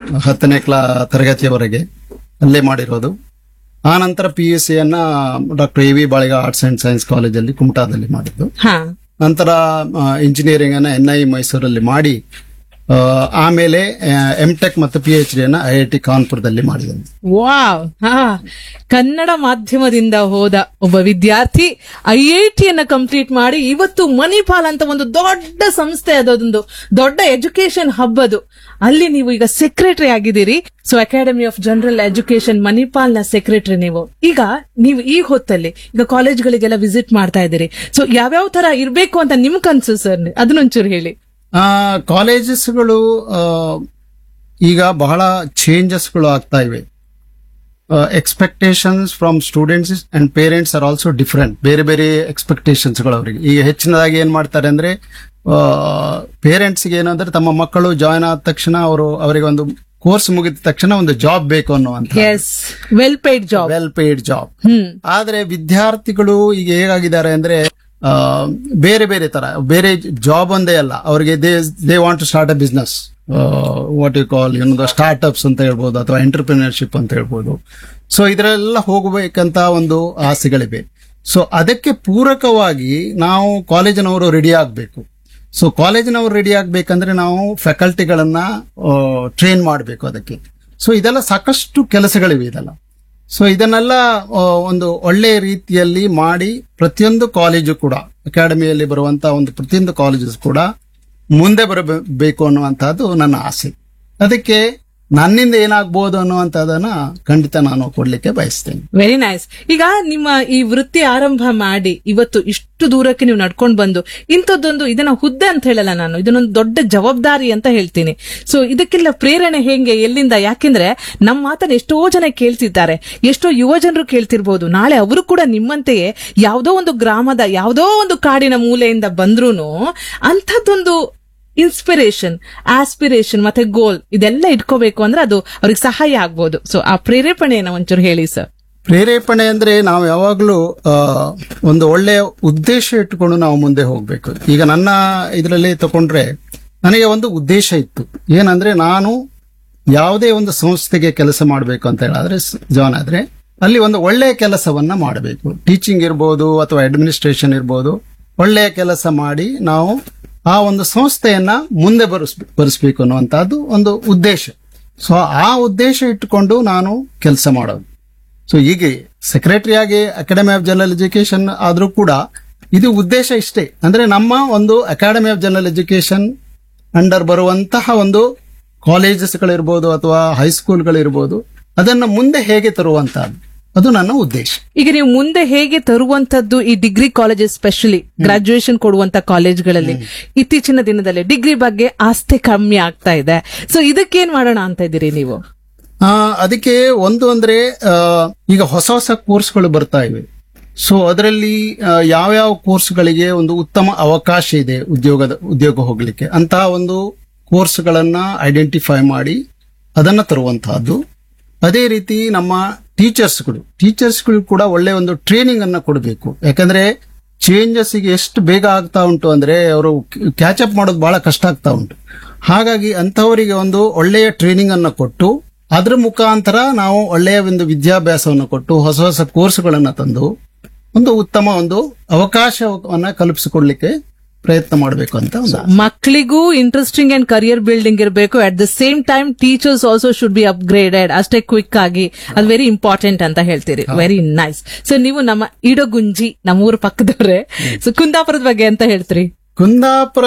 ಹತ್ತನೇ ಕ್ಲಾ ತರಗತಿಯವರೆಗೆ ಅಲ್ಲೇ ಮಾಡಿರೋದು ಆ ನಂತರ ಪಿ ಯು ಸಿಯನ್ನ doctor A V Baliga arts and science ಕಾಲೇಜಲ್ಲಿ ಕುಮಟಾದಲ್ಲಿ ಮಾಡಿದ್ದು ಹಾ ನಂತರ ಇಂಜಿನಿಯರಿಂಗ್ ಅನ್ನ ಎನ್ ಐ ಮೈಸೂರಲ್ಲಿ ಮಾಡಿ ಆ, ಆಮೇಲೆ ಎಂ ಟೆಕ್ ಮತ್ತು ಪಿ ಎಚ್ ಡಿ ಅನ್ನ ಐ ಐ ಟಿ ಕಾನ್ಪುರದಲ್ಲಿ ಮಾಡಿದ್ದೇನೆ ವಾವ್ ಹಾ ಕನ್ನಡ ಮಾಧ್ಯಮದಿಂದ ಹೋದ ಒಬ್ಬ ವಿದ್ಯಾರ್ಥಿ ಐ ಐ ಟಿಯನ್ನ ಕಂಪ್ಲೀಟ್ ಮಾಡಿ ಇವತ್ತು ಮಣಿಪಾಲ್ ಅಂತ ಒಂದು ದೊಡ್ಡ ಸಂಸ್ಥೆ ಅದೊಂದು ದೊಡ್ಡ ಎಜುಕೇಶನ್ ಹಬ್ ಅದು ಅಲ್ಲಿ ನೀವು ಈಗ ಸೆಕ್ರೆಟರಿ ಆಗಿದ್ದೀರಿ so academy of general education Manipal ನ ಸೆಕ್ರೆಟರಿ ನೀವು ಈಗ ನೀವು ಈ ಹೊತ್ತಲ್ಲಿ ಈಗ ಕಾಲೇಜ್ಗಳಿಗೆಲ್ಲ ವಿಸಿಟ್ ಮಾಡ್ತಾ ಇದ್ದೀರಿ ಸೊ ಯಾವ್ಯಾವ ತರ ಇರ್ಬೇಕು ಅಂತ ನಿಮ್ ಕನ್ಸು ಸರ್ ಅದನ್ನೊಂಚೂರು ಹೇಳಿ ಆ, ಕಾಲೇಜಸ್ಗಳು ಆ, ಈಗ ಬಹಳ ಚೇಂಜಸ್ಗಳು ಆಗ್ತಾ ಇವೆ expectations from students and parents are also different ಬೇರೆ ಬೇರೆ ಎಕ್ಸ್ಪೆಕ್ಟೇಷನ್ಸ್ಗಳು ಅವರಿಗೆ ಈಗ ಹೆಚ್ಚಿನದಾಗಿ ಏನ್ ಮಾಡ್ತಾರೆ ಅಂದ್ರೆ ಪೇರೆಂಟ್ಸ್ಗೆ ಏನಂದ್ರೆ ತಮ್ಮ ಮಕ್ಕಳು ಜಾಯ್ನ್ ಆದ ತಕ್ಷಣ ಅವರು ಅವರಿಗೆ ಒಂದು ಕೋರ್ಸ್ ಮುಗಿದ ತಕ್ಷಣ ಒಂದು ಜಾಬ್ ಬೇಕು ಅನ್ನುವಂತ as well paid job well paid job hmm ಆದ್ರೆ ವಿದ್ಯಾರ್ಥಿಗಳು ಈಗ ಹೇಗಾಗಿದ್ದಾರೆ ಅಂದ್ರೆ ಆ, ಬೇರೆ ಬೇರೆ ತರ ಬೇರೆ ಜಾಬ್ ಒಂದೇ ಅಲ್ಲ ಅವರಿಗೆ they they want to start a business what you call ಏನೊಂದು ಸ್ಟಾರ್ಟ್ಅಪ್ಸ್ ಅಂತ ಹೇಳ್ಬೋದು ಅಥವಾ ಎಂಟರ್ಪ್ರಿನರ್ಶಿಪ್ ಅಂತ ಹೇಳ್ಬೋದು ಸೊ ಇದರೆಲ್ಲ ಹೋಗಬೇಕಂತ ಒಂದು ಆಸೆಗಳಿವೆ ಸೊ ಅದಕ್ಕೆ ಪೂರಕವಾಗಿ ನಾವು ಕಾಲೇಜಿನವರು ರೆಡಿ ಆಗಬೇಕು ಸೊ ಕಾಲೇಜಿನವರು ರೆಡಿ ಆಗ್ಬೇಕಂದ್ರೆ ನಾವು ಫ್ಯಾಕಲ್ಟಿಗಳನ್ನ ಟ್ರೈನ್ ಮಾಡಬೇಕು ಅದಕ್ಕೆ ಸೊ ಇದೆಲ್ಲ ಸಾಕಷ್ಟು ಕೆಲಸಗಳಿವೆ ಇದೆಲ್ಲ ಸೊ ಇದನ್ನೆಲ್ಲ ಆ, ಒಂದು ಒಳ್ಳೆಯ ರೀತಿಯಲ್ಲಿ ಮಾಡಿ ಪ್ರತಿಯೊಂದು ಕಾಲೇಜು ಕೂಡ ಅಕಾಡೆಮಿಯಲ್ಲಿ ಬರುವಂತ ಒಂದು ಪ್ರತಿಯೊಂದು ಕಾಲೇಜಸ್ ಕೂಡ ಮುಂದೆ ಬರಬೇಕು ಅನ್ನುವಂತಹದ್ದು ನನ್ನ ಆಸೆ ಅದಕ್ಕೆ ನನ್ನಿಂದ ಏನಾಗ್ಬೋದು ಅನ್ನುವಂಥದ್ದನ್ನ ಖಂಡಿತ ನಾನು ಕೊಡ್ಲಿಕ್ಕೆ ಬಯಸ್ತೇನೆ ವೆರಿ ನೈಸ್ ಈಗ ನಿಮ್ಮ ಈ ವೃತ್ತಿ ಆರಂಭ ಮಾಡಿ ಇವತ್ತು ಇಷ್ಟು ದೂರಕ್ಕೆ ನೀವು ನಡ್ಕೊಂಡು ಬಂದು ಇಂಥದ್ದೊಂದು ಇದನ್ನ ಹುದ್ದೆ ಅಂತ ಹೇಳಲ್ಲ ನಾನು ಇದನ್ನೊಂದು ದೊಡ್ಡ ಜವಾಬ್ದಾರಿ ಅಂತ ಹೇಳ್ತೀನಿ ಸೊ ಇದಕ್ಕೆಲ್ಲ ಪ್ರೇರಣೆ ಹೆಂಗೆ ಎಲ್ಲಿಂದ ಯಾಕೆಂದ್ರೆ ನಮ್ಮ ಮಾತನ್ನ ಎಷ್ಟೋ ಜನ ಕೇಳ್ತಿದ್ದಾರೆ ಎಷ್ಟೋ ಯುವ ಜನರು ಕೇಳ್ತಿರ್ಬೋದು ನಾಳೆ ಅವರು ಕೂಡ ನಿಮ್ಮಂತೆಯೇ ಯಾವುದೋ ಒಂದು ಗ್ರಾಮದ ಯಾವುದೋ ಒಂದು ಕಾಡಿನ ಮೂಲೆಯಿಂದ ಬಂದ್ರೂನು ಅಂಥದ್ದೊಂದು ಇನ್ಸ್ಪಿರೇಷನ್ ಆಸ್ಪಿರೇಷನ್ ಮತ್ತೆ ಗೋಲ್ ಇದೆಲ್ಲ ಇಟ್ಕೋಬೇಕು ಅಂದ್ರೆ ಅದು ಅವ್ರಿಗೆ ಸಹಾಯ ಆಗ್ಬೋದು ಸೊ ಆ ಪ್ರೇರೇಪಣೆಯನ್ನ ಒಂಚೂರು ಹೇಳಿ ಸರ್ ಪ್ರೇರೇಪಣೆ ಅಂದ್ರೆ ನಾವು ಯಾವಾಗಲೂ ಆ, ಒಂದು ಒಳ್ಳೆಯ ಉದ್ದೇಶ ಇಟ್ಟುಕೊಂಡು ನಾವು ಮುಂದೆ ಹೋಗ್ಬೇಕು ಈಗ ನನ್ನ ಇದರಲ್ಲಿ ತಗೊಂಡ್ರೆ ನನಗೆ ಒಂದು ಉದ್ದೇಶ ಇತ್ತು ಏನಂದ್ರೆ ನಾನು ಯಾವುದೇ ಒಂದು ಸಂಸ್ಥೆಗೆ ಕೆಲಸ ಮಾಡಬೇಕು ಅಂತ ಹೇಳಿದ್ರೆ ಜಾನ್ ಆದ್ರೆ ಅಲ್ಲಿ ಒಂದು ಒಳ್ಳೆಯ ಕೆಲಸವನ್ನ ಮಾಡಬೇಕು ಟೀಚಿಂಗ್ ಇರ್ಬೋದು ಅಥವಾ ಅಡ್ಮಿನಿಸ್ಟ್ರೇಷನ್ ಇರ್ಬೋದು ಒಳ್ಳೆಯ ಕೆಲಸ ಮಾಡಿ ನಾವು ಆ ಒಂದು ಸಂಸ್ಥೆಯನ್ನ ಮುಂದೆ ಬರಿಸ್ ಬರಿಸ್ಬೇಕು ಅನ್ನುವಂತಹದ್ದು ಒಂದು ಉದ್ದೇಶ ಸೊ ಆ ಉದ್ದೇಶ ಇಟ್ಟುಕೊಂಡು ನಾನು ಕೆಲಸ ಮಾಡೋದು ಸೊ ಹೀಗೆ ಸೆಕ್ರೆಟರಿ ಆಗಿ ಅಕಾಡೆಮಿ ಆಫ್ ಜನರಲ್ ಎಜುಕೇಶನ್ ಆದ್ರೂ ಕೂಡ ಇದು ಉದ್ದೇಶ ಇಷ್ಟೇ ಅಂದ್ರೆ ನಮ್ಮ ಒಂದು academy of general education under ಬರುವಂತಹ ಒಂದು ಕಾಲೇಜಸ್ಗಳಿರ್ಬೋದು ಅಥವಾ ಹೈಸ್ಕೂಲ್ಗಳಿರ್ಬೋದು ಅದನ್ನ ಮುಂದೆ ಹೇಗೆ ತರುವಂತಹದ್ದು ಅದು ನನ್ನ ಉದ್ದೇಶ ಈಗ ನೀವು ಮುಂದೆ ಹೇಗೆ ತರುವಂತದ್ದು ಈ ಡಿಗ್ರಿ ಕಾಲೇಜಸ್ ಸ್ಪೆಷಲಿ ಗ್ರಾಜುಯೇಷನ್ ಕೊಡುವಂತ ಕಾಲೇಜ್ಗಳಲ್ಲಿ ಇತ್ತೀಚಿನ ದಿನದಲ್ಲಿ ಡಿಗ್ರಿ ಬಗ್ಗೆ ಆಸ್ತಿ ಕಮ್ಮಿ ಆಗ್ತಾ ಇದೆ ಸೊ ಇದಕ್ಕೇನ್ ಮಾಡೋಣ ಅಂತ ಇದ್ದೀರಿ ನೀವು ಆ, ಅದಕ್ಕೆ ಒಂದು ಅಂದ್ರೆ ಆ, ಈಗ ಹೊಸ ಹೊಸ ಕೋರ್ಸ್ಗಳು ಬರ್ತಾ ಇವೆ ಸೊ ಅದರಲ್ಲಿ ಆ, ಯಾವ್ಯಾವ ಕೋರ್ಸ್ಗಳಿಗೆ ಒಂದು ಉತ್ತಮ ಅವಕಾಶ ಇದೆ ಉದ್ಯೋಗದ ಉದ್ಯೋಗ ಹೋಗ್ಲಿಕ್ಕೆ ಅಂತಹ ಒಂದು ಕೋರ್ಸ್ಗಳನ್ನ ಐಡೆಂಟಿಫೈ ಮಾಡಿ ಅದನ್ನ ತರುವಂತಹದ್ದು ಅದೇ ರೀತಿ ನಮ್ಮ ಟೀಚರ್ಸ್ಗಳು ಟೀಚರ್ಸ್ಗಳು ಕೂಡ ಒಳ್ಳೆ ಒಂದು ಟ್ರೈನಿಂಗ್ ಅನ್ನ ಕೊಡಬೇಕು ಯಾಕಂದ್ರೆ ಚೇಂಜಸ್ ಈಗ ಎಷ್ಟು ಬೇಗ ಆಗ್ತಾ ಉಂಟು ಅಂದ್ರೆ ಅವರು ಕ್ಯಾಚ್ ಅಪ್ ಮಾಡೋದು ಬಹಳ ಕಷ್ಟ ಆಗ್ತಾ ಉಂಟು ಹಾಗಾಗಿ ಅಂತವರಿಗೆ ಒಂದು ಒಳ್ಳೆಯ ಟ್ರೈನಿಂಗ್ ಅನ್ನ ಕೊಟ್ಟು ಅದ್ರ ಮುಖಾಂತರ ನಾವು ಒಳ್ಳೆಯ ಒಂದು ವಿದ್ಯಾಭ್ಯಾಸವನ್ನು ಕೊಟ್ಟು ಹೊಸ ಹೊಸ ಕೋರ್ಸ್ಗಳನ್ನ ತಂದು ಒಂದು ಉತ್ತಮ ಒಂದು ಅವಕಾಶವನ್ನ ಕಲ್ಪಿಸಿಕೊಡ್ಲಿಕ್ಕೆ ಪ್ರಯತ್ನ ಮಾಡಬೇಕು ಅಂತ ಒಂದು ಆಸೆ. ಮಕ್ಕಳಿಗೂ ಇಂಟ್ರೆಸ್ಟಿಂಗ್ ಅಂಡ್ ಕರಿಯರ್ ಬಿಲ್ಡಿಂಗ್ ಇರಬೇಕು at the same time teachers also should be upgraded ಅಷ್ಟೇ ಕ್ವಿಕ್ ಆಗಿ ಅದು ವೆರಿ ಇಂಪಾರ್ಟೆಂಟ್ ಅಂತ ಹೇಳ್ತೀರಿ ವೆರಿ ನೈಸ್ ಸೊ ನೀವು ನಮ್ಮ ಇಡಗುಂಜಿ ನಮ್ಮ ಊರ ಪಕ್ಕದವ್ರೆ ಸೊ ಕುಂದಾಪುರದ ಬಗ್ಗೆ ಅಂತ ಹೇಳ್ತೀರಿ Kundapura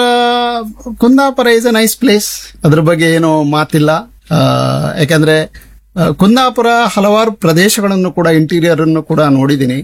Kundapura is a nice place ಅದ್ರ ಬಗ್ಗೆ ಏನು ಮಾತಿಲ್ಲ ಆ, ಯಾಕಂದ್ರೆ ಆ, ಕುಂದಾಪುರ ಹಲವಾರು ಪ್ರದೇಶಗಳನ್ನು ಕೂಡ ಇಂಟೀರಿಯರ್ ಅನ್ನು ಕೂಡ ನೋಡಿದ್ದೀನಿ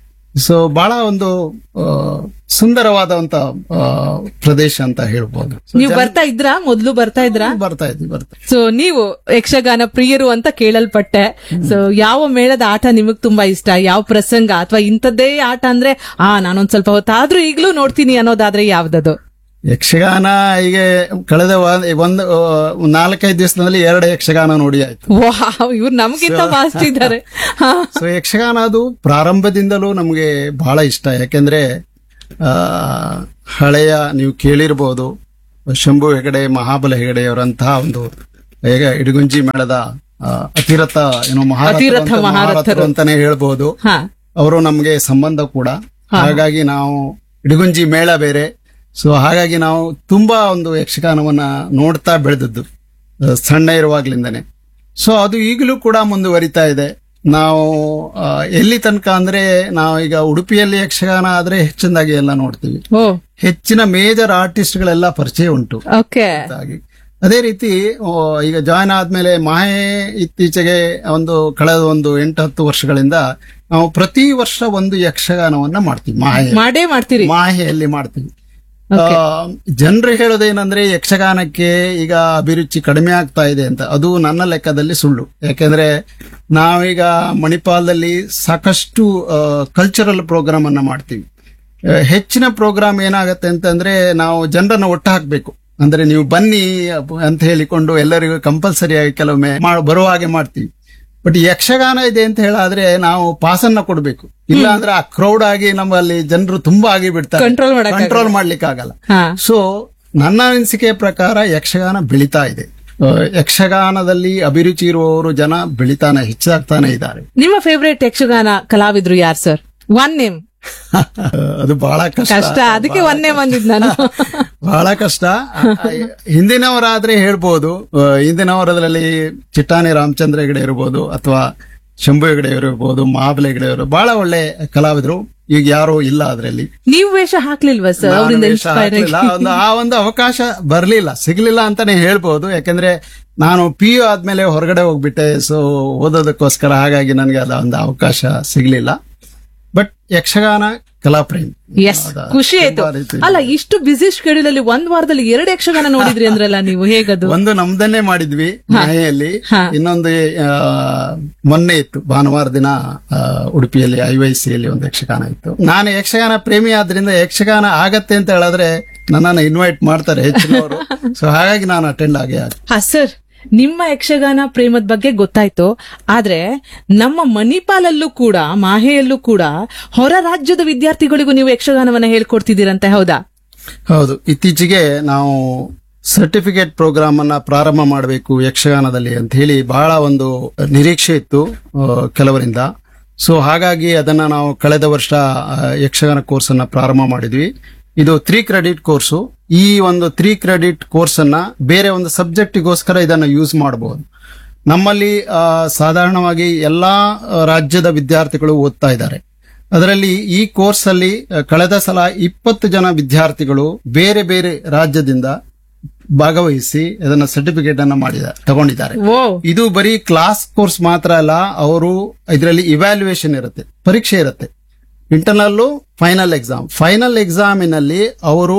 ಸೊ ಬಹಳ ಒಂದು ಆ, ಸುಂದರವಾದಂತ ಆ, ಪ್ರದೇಶ ಅಂತ ಹೇಳ್ಬೋದು So, ನೀವು ಬರ್ತಾ ಇದ್ರಾ ಮೊದ್ಲು ಬರ್ತಾ ಇದ್ರಾ ಬರ್ತಾ ಇದ್ವಿ ಬರ್ತಾ ಸೊ ನೀವು ಯಕ್ಷಗಾನ ಪ್ರಿಯರು ಅಂತ ಕೇಳಲ್ಪಟ್ಟೆ ಸೊ ಯಾವ ಮೇಳದ ಆಟ ನಿಮಗ್ ತುಂಬಾ ಇಷ್ಟ ಯಾವ ಪ್ರಸಂಗ ಅಥವಾ ಇಂಥದ್ದೇ ಆಟ ಅಂದ್ರೆ ಆ ನಾನೊಂದ್ ಸ್ವಲ್ಪ ಹೊತ್ತಾದ್ರೂ ಈಗ್ಲೂ ನೋಡ್ತೀನಿ ಅನ್ನೋದಾದ್ರೆ ಯಾವ್ದದು ಯಕ್ಷಗಾನ ಈಗ ಕಳೆದ ವ- ಒಂದು ಆ, ನಾಲ್ಕೈದು ದಿವಸದಲ್ಲಿ ಎರಡು ಯಕ್ಷಗಾನ ನೋಡಿ ಆಯ್ತು ವಾವ್ ಇವ್ರು ನಮ್ಗಿಂತ ಫಾಸ್ಟ್ ಇದ್ದಾರೆ ಹಾ. ಸೊ ಯಕ್ಷಗಾನ ಅದು ಪ್ರಾರಂಭದಿಂದಲೂ ನಮಗೆ ಬಹಳ ಇಷ್ಟ ಯಾಕೆಂದ್ರೆ ಆ, ಹಳೆಯ ನೀವು ಕೇಳಿರ್ಬೋದು ಶಂಭು ಹೆಗಡೆ ಮಹಾಬಲ ಹೆಗಡೆಯವರಂತಹ ಒಂದು ಹೇಗೆ ಇಡಗುಂಜಿ ಮೇಳದ ಆ, ಅತಿರಥ ಏನೋ ಮಹಾರಥರು ಅತಿರಥ ಅಂತ- ಮಹಾರಥರು. ಮಹಾರಥರು ಅಂತಾನೆ ಹೇಳ್ಬಹುದು ಹಾ ಅವರು ನಮ್ಗೆ ಸಂಬಂಧ ಕೂಡ ಹಾಗಾಗಿ ನಾವು ಇಡಗುಂಜಿ ಮೇಳ ಬೇರೆ ಸೊ ಹಾಗಾಗಿ ನಾವು ತುಂಬಾ ಒಂದು ಯಕ್ಷಗಾನವನ್ನ ನೋಡ್ತಾ ಬೆಳೆದದ್ದು ಆ, ಸಣ್ಣ ಇರುವಾಗ್ಲಿಂದನೇ ಸೊ ಅದು ಈಗಲೂ ಕೂಡ ಮುಂದುವರಿತಾ ಇದೆ ನಾವು ಆ, ಎಲ್ಲಿ ತನಕ ಅಂದ್ರೆ ನಾವು ಈಗ ಉಡುಪಿಯಲ್ಲಿ ಯಕ್ಷಗಾನ ಆದ್ರೆ ಹೆಚ್ಚಿನದಾಗಿ ಎಲ್ಲ ನೋಡ್ತೀವಿ ಓ ಹೆಚ್ಚಿನ ಮೇಜರ್ ಆರ್ಟಿಸ್ಟ್ಗಳೆಲ್ಲ ಪರಿಚಯ ಉಂಟು ಓಕೆ ಹಾಗಾಗಿ ಅದೇ ರೀತಿ ಆ, ಈಗ ಜಾಯ್ನ್ ಆದ್ಮೇಲೆ ಮಾಹೆ ಇತ್ತೀಚೆಗೆ ಒಂದು ಕಳೆದ ಒಂದು ಎಂಟು ಹತ್ತು ವರ್ಷಗಳಿಂದ ನಾವು ಪ್ರತಿ ವರ್ಷ ಒಂದು ಯಕ್ಷಗಾನವನ್ನ ಮಾಡ್ತೀವಿ ಮಾಹೆ ಮಾಡೇ ಮಾಡ್ತೀರಿ ಮಾಹೆಯಲ್ಲಿ ಮಾಡ್ತೀವಿ ಜನರು ಹೇಳೋದೇನಂದ್ರೆ ಯಕ್ಷಗಾನಕ್ಕೆ ಈಗ ಅಭಿರುಚಿ ಕಡಿಮೆ ಆಗ್ತಾ ಇದೆ ಅಂತ ಅದು ನನ್ನ ಲೆಕ್ಕದಲ್ಲಿ ಸುಳ್ಳು ಯಾಕೆಂದ್ರೆ ನಾವೀಗ ಮಣಿಪಾಲದಲ್ಲಿ ಸಾಕಷ್ಟು ಕಲ್ಚರಲ್ ಪ್ರೋಗ್ರಾಮ್ ಅನ್ನ ಮಾಡ್ತೀವಿ ಆ, ಹೆಚ್ಚಿನ ಪ್ರೋಗ್ರಾಮ್ ಏನಾಗತ್ತೆ ಅಂತಂದ್ರೆ ನಾವು ಜನರನ್ನ ಒಟ್ಟು ಹಾಕ್ಬೇಕು ಅಂದ್ರೆ ನೀವು ಬನ್ನಿ ಅಂತ ಹೇಳಿಕೊಂಡು ಎಲ್ಲರಿಗೂ ಕಂಪಲ್ಸರಿ ಆಗಿ ಕೆಲವೊಮ್ಮೆ ಮಾಡ್- ಬರುವ ಹಾಗೆ ಮಾಡ್ತೀವಿ ಬಟ್ ಯಕ್ಷಗಾನ ಇದೆ ಅಂತ ಹೇಳಾದ್ರೆ ನಾವು ಪಾಸನ್ನ ಕೊಡ್ಬೇಕು ಇಲ್ಲ ಅಂದ್ರೆ ಆ ಕ್ರೌಡ್ ಆಗಿ ನಮ್ಮಲ್ಲಿ ಜನರು ತುಂಬಾ ಆಗಿ ಬಿಡ್ತಾರೆ ಕಂಟ್ರೋಲ್ ಮಾಡಕ್ ಕಂಟ್ರೋಲ್ ಮಾಡ್ಲಿಕ್ಕೆ ಆಗಲ್ಲ ಹಾ ಸೊ ನನ್ನ ಅನಿಸಿಕೆಯ ಪ್ರಕಾರ ಯಕ್ಷಗಾನ ಬೆಳಿತಾ ಇದೆ ಆ, ಯಕ್ಷಗಾನದಲ್ಲಿ ಅಭಿರುಚಿ ಇರುವವರು ಜನ ಬೆಳಿತಾನೆ ಹೆಚ್ಚಾಗ್ತಾನೆ ಇದ್ದಾರೆ ನಿಮ್ಮ ಫೇವ್ರೇಟ್ ಯಕ್ಷಗಾನ ಕಲಾವಿದ್ರು ಯಾರು ಸರ್ ಒನ್ ನೇಮ್ ಅದು ಬಹಳ ಕಷ್ಟ ಕಷ್ಟ ಅದಕ್ಕೆ ಒನ್ ನೇಮ್ ಅಂದಿದ್ ನಾನು ಬಹಳ ಕಷ್ಟ ಹಿಂದಿನವರಾದ್ರೆ ಹೇಳ್ಬೋದು ಆ, ಹಿಂದಿನವರದಲ್ಲಿ ಚಿಟ್ಟಾಣಿ ರಾಮಚಂದ್ರ ಹೆಗಡೆ ಇರ್ಬೋದು ಅಥವಾ ಶಂಭು ಹೆಗಡೆ ಇರ್ಬೋದು ಮಹಾಬಲಿ ಹೆಗಡೆ ಇರ್ಬೋದು ಬಹಳ ಒಳ್ಳೆ ಕಲಾವಿದರು ಈಗ ಯಾರು ಇಲ್ಲ ಅದರಲ್ಲಿ ನೀವು ವೇಷ ಹಾಕ್ಲಿಲ್ವಾ ಸರ್ ಅವರಿಂದ ಇನ್ಸ್ಪೈರ್ ಆಗಿ ಒಂದು ಆ ಒಂದು ಅವಕಾಶ ಬರ್ಲಿಲ್ಲ ಸಿಗ್ಲಿಲ್ಲ ಅಂತಾನೆ ಹೇಳ್ಬೋದು ಯಾಕಂದ್ರೆ ನಾನು ಪಿ ಯು ಆದ್ಮೇಲೆ ಹೊರಗಡೆ ಹೋಗ್ಬಿಟ್ಟೆ ಸೊ ಓದೋದಕ್ಕೋಸ್ಕರ ಹಾಗಾಗಿ ನನಗೆ ಅದ ಒಂದು ಅವಕಾಶ ಸಿಗ್ಲಿಲ್ಲ ಬಟ್ ಯಕ್ಷಗಾನ ಕಲಾಪ್ರೇಮಿ ಎಸ್ ಖುಷಿ ಆಯ್ತು ತುಂಬಾ ರೀತಿ. ಅಲ್ಲ ಇಷ್ಟು ಬಿಸಿ ಶೆಡ್ಯೂಲ್ ಅಲ್ಲಿ ಒಂದ್ ವಾರದಲ್ಲಿ ಎರಡು ಯಕ್ಷಗಾನ ನೋಡಿದ್ರಿ ಅಂದ್ರಲ್ಲ ನೀವು ಹೇಗದು ಒಂದು ನಮ್ದನ್ನೇ ಮಾಡಿದ್ವಿ ಮಾಯೆಯಲ್ಲಿ ಹಾ. ಇನ್ನೊಂದು ಆ, ಮೊನ್ನೆ ಇತ್ತು ಭಾನುವಾರ ದಿನ ಆ, ಉಡುಪಿಯಲ್ಲಿ ಐವೈಸಿಯಲ್ಲಿ ಒಂದು ಯಕ್ಷಗಾನ ಇತ್ತು ನಾನು ಯಕ್ಷಗಾನ ಪ್ರೇಮಿ ಆದ್ರಿಂದ ಯಕ್ಷಗಾನ ಆಗತ್ತೆ ಅಂತ ಹೇಳಿದ್ರೆ ನನ್ನನ್ನು ಇನ್ವೈಟ್ ಮಾಡ್ತಾರೆ ಹೆಚ್ಚಿನವರು ಸೊ ಹಾಗಾಗಿ ನಾನು ಅಟೆಂಡ್ ಆಗೇ ಆಗ್ತೀನಿ ಹಾ ಸರ್ ನಿಮ್ಮ ಯಕ್ಷಗಾನ ಪ್ರೇಮದ ಬಗ್ಗೆ ಗೊತ್ತಾಯ್ತು ಆದ್ರೆ ನಮ್ಮ ಮಣಿಪಾಲಲ್ಲೂ ಕೂಡ ಮಾಹೆಯಲ್ಲೂ ಕೂಡ ಹೊರ ರಾಜ್ಯದ ವಿದ್ಯಾರ್ಥಿಗಳಿಗೂ ನೀವು ಯಕ್ಷಗಾನವನ್ನ ಹೇಳ್ಕೊಡ್ತಿದ್ದೀರಂತೆ ಹೌದಾ ಹೌದು ಇತ್ತೀಚೆಗೆ ನಾವು ಸರ್ಟಿಫಿಕೇಟ್ ಪ್ರೋಗ್ರಾಮ್ ಅನ್ನ ಪ್ರಾರಂಭ ಮಾಡಬೇಕು ಯಕ್ಷಗಾನದಲ್ಲಿ ಅಂತ ಹೇಳಿ ಬಹಳ ಒಂದು ನಿರೀಕ್ಷೆ ಇತ್ತು ಆ, ಕೆಲವರಿಂದ ಸೊ ಹಾಗಾಗಿ ಅದನ್ನ ನಾವು ಕಳೆದ ವರ್ಷ ಆ, ಯಕ್ಷಗಾನ ಕೋರ್ಸ್ ಅನ್ನ ಪ್ರಾರಂಭ ಮಾಡಿದ್ವಿ ಇದು ತ್ರೀ ಕ್ರೆಡಿಟ್ ಕೋರ್ಸು ಈ ಒಂದು ತ್ರೀ ಕ್ರೆಡಿಟ್ ಕೋರ್ಸ್ ಅನ್ನ ಬೇರೆ ಒಂದು ಸಬ್ಜೆಕ್ಟಿಗೋಸ್ಕರ ಇದನ್ನ ಯೂಸ್ ಮಾಡಬಹುದು ನಮ್ಮಲ್ಲಿ ಆ, ಸಾಧಾರಣವಾಗಿ ಎಲ್ಲಾ ಆ, ರಾಜ್ಯದ ವಿದ್ಯಾರ್ಥಿಗಳು ಓದ್ತಾ ಇದ್ದಾರೆ ಅದರಲ್ಲಿ ಈ ಕೋರ್ಸ್ ಅಲ್ಲಿ ಆ, ಕಳೆದ ಸಲ ಇಪ್ಪತ್ತು ಜನ ವಿದ್ಯಾರ್ಥಿಗಳು ಬೇರೆ ಬೇರೆ ರಾಜ್ಯದಿಂದ ಭಾಗವಹಿಸಿ ಅದನ್ನ ಸರ್ಟಿಫಿಕೇಟ್ ಅನ್ನ ಮಾಡಿದ್ದಾರೆ ತಗೊಂಡಿದ್ದಾರೆ ಓ ಇದು ಬರೀ ಕ್ಲಾಸ್ ಕೋರ್ಸ್ ಮಾತ್ರ ಅಲ್ಲ ಅವರು ಇದರಲ್ಲಿ ಇವ್ಯಾಲ್ಯೂಯೇಷನ್ ಇರುತ್ತೆ ಪರೀಕ್ಷೆ ಇರುತ್ತೆ ಇಂಟರ್ನಲ್ಲು ಫೈನಲ್ ಎಕ್ಸಾಮ್ ಫೈನಲ್ ಎಕ್ಸಾಮಿನಲ್ಲಿ ಅವರು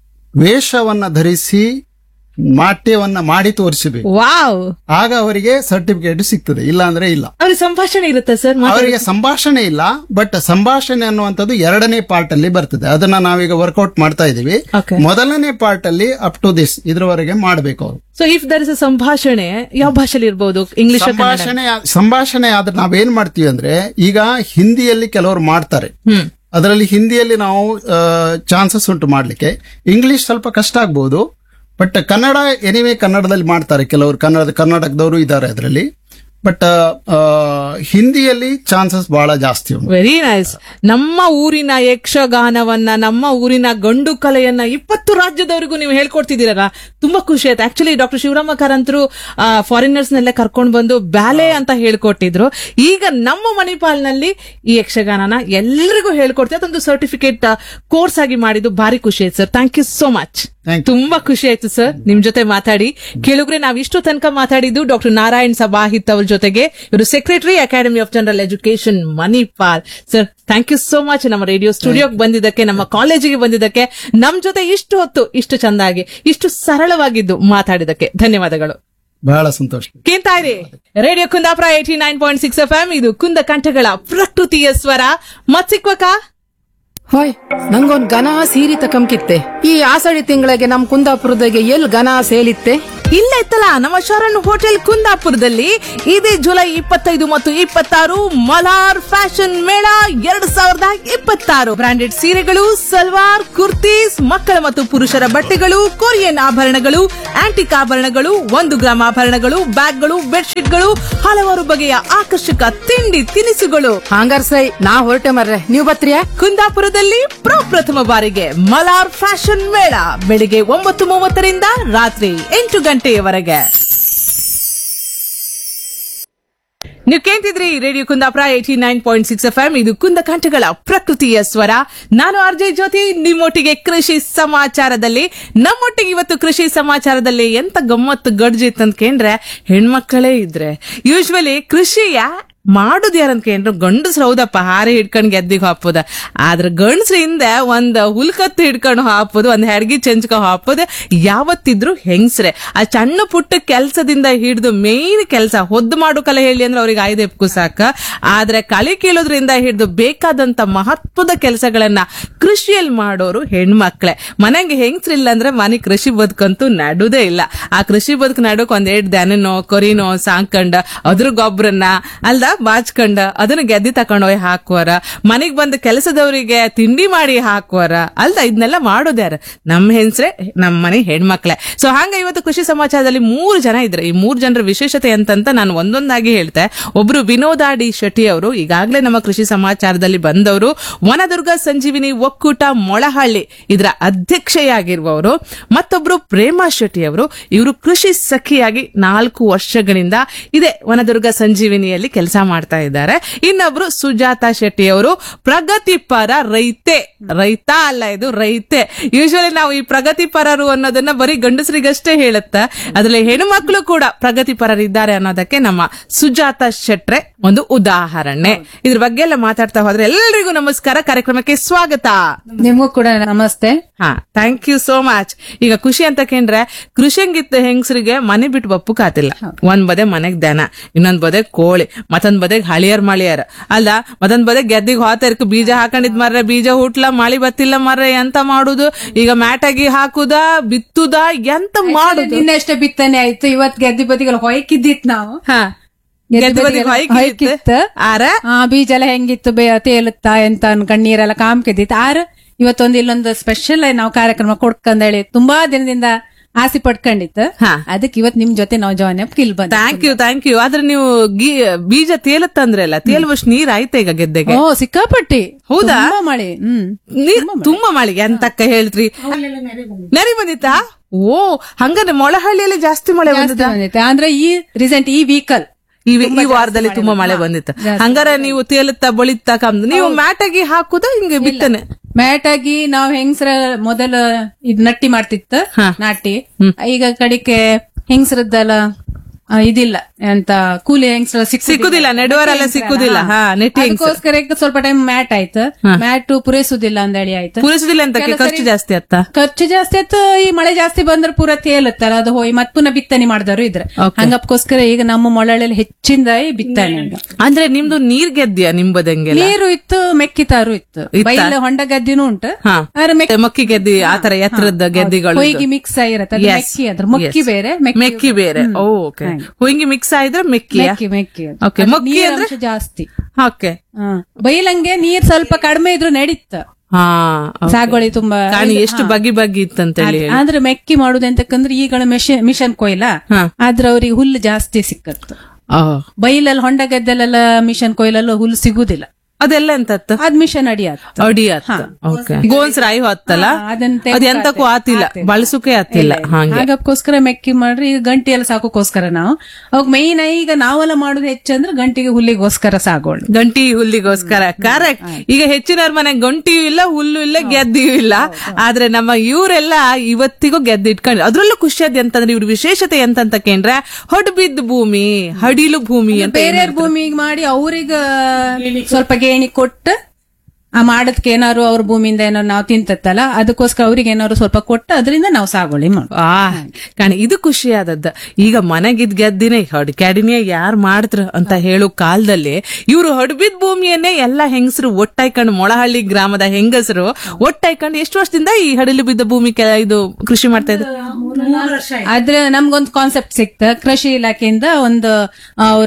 ವೇಷವನ್ನ ಧರಿಸಿ ನಾಟ್ಯವನ್ನ ಮಾಡಿ ತೋರಿಸಬೇಕು ವಾವ್ ಆಗ ಅವರಿಗೆ ಸರ್ಟಿಫಿಕೇಟ್ ಸಿಗ್ತದೆ ಇಲ್ಲ ಅಂದ್ರೆ ಇಲ್ಲ ಅವ್ರಿಗೆ ಸಂಭಾಷಣೆ ಇರುತ್ತೆ ಸರ್ ಅವರಿಗೆ ಸಂಭಾಷಣೆ ಇಲ್ಲ ಬಟ್ ಸಂಭಾಷಣೆ ಅನ್ನುವಂಥದ್ದು ಎರಡನೇ ಪಾರ್ಟ್ ಅಲ್ಲಿ ಬರ್ತದೆ ಅದನ್ನ ನಾವೀಗ ವರ್ಕೌಟ್ ಮಾಡ್ತಾ ಇದೀವಿ Okay. ಮೊದಲನೇ ಪಾರ್ಟ್ ಅಲ್ಲಿ ಅಪ್ ಟು ದಿಸ್ ಇದ್ರವರೆಗೆ ಮಾಡಬೇಕು ಅವರು so if there is a ಸಂಭಾಷಣೆ ಯಾವ ಭಾಷೆಲಿ ಇರ್ಬೋದು ಇಂಗ್ಲಿಷ್ ಸಂಭಾಷಣೆ ಸಂಭಾಷಣೆ ಆದ್ರೆ ನಾವೇನ್ ಮಾಡ್ತೀವಿ ಅಂದ್ರೆ ಈಗ ಹಿಂದಿಯಲ್ಲಿ ಕೆಲವರು ಮಾಡ್ತಾರೆ ಹ್ಮ್ ಅದರಲ್ಲಿ ಹಿಂದಿಯಲ್ಲಿ ನಾವು ಚಾನ್ಸಸ್ ಉಂಟು ಮಾಡ್ಲಿಕ್ಕೆ ಇಂಗ್ಲಿಷ್ ಸ್ವಲ್ಪ ಕಷ್ಟ ಆಗ್ಬಹುದು ಬಟ್ ಕನ್ನಡ ಎನಿವೇ ಕನ್ನಡದಲ್ಲಿ ಮಾಡ್ತಾರೆ ಕೆಲವರು ಕನ್ನಡದ ಕರ್ನಾಟಕದವರು ಇದ್ದಾರೆ ಅದರಲ್ಲಿ ಬಟ್ ಹಿಂದಿಯಲ್ಲಿ ಚಾನ್ಸಸ್ ಬಹಳ ಜಾಸ್ತಿ ಉಂಟು ವೆರಿ ನೈಸ್ ನಮ್ಮ ಊರಿನ ಯಕ್ಷಗಾನವನ್ನ ನಮ್ಮ ಊರಿನ ಗಂಡು ಕಲೆಯನ್ನ ಇಪ್ಪತ್ತು ರಾಜ್ಯದವರಿಗೂ ನೀವು ಹೇಳ್ಕೊಡ್ತಿದ್ದೀರಲ್ಲ ತುಂಬಾ ಖುಷಿ ಆಯ್ತು ಆಕ್ಚುಲಿ ಡಾಕ್ಟರ್ ಶಿವರಾಮ ಕಾರಂತರು ಫಾರಿನರ್ಸ್ ನೆಲ್ಲ ಕರ್ಕೊಂಡು ಬಂದು ಬ್ಯಾಲೆ ಅಂತ ಹೇಳ್ಕೊಟ್ಟಿದ್ರು ಈಗ ನಮ್ಮ ಮಣಿಪಾಲ್ನಲ್ಲಿ ಈ ಯಕ್ಷಗಾನನ ಎಲ್ರಿಗೂ ಹೇಳ್ಕೊಡ್ತೀವಿ ಅದೊಂದು ಸರ್ಟಿಫಿಕೇಟ್ ಕೋರ್ಸ್ ಆಗಿ ಮಾಡಿದ್ದು ಭಾರಿ ಖುಷಿ ಆಯ್ತು sir thank you so much Thank you. ತುಂಬಾ ಖುಷಿ ಆಯ್ತು ಸರ್ ನಿಮ್ ಜೊತೆ ಮಾತಾಡಿ ಕೇಳುಗ್ರೆ ನಾವ್ ಇಷ್ಟು ತನಕ ಮಾತಾಡಿದ್ದು ಡಾಕ್ಟರ್ ನಾರಾಯಣ್ ಸಭಾಹಿತ್ ಅವ್ರ ಜೊತೆಗೆ ಇವರು secretary academy of general education Manipal sir thank you so much ನಮ್ಮ ರೇಡಿಯೋ ಸ್ಟುಡಿಯೋಗೆ ಬಂದಿದ್ದಕ್ಕೆ ನಮ್ಮ ಕಾಲೇಜಿಗೆ ಬಂದಿದ್ದಕ್ಕೆ ನಮ್ ಜೊತೆ ಇಷ್ಟು ಹೊತ್ತು ಇಷ್ಟು ಚಂದಾಗಿ ಇಷ್ಟು ಸರಳವಾಗಿದ್ದು ಮಾತಾಡಿದಕ್ಕೆ ಧನ್ಯವಾದಗಳು ಬಹಳ ಸಂತೋಷ ಕೇಳ್ತಾ ಇರಿ radio Kundapura eighty nine point six F M ಇದು ಕುಂದ ಕಂಠಗಳ ಪ್ರಕೃತಿಯ ಸ್ವರ ಮತ್ ಸಿಕ್ವಕ ಹೋಯ್ ನಂಗೊಂದ್ ಘನ ಸೀರೆ ತಕಂಕಿತ್ತೆ ಈ ಆಸಡಿ ತಿಂಗಳಿಗೆ ನಮ್ ಕುಂದಾಪುರದಾಗೆ ಎಲ್ ಘನ ಸೇಲಿತ್ತೆ ಇಲ್ಲೇ ಇತ್ತಲ್ಲ ನಮ್ಮ ಶರಣ್ ಹೋಟೆಲ್ ಕುಂದಾಪುರದಲ್ಲಿ ಇದೇ ಜುಲೈ ಇಪ್ಪತ್ತೈದು ಮತ್ತು ಇಪ್ಪತ್ತಾರು ಮಲಾರ್ ಫ್ಯಾಷನ್ ಮೇಳ ಎರಡ್ ಸಾವಿರದ ಇಪ್ಪತ್ತಾರು ಬ್ರಾಂಡೆಡ್ ಸೀರೆಗಳು ಸಲ್ವಾರ್ ಕುರ್ತೀಸ್ ಮಕ್ಕಳ ಮತ್ತು ಪುರುಷರ ಬಟ್ಟೆಗಳು ಕೊರಿಯನ್ ಆಭರಣಗಳು ಆಂಟಿಕ್ ಆಭರಣಗಳು ಒಂದು ಗ್ರಾಮ್ ಆಭರಣಗಳು ಬ್ಯಾಗ್ಗಳು ಬೆಡ್ಶೀಟ್ಗಳು ಹಲವಾರು ಬಗೆಯ ಆಕರ್ಷಕ ತಿಂಡಿ ತಿನಿಸುಗಳು ಹಂಗಾರ್ ಸೈ ನಾ ಹೊರಟೆ ಮರ್ರೆ ನೀವ್ ಬತ್ರಿಯಾ ಕುಂದಾಪುರದಲ್ಲಿ ಪ್ರಪ್ರಥಮ ಬಾರಿಗೆ ಮಲಾರ್ ಫ್ಯಾಷನ್ ಮೇಳ ಬೆಳಿಗ್ಗೆ ಒಂಬತ್ತು ಮೂವತ್ತರಿಂದ ರಾತ್ರಿ ಎಂಟು ಗಂಟೆಯವರೆಗೆ ನೀವು ಕೇಳ್ತಿದ್ರಿ radio Kundapura eighty nine point six F M ಇದು ಕುಂದಕಂಠಗಳ ಪ್ರಕೃತಿಯ ಸ್ವರ ನಾನು ಅರ್ಜಯ್ ಜ್ಯೋತಿ ನಿಮ್ಮೊಟ್ಟಿಗೆ ಕೃಷಿ ಸಮಾಚಾರದಲ್ಲಿ ನಮ್ಮೊಟ್ಟಿಗೆ ಇವತ್ತು ಕೃಷಿ ಸಮಾಚಾರದಲ್ಲಿ ಎಂತ ಗಮ್ಮತ್ತು ಗಡ್ಜಿತ್ತು ಅಂತ ಕೇಂದ್ರೆ ಹೆಣ್ಮಕ್ಕಳೇ ಇದ್ರೆ ಯೂಶ್ವಲಿ ಕೃಷಿಯ ಮಾಡುದು ಯಾರಂತ ಕೇಂದ್ರ ಗಂಡಸ್ರು ಹೌದಪ್ಪ ಹಾರೆ ಹಿಡ್ಕೊಂಡ್ ಗೆದ್ದಿಗೆ ಹಾಪುದ ಆದ್ರ ಗಂಡಸ್ರಿಂದ ಒಂದ್ ಹುಲ್ಕತ್ತು ಹಿಡ್ಕೊಂಡು ಹಾಪುದು ಒಂದ್ ಹೆಡ್ಗಿ ಚೆಂಚ್ಕೊ ಹಾಪುದು ಯಾವತ್ತಿದ್ರು ಹೆಂಗ್ಸ್ರೆ ಆ ಸಣ್ಣ ಪುಟ್ಟ ಕೆಲ್ಸದಿಂದ ಹಿಡಿದು ಮೇನ್ ಕೆಲಸ ಹೊದ್ದು ಮಾಡು ಕಲೆ ಹೇಳಿ ಅಂದ್ರೆ ಅವ್ರಿಗೆ ಆಯ್ದೆಪ್ಕು ಸಾಕ ಆದ್ರೆ ಕಳೆ ಕೀಳೋದ್ರಿಂದ ಹಿಡಿದು ಬೇಕಾದಂತ ಮಹತ್ವದ ಕೆಲಸಗಳನ್ನ ಕೃಷಿಯಲ್ಲಿ ಮಾಡೋರು ಹೆಣ್ಮಕ್ಳೆ ಮನೆಗೆ ಹೆಂಗ್ಸ್ರಿಲ್ಲ ಅಂದ್ರೆ ಮನೆ ಕೃಷಿ ಬದುಕಂತೂ ನಡುದೇ ಇಲ್ಲ ಆ ಕೃಷಿ ಬದುಕು ನಡುಕ್ ಒಂದ್ ಎರಡ್ ದನನೋ ಕೊರಿನೋ ಸಾಂಕಂಡ ಅದ್ರ ಗೊಬ್ಬರನ್ನ ಅಲ್ದ ಬಾಚ್ಕಂಡ ಅದನ್ನ ಗೆದ್ದಿ ತಕೊಂಡೋಗಿ ಹಾಕುವರ ಮನೆಗ್ ಬಂದ ಕೆಲಸದವರಿಗೆ ತಿಂಡಿ ಮಾಡಿ ಹಾಕುವರ ಅಲ್ದ ಇದನ್ನೆಲ್ಲ ಮಾಡೋದ್ಯಾರ ನಮ್ ಹೆಂಗ್ಸ್ರೆ ನಮ್ ಮನೆ ಹೆಣ್ಮಕ್ಳೆ ಸೊ ಹಂಗ ಇವತ್ತು ಕೃಷಿ ಸಮಾಚಾರದಲ್ಲಿ ಮೂರು ಜನ ಇದ್ರೆ ಈ ಮೂರು ಜನರ ವಿಶೇಷತೆ ಅಂತಂತ ನಾನು ಒಂದೊಂದಾಗಿ ಹೇಳ್ತೆ ಒಬ್ರು ವಿನೋದ ಡಿ ಶೆಟ್ಟಿ ಅವರು ಈಗಾಗಲೇ ನಮ್ಮ ಕೃಷಿ ಸಮಾಚಾರದಲ್ಲಿ ಬಂದವರು ವನದುರ್ಗ ಸಂಜೀವಿನಿ ಒಕ್ಕೂಟ ಮೊಳಹಳ್ಳಿ ಇದರ ಅಧ್ಯಕ್ಷೆಯಾಗಿರುವವರು ಮತ್ತೊಬ್ರು ಪ್ರೇಮಾ ಶೆಟ್ಟಿ ಅವರು ಇವರು ಕೃಷಿ ಸಖಿಯಾಗಿ ನಾಲ್ಕು ವರ್ಷಗಳಿಂದ ಇದೇ ವನದುರ್ಗ ಸಂಜೀವಿನಿಯಲ್ಲಿ ಕೆಲಸ ಮಾಡ್ತಾ ಇದ್ದಾರೆ ಇನ್ನೊಬ್ರು ಸುಜಾತಾ ಶೆಟ್ಟಿ ಅವರು ಪ್ರಗತಿಪರ ರೈತೆ ರೈತ ಅಲ್ಲ ಇದು ರೈತೆ ಯೂಶಲಿ ನಾವು ಈ ಪ್ರಗತಿಪರರು ಅನ್ನೋದನ್ನ ಬರೀ ಗಂಡಸರಿಗಷ್ಟೇ ಹೇಳುತ್ತ ಅದ್ರಲ್ಲಿ ಹೆಣ್ಮಕ್ಳು ಕೂಡ ಪ್ರಗತಿಪರರಿದ್ದಾರೆ ಅನ್ನೋದಕ್ಕೆ ನಮ್ಮ ಸುಜಾತ ಶೆಟ್ರೆ ಒಂದು ಉದಾಹರಣೆ ಇದ್ರ ಬಗ್ಗೆ ಎಲ್ಲ ಮಾತಾಡ್ತಾ ಹೋದ್ರೆ ಎಲ್ಲರಿಗೂ ನಮಸ್ಕಾರ ಕಾರ್ಯಕ್ರಮಕ್ಕೆ ಸ್ವಾಗತ ನಿಮಗೂ ಕೂಡ ನಮಸ್ತೆ ಹಾ ಥ್ಯಾಂಕ್ ಯು ಸೋ ಮಚ್ ಈಗ ಖುಷಿ ಅಂತ ಕೇಂದ್ರೆ ಕೃಷಿಯಂಗಿತ್ತ ಹೆಂಗಸರಿಗೆ ಮನೆ ಬಿಟ್ಟು ಬಪ್ಪು ಕಾತಿಲ್ಲ ಒಂದ್ ಬದೆ ಮನೆಗ್ ದನ ಇನ್ನೊಂದ್ ಬದೆ ಕೋಳಿ ಮತ್ತೊಂದ್ ಬದೆಗ್ ಹಳಿಯರ್ ಮಳಿಯರ್ ಅಲ್ಲ ಮತ್ತೊಂದ್ ಬದೆ ಗೆದ್ದಿಗ್ ಹೋತರ್ಕ ಬೀಜ ಹಾಕೊಂಡಿದ್ ಮರ್ರೆ ಬೀಜ ಹುಟ್ಲ ಮಳಿ ಬತ್ತಿಲ್ಲ ಮರ್ರೆ ಎಂತ ಮಾಡುದು ಈಗ ಮ್ಯಾಟಾಗಿ ಹಾಕುದ ಬಿತ್ತುದ ಎಂತ ಮಾಡುದು ನಿನ್ನೆಷ್ಟೇ ಬಿತ್ತನೆ ಆಯ್ತು ಇವತ್ ಗೆದ್ದಿ ಬದಿಗೆಲ್ಲ ಹೊಯ್ಕಿದ್ದಿತ್ ನಾವು ಹಾ ಗೆದ್ದಿ ಬದಿಗ್ ಹೊಯ್ಕಿತ್ತು. ಹೊಯ್ಕಿತ್ತು. ಆರ ಆ ಬೀಜ ಎಲ್ಲ ಹೆಂಗಿತ್ತು ಬೇ ತೇಲುತ್ತಾ ಎಂತ ಅನ್ ಕಣ್ಣೀರೆಲ್ಲ ಕಾಮ್ಕಿದ್ದಿತ್ತು ಆರ ಇವತ್ತೊಂದು ಇಲ್ಲೊಂದು ಸ್ಪೆಷಲ್ ನಾವು ಕಾರ್ಯಕ್ರಮ ಕೊಡ್ಕಂದೇಳಿ ತುಂಬಾ ದಿನದಿಂದ ಆಸೆ ಪಡ್ಕೊಂಡಿತ್ತು ಹಾ. ಅದಕ್ಕೆ ಇವತ್ ನಿಮ್ ಜೊತೆ ನಾವು ಜಾಯ್ನ್ ಅಪ್ ಕಿಲ್ ಬಂದ ಥ್ಯಾಂಕ್ ಯು ಥ್ಯಾಂಕ್ ಯು ಆದ್ರೆ ನೀವು ಗಿ- ಬೀಜ ತೇಲತ್ತಂದ್ರಲ್ಲ ತೇಲುವಷ್ಟು ನೀರ್ ಆಯ್ತಾ ಈಗ ಗೆದ್ದೆಗೆ ಓ ಸಿಕ್ಕಾಪಟ್ಟಿ ಹೌದಾ? ತುಂಬಾ ಮಳೆ ಹ್ಮ್ ನೀರ್ ತುಂಬಾ ಮಳೆಗೆ ಎಂತಕ್ಕ ಹೇಳ್ತ್ರಿ ನೆರೆ ಬಂದಿತ್ತಾ ಓ ಹಂಗಾದ್ರೆ ಮೊಳಹಳ್ಳಿಯಲ್ಲಿ ಜಾಸ್ತಿ ಮಳೆ ಜಾಸ್ತಿ ಬಂದಿತ್ತ ಬಂದೈತೆ. ಅಂದ್ರೆ ಈ ರೀಸೆಂಟ್ ಈ ವೀಕಲ್ ಈ ಈ ವಾರದಲ್ಲಿ ತುಂಬಾ ಮಳೆ ಬಂದಿತ್ತು ಹಂಗಾರೆ ನೀವು ತೇಲುತ್ತಾ ಬಳಿತಾ ಕಮ್ದು ನೀವು ಮ್ಯಾಟಾಗಿ ಹಾಕುದ ಹಿಂಗೆ ಬಿತ್ತನೆ ಮ್ಯಾಟ್ ಆಗಿ ನಾವ್ ಹೆಂಗಸರ ಮೊದಲ ಇದ್ ನಟ್ಟಿ ಮಾಡ್ತಿತ್ತು ಹಾ. ನಾಟಿ ಈಗ ಕಡಿಕೆ ಹೆಂಗಸರದ್ದೆಲ್ಲ ಆ, ಇದಿಲ್ಲ ಎಂತ ಕೂಲಿ ಹೆಂಗಸರ ಸಿಕ್ಕುದಿಲ್ಲ, ನೆಡುವರೆಲ್ಲ ಸಿಕ್ಕುದಿಲ್ಲ. ಹಾ, ನೆಟ್ಟಿ ಹೆಂಗ್ಸ್ರು. ಅದಕ್ಕೋಸ್ಕರ ಈಗ ಸ್ವಲ್ಪ ಟೈಮ್ ಮ್ಯಾಟ್ ಆಯ್ತು ಮ್ಯಾಟ್ ಪೂರೈಸುದಿಲ್ಲ ಅಂದೇಳಿ ಆಯ್ತು ಪೂರೈಸುದಿಲ್ಲ ಅಂತಕ್ಕೆ ಖರ್ಚು ಜಾಸ್ತಿ ಅತ್ತ ಖರ್ಚು ಜಾಸ್ತಿ ಆಯ್ತು ಈ ಮಳೆ ಜಾಸ್ತಿ ಬಂದ್ರೆ ಪೂರ ತೇಲತ್ತಲ್ಲ ಅದು ಹೋಗಿ ಮತ್ ಪುನಃ ಬಿತ್ತನೆ ಮಾಡಿದವರು ಇದ್ರೆ Okay. ಹಂಗಪ್ಕೋಸ್ಕರ ಈಗ ನಮ್ಮ ಮೊಳಲಲ್ಲಿ ಹೆಚ್ಚಿಂದ ಈ ಬಿತ್ತನೆ ಈಗ. ಅಂದ್ರೆ ನಿಮ್ದು ನೀರ್ ಗೆದ್ದಿಯಾ ನಿಂಬದಂಗೆಲ್ಲ ನೀರು ಇತ್ತು ಮೆಕ್ಕಿತಾರು ಇತ್ತು ಇತ್ತಾ? ಬೈಲ ಹೊಂಡ ಗದ್ದಿನೂ ಉಂಟು ಹಾ ಆದ್ರೆ ಮೆಕ್ಕಿ ಮಕ್ಕಿ ಗೆದ್ದಿ ಆತರ ಎತ್ತರದ ಗೆದ್ದಿಗಳು ಹೊಯ್ಗೆ ಮಿಕ್ಸ್ ಆಗಿರತ್ತೆ ಅದು Yes. ಮೆಕ್ಕಿ ಅದ್ರ ಮೊಕ್ಕಿ Yes. ಬೇರೆ ಮೆಕ್ಕಿ ಬೇರೆ ಓಕೆ ಹೊಂಗಿ ಮಿಕ್ಸ್ ಆಯ್ದ್ರೆ ಮೆಕ್ಕಿಯ ಮೆಕ್ಕಿ ಮೆಕ್ಕಿ ಅದು. Okay, ಅದು ಮೊಕ್ಕಿ ನೀರಿನ ಅಂದ್ರೆ? ಅಂಶ ಜಾಸ್ತಿ ಓಕೆ ಹಾ. ಬೈಲಂಗೆ ನೀರ್ ಸ್ವಲ್ಪ ಕಡಿಮೆ ಇದ್ರು ನಡೀತ ಹಾ ಸಾಗುವಳಿ ತುಂಬಾ ಕಾಣಿ ಎಷ್ಟು ಬಗೆ ಬಗೆ ಇತ್ತಂತೇಳಿ ಹೇಳಿ ಆದ್ರೆ ಮೆಕ್ಕಿ ಮಾಡುದು ಎಂತಕ್ಕಂದ್ರೆ ಈಗಳ ಮಿಷನ್ ಮಿಷನ್ ಕೊಯ್ಲ ಹಾ. ಆದ್ರೆ ಅವ್ರಿಗೆ ಹುಲ್ಲು ಜಾಸ್ತಿ ಸಿಕ್ಕತ್ತು ಆ, ಬೈಲಲ್ಲಿ ಹೊಂಡ ಗದ್ದೆಲೆಲ್ಲ ಮಿಷನ್ ಕೊಯ್ಲಲ್ಲ ಹುಲ್ಲು ಸಿಗುದಿಲ್ಲ ಅದೆಲ್ಲ ಎಂತತ್ತ ಅದ್ ಮಿಷನ್ ಅಡಿಯಾತ್ ಅಡಿ ಅತ್ತ ಓಕೆ ಗೋನ್ಸ್ ರಾಯಿ ಹೊತ್ತಲ್ಲ ಹಾ, ಅದನ್ನ ತೆಗ್ದು ಅದ್ ಎಂತಕ್ಕೂ ಆತಿಲ್ಲ ಬಳಸುಕೆ ಆತಿಲ್ಲ ಹಾಗೆ ಹಾಗಕ್ಕೋಸ್ಕರ ಮೆಕ್ಕಿ ಮಾಡ್ರಿ ಈಗ ಗಂಟಿ ಎಲ್ಲ ಸಾಕೋಕೋಸ್ಕರ ನಾವು ಅವಾಗ ಮೈನ್ ಈಗ ನಾವೆಲ್ಲ ಮಾಡುದು ಹೆಚ್ಚಂದ್ರೆ ಗಂಟಿಗೆ ಹುಲ್ಲಿಗೋಸ್ಕರ ಸಾಗೋಣ ಗಂಟಿ ಹುಲ್ಲಿಗೋಸ್ಕರ ಕರೆಕ್ಟ್ ಈಗ ಹೆಚ್ಚಿನವ್ರ ಮನೆ ಗಂಟಿಯೂ ಇಲ್ಲ ಹುಲ್ಲು ಇಲ್ಲ ಗೆದ್ದಿಯೂ ಇಲ್ಲ ಆದ್ರೆ ನಮ್ಮ ಇವರೆಲ್ಲ ಇವತ್ತಿಗೂ ಗೆದ್ದು ಇಟ್ಕೊಂಡು ಅದ್ರಲ್ಲೂ ಖುಷಿಯಾದ ಎಂತಂದ್ರೆ ಇವ್ರ ವಿಶೇಷತೆ ಎಂತಂತ ಕೇಂದ್ರೆ ಹೊಡ್ ಬಿದ್ದ ಭೂಮಿ ಹಡಿಲು ಭೂಮಿ ಅಂತ ಬೇರೆ ಭೂಮಿಗೆ ಮಾಡಿ ಅವ್ರಿಗ ಸ್ವಲ್ಪ ಗೇಣಿ ಕೊಟ್ಟು ಆ ಮಾಡದ್ಕೆ ಏನಾದ್ರು ಅವ್ರ ಭೂಮಿಯಿಂದ ಏನಾದ್ರು ನಾವು ತಿಂತತ್ತಲ್ಲ ಅದಕ್ಕೋಸ್ಕರ ಅವ್ರಿಗೆ ಏನಾದ್ರು ಸ್ವಲ್ಪ ಕೊಟ್ಟು ಅದರಿಂದ ನಾವು ಸಾಗುವಳಿ ಮಾಡ್ತೀವಿ ಆ ಕಾಣ ಇದು ಖುಷಿ ಆದದ್ದ ಈಗ ಮನೆಗಿದ್ ಗೆದ್ದಿನೇ ಹೊಡ್ಕ್ಯಾಡಿನೇ ಯಾರ್ ಮಾಡಿದ್ರ ಅಂತ ಹೇಳೋ ಕಾಲದಲ್ಲಿ ಇವ್ರು ಹೊಡ್ಬಿದ್ ಭೂಮಿಯನ್ನೇ ಎಲ್ಲಾ ಹೆಂಗಸರು ಒಟ್ಟಾಯ್ಕೊಂಡು ಮೊಳಹಳ್ಳಿ ಗ್ರಾಮದ ಹೆಂಗಸರು ಒಟ್ಟಾಯ್ಕೊಂಡು ಎಷ್ಟು ವರ್ಷದಿಂದ ಈ ಹಡಲು ಬಿದ್ದ ಭೂಮಿ ಕೆ- ಇದು ಕೃಷಿ ಮಾಡ್ತಾ ಇದ್ರು ಆದ್ರೆ ನಮ್ಗೊಂದು ಕಾನ್ಸೆಪ್ಟ್ ಸಿಕ್ತ ಕೃಷಿ ಇಲಾಖೆಯಿಂದ ಒಂದು ಅವರ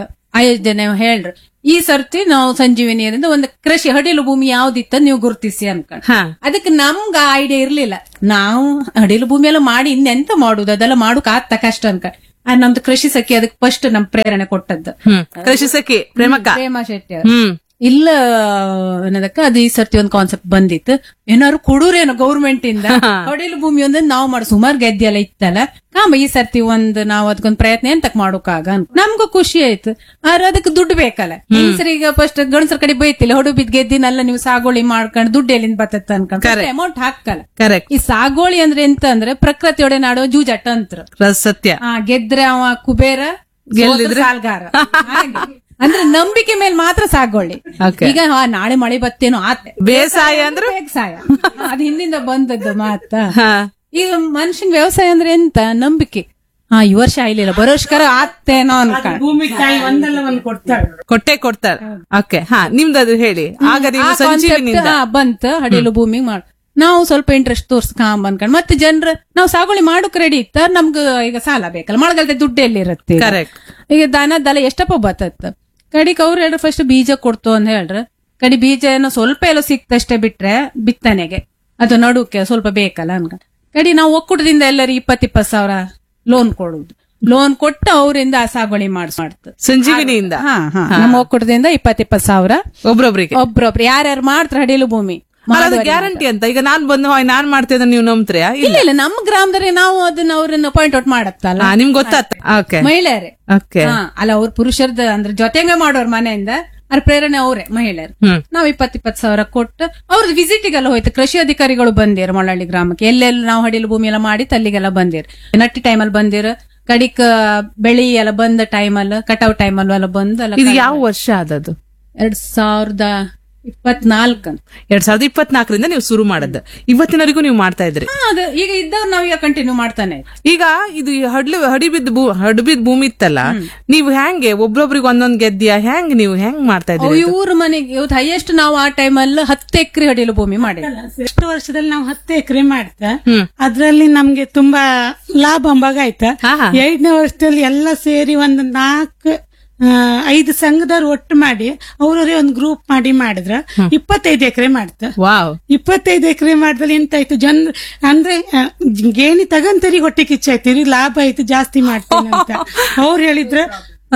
ಆಯೋಜನೆ ಹೇಳ್ರು ಈ ಸರ್ತಿ ನಾವು ಸಂಜೀವಿನಿಯಿಂದ ಒಂದು ಕೃಷಿ ಹಡಿಲು ಭೂಮಿ ಯಾವ್ದಿತ್ತ ನೀವು ಗುರುತಿಸಿ ಅನ್ಕೊಂಡು ಹಾ ಅದಕ್ಕೆ ನಮ್ಗ ಐಡಿಯಾ ಇರ್ಲಿಲ್ಲ ನಾವು ಹಡಿಲು ಭೂಮಿ ಎಲ್ಲ ಮಾಡಿ ಇನ್ನೆಂತ ಮಾಡುದು ಅದೆಲ್ಲ ಮಾಡೋಕ್ ಆತ ಕಷ್ಟ ಅನ್ಕ ಆ ನಮ್ದು ಕೃಷಿ ಸಖಿ ಅದಕ್ಕೆ ಫಸ್ಟ್ ನಮ್ ಪ್ರೇರಣೆ ಕೊಟ್ಟದ್ದು ಹ್ಮ್ ಕೃಷಿ ಸಖಿ ಪ್ರೇಮಕ್ಕ ಪ್ರೇಮ ಶೆಟ್ಟಿ ಅವ್ರು. ಹ್ಮ್ ಇಲ್ಲ ಅನ್ನೋದಕ್ಕ ಅದು ಈ ಸರ್ತಿ ಒಂದು ಕಾನ್ಸೆಪ್ಟ್ ಬಂದಿತ್ತು ಏನಾದ್ರು ಕೊಡೂರೇನೋ ಗೌರ್ಮೆಂಟ್ ಇಂದ ಹೊಡಿಲು ಭೂಮಿ ಒಂದ್ ನಾವ್ ಮಾಡಿ ಸುಮಾರು ಗೆದ್ದೆ ಎಲ್ಲ ಇತ್ತಲ್ಲ ಕಾಮ ಈ ಸರ್ತಿ ಒಂದ್ ನಾವ್ ಅದಕ್ಕೊಂದ್ ಪ್ರಯತ್ನ ಎಂತಕ್ ಮಾಡೋಕಾಗ ಅಂತ. ನಮ್ಗೂ ಖುಷಿ ಆಯ್ತು ಆದ್ರೆ ಅದಕ್ಕೆ ದುಡ್ಡು ಬೇಕಲ್ಲ ಹೆಂಗಸರಿಗೆ ಫಸ್ಟ್ ಗಂಡಸರ ಕಡೆ ಬೈತಿಲ್ಲ ಹೊಡು ಬಿದ್ ಗೆದ್ದಿನಲ್ಲ ನೀವು ಸಾಗೋಳಿ ಮಾಡ್ಕೊಂಡು ದುಡ್ಡು ಎಲ್ಲಿಂದ ಬರ್ತತ್ತ ಅನ್ಕೊಂಡು ಅಮೌಂಟ್ ಹಾಕಲ್ಲ ಕರೆಕ್ಟ್ ಈ ಸಾಗೋಳಿ ಅಂದ್ರೆ ಎಂತ ಅಂದ್ರೆ ಪ್ರಕೃತಿಯೊಡೆ ನಾಡೋ ಜೂಜಾಟ ಅಂತ್ರ ಸತ್ಯ ಆ ಗೆದ್ರೆ ಅವ ಕುಬೇರ ಗೆಲ್ಲಿದ್ರೆ ಸಾಲ್ಗಾರ ಹಾಗೆ. ಅಂದ್ರೆ ನಂಬಿಕೆ ಮೇಲೆ ಮಾತ್ರ ಸಾಗೋಳಿ Okay. ಈಗ ಹಾ, ನಾಳೆ ಮಳೆ ಬತ್ತೇನೋ ಆತೆ ಬೇಸಾಯ ಅಂದ್ರೆ ಬೇಸಾಯ ಅದ್ ಹಿಂದಿಂದ ಬಂದದ್ದು ಮಾತ ಹಾ ಈಗ ಮನುಷ್ಯನ್ ವ್ಯವಸಾಯ ಅಂದ್ರೆ ಎಂತ ನಂಬಿಕೆ ಹಾ ಈ ವರ್ಷ ಆಯ್ಲಿಲ್ಲ ಬರೋ ವರ್ಷಕರ ಆತೇನೋ ಅನ್ಕೊಂಡ್ ಭೂಮಿ ತಾಯಿ ಒಂದಲ್ಲ ಒಂದ್ ಕೊಡ್ತಾಳೆ ಕೊಟ್ಟೆ ಕೊಡ್ತಾರೆ ಓಕೆ ಹಾ ನಿಮ್ದದು ಹೇಳಿ ಆಗ ನೀವು ಆ concept, ಸಂಜೀವಿನಿಂದ ಹಾ, ಬಂತ ಹಡಿಲು ಭೂಮಿ ಮಾಡ್ ನಾವು ಸ್ವಲ್ಪ ಇಂಟ್ರೆಸ್ಟ್ ತೋರ್ಸ್ಕೊಂಡ್ ಅನ್ಕೊಂಡ್ ಮತ್ತೆ ಜನರ ನಾವು ಸಾಗುವಳಿ ಮಾಡೋಕ್ ರೆಡಿ ಇತ್ತ ನಮ್ಗ ಈಗ ಸಾಲ ಬೇಕಲ್ಲ ಮಳೆಗಾಲದ ದುಡ್ಡು ಎಲ್ಲಿರುತ್ತೆ ಈಗ? Correct. ಈಗ ದನ ದಲ ಎಷ್ಟಪ್ಪ ಬತ್ತತ್ತ ಕಡಿಕ್ ಅವ್ರು ಹೇಳ್ರ ಫಸ್ಟ್ ಬೀಜ ಕೊಡ್ತು ಅಂತ ಹೇಳ್ರ ಕಡಿ ಬೀಜ ಏನೋ ಸ್ವಲ್ಪ ಎಲ್ಲೋ ಸಿಕ್ತಷ್ಟೇ ಬಿಟ್ರೆ ಬಿತ್ತನೆಗೆ ಅದು ನಡುಕ್ಕೆ ಸ್ವಲ್ಪ ಬೇಕಲ್ಲ ಅನ್ಕ ಕಡಿ ನಾವು ಒಕ್ಕೂಟದಿಂದ ಎಲ್ಲರಿಗೆ ಇಪ್ಪತ್ ಇಪ್ಪತ್ ಸಾವಿರ ಲೋನ್ ಕೊಡುದು ಲೋನ್ ಕೊಟ್ಟು ಅವರಿಂದ ಆ ಸಾಗುವಳಿ ಮಾಡ್ಸ್ ಮಾಡ್ತು ಸಂಜೀವಿನಿಯಿಂದ ಹಾ ಹಾ ನಮ್ಮ ಒಕ್ಕೂಟದಿಂದ ಇಪ್ಪತ್ ಇಪ್ಪತ್ ಸಾವಿರ ಒಬ್ರೊಬ್ರಿಗೆ ಒಬ್ರೊಬ್ರು ಯಾರ್ಯಾರು ಮಾಡ್ತಾರೆ ಹಡಿಲು ಭೂಮಿ ಅಲ್ಲ, ಅದು ಗ್ಯಾರಂಟಿ ಅಂತ ಈಗ ನಾನ್ ಬಂದು "ಹೋಯ್, ನಾನ್ ಮಾಡ್ತಿದ್ದೆ ನೀವು ನಂಬ್ತೀರಾ ಇಲ್ಲ ಇಲ್ಲ ನಮ್ಮ ಗ್ರಾಮದಲ್ಲಿ ನಾವು ಅದನ್ನ ಅವ್ರನ್ನ ಪಾಯಿಂಟ್ ಔಟ್ ಮಾಡತ್ತಲ್ಲ ಹಾ ನಿಮ್ಗೆ ಗೊತ್ತಾತ ಓಕೆ ಮಹಿಳೆಯರೇ ಓಕೆ ಹಾ, ಅಲ್ಲ ಅವ್ರ ಪುರುಷರದ ಅಂದ್ರೆ ಜೊತೆಗೆ ಮಾಡೋರ್ ಮನೆಯಿಂದ ಅದ್ರ ಪ್ರೇರಣೆ ಅವರೇ ಮಹಿಳೆಯರು ಹ್ಮ್. ನಾವ್ ಇಪ್ಪತ್ ಇಪ್ಪತ್ ಸಾವಿರ ಕೊಟ್ಟು ಅವ್ರದ್ದು ವಿಸಿಟಿಗೆಲ್ಲ ಹೋಯ್ತು ಕೃಷಿ ಅಧಿಕಾರಿಗಳು ಬಂದಿರು ಮೊಳಹಳ್ಳಿ ಗ್ರಾಮಕ್ಕೆ ಎಲ್ಲೆಲ್ಲಿ ನಾವು ಹಡಿಲು ಭೂಮಿ ಎಲ್ಲ ಮಾಡಿ ಅಲ್ಲಿಗೆಲ್ಲ ಬಂದಿರು ನಟ್ಟಿ ಟೈಮಲ್ಲಿ ಬಂದಿರು ಕಡಿಕ ಬೆಳಿ ಎಲ್ಲ ಬಂದ ಟೈಮಲ್ಲಿ ಕಟಾವ್ ಟೈಮಲ್ಲೂ ಎಲ್ಲ ಬಂದು ಎಲ್ಲ ಇದು ಯಾವ ವರ್ಷ ಆದದ್ದು ಎರಡ್ ಸಾವಿರದ ಇಪ್ಪತ್ನಾಲ್ಕು ಎರಡ್ ಸಾವಿರದ ಇಪ್ಪತ್ನಾಲ್ಕರಿಂದ ನೀವು ಶುರು ಮಾಡದ್ದು ಇವತ್ತಿನವರೆಗೂ ನೀವು ಮಾಡ್ತಾ ಇದ್ರಿ ಅದು ಈಗ ಇದ್ದವ್ರು ನಾವೀಗ ಕಂಟಿನ್ಯೂ ಮಾಡ್ತಾನೆ ಈಗ ಇದು ಈ ಹಡ್ಲು ಹಡಿಬಿದ್ದ ಭೂ ಹಡಬಿದ್ ಭೂಮಿ ಇತ್ತಲ್ಲ ನೀವು ಹೆಂಗೆ ಒಬ್ರೊಬ್ರಿಗೆ ಒಂದೊಂದ್ ಗೆದ್ದಿಯಾ ಹೆಂಗ್ ನೀವು ಹೆಂಗ್ ಮಾಡ್ತಾ ಇದ್ರಿ ಇವ್ರ ಮನೆಗೆ ಇವತ್ತು ಹೈಯೆಸ್ಟ್ ನಾವು ಆ ಟೈಮಲ್ಲಿ ಹತ್ತು ಎಕರೆ ಹಡಿಲು ಭೂಮಿ ಮಾಡಿದ್ವಿ ಎಷ್ಟು ವರ್ಷದಲ್ಲಿ ನಾವು ಹತ್ತು ಎಕರೆ ಮಾಡ್ತಾ ಅದ್ರಲ್ಲಿ ನಮ್ಗೆ ತುಂಬಾ ಲಾಭ ಅಂಬಾಗ ಆಯ್ತಾ ಹಾ, ಹಾ. ಎರಡನೇ ವರ್ಷದಲ್ಲಿ ಎಲ್ಲ ಸೇರಿ ಒಂದು ನಾಲ್ಕು ಆ, ಐದು ಸಂಘದವ್ರು ಒಟ್ಟು ಮಾಡಿ ಅವ್ರವ್ರೇ ಒಂದು ಗ್ರೂಪ್ ಮಾಡಿ ಮಾಡಿದ್ರ ಇಪ್ಪತ್ತೈದು ಎಕರೆ ಮಾಡ್ತಾ ವಾವ್ ಇಪ್ಪತ್ತೈದು ಎಕರೆ ಮಾಡಿದಲ್ಲಿ ಎಂತಾಯ್ತು ಜನ ಅಂದ್ರೆ ಆ, ಗೇಣಿ ತಗಂತರಿಗೆ ಹೊಟ್ಟೆ ಕಿಚ್ಚಾಯ್ತು ಇವ್ರಿಗೆ ಲಾಭ ಆಯ್ತು ಜಾಸ್ತಿ ಮಾಡ್ತೇನೆ ಅಂತ ಅವ್ರು ಹೇಳಿದ್ರ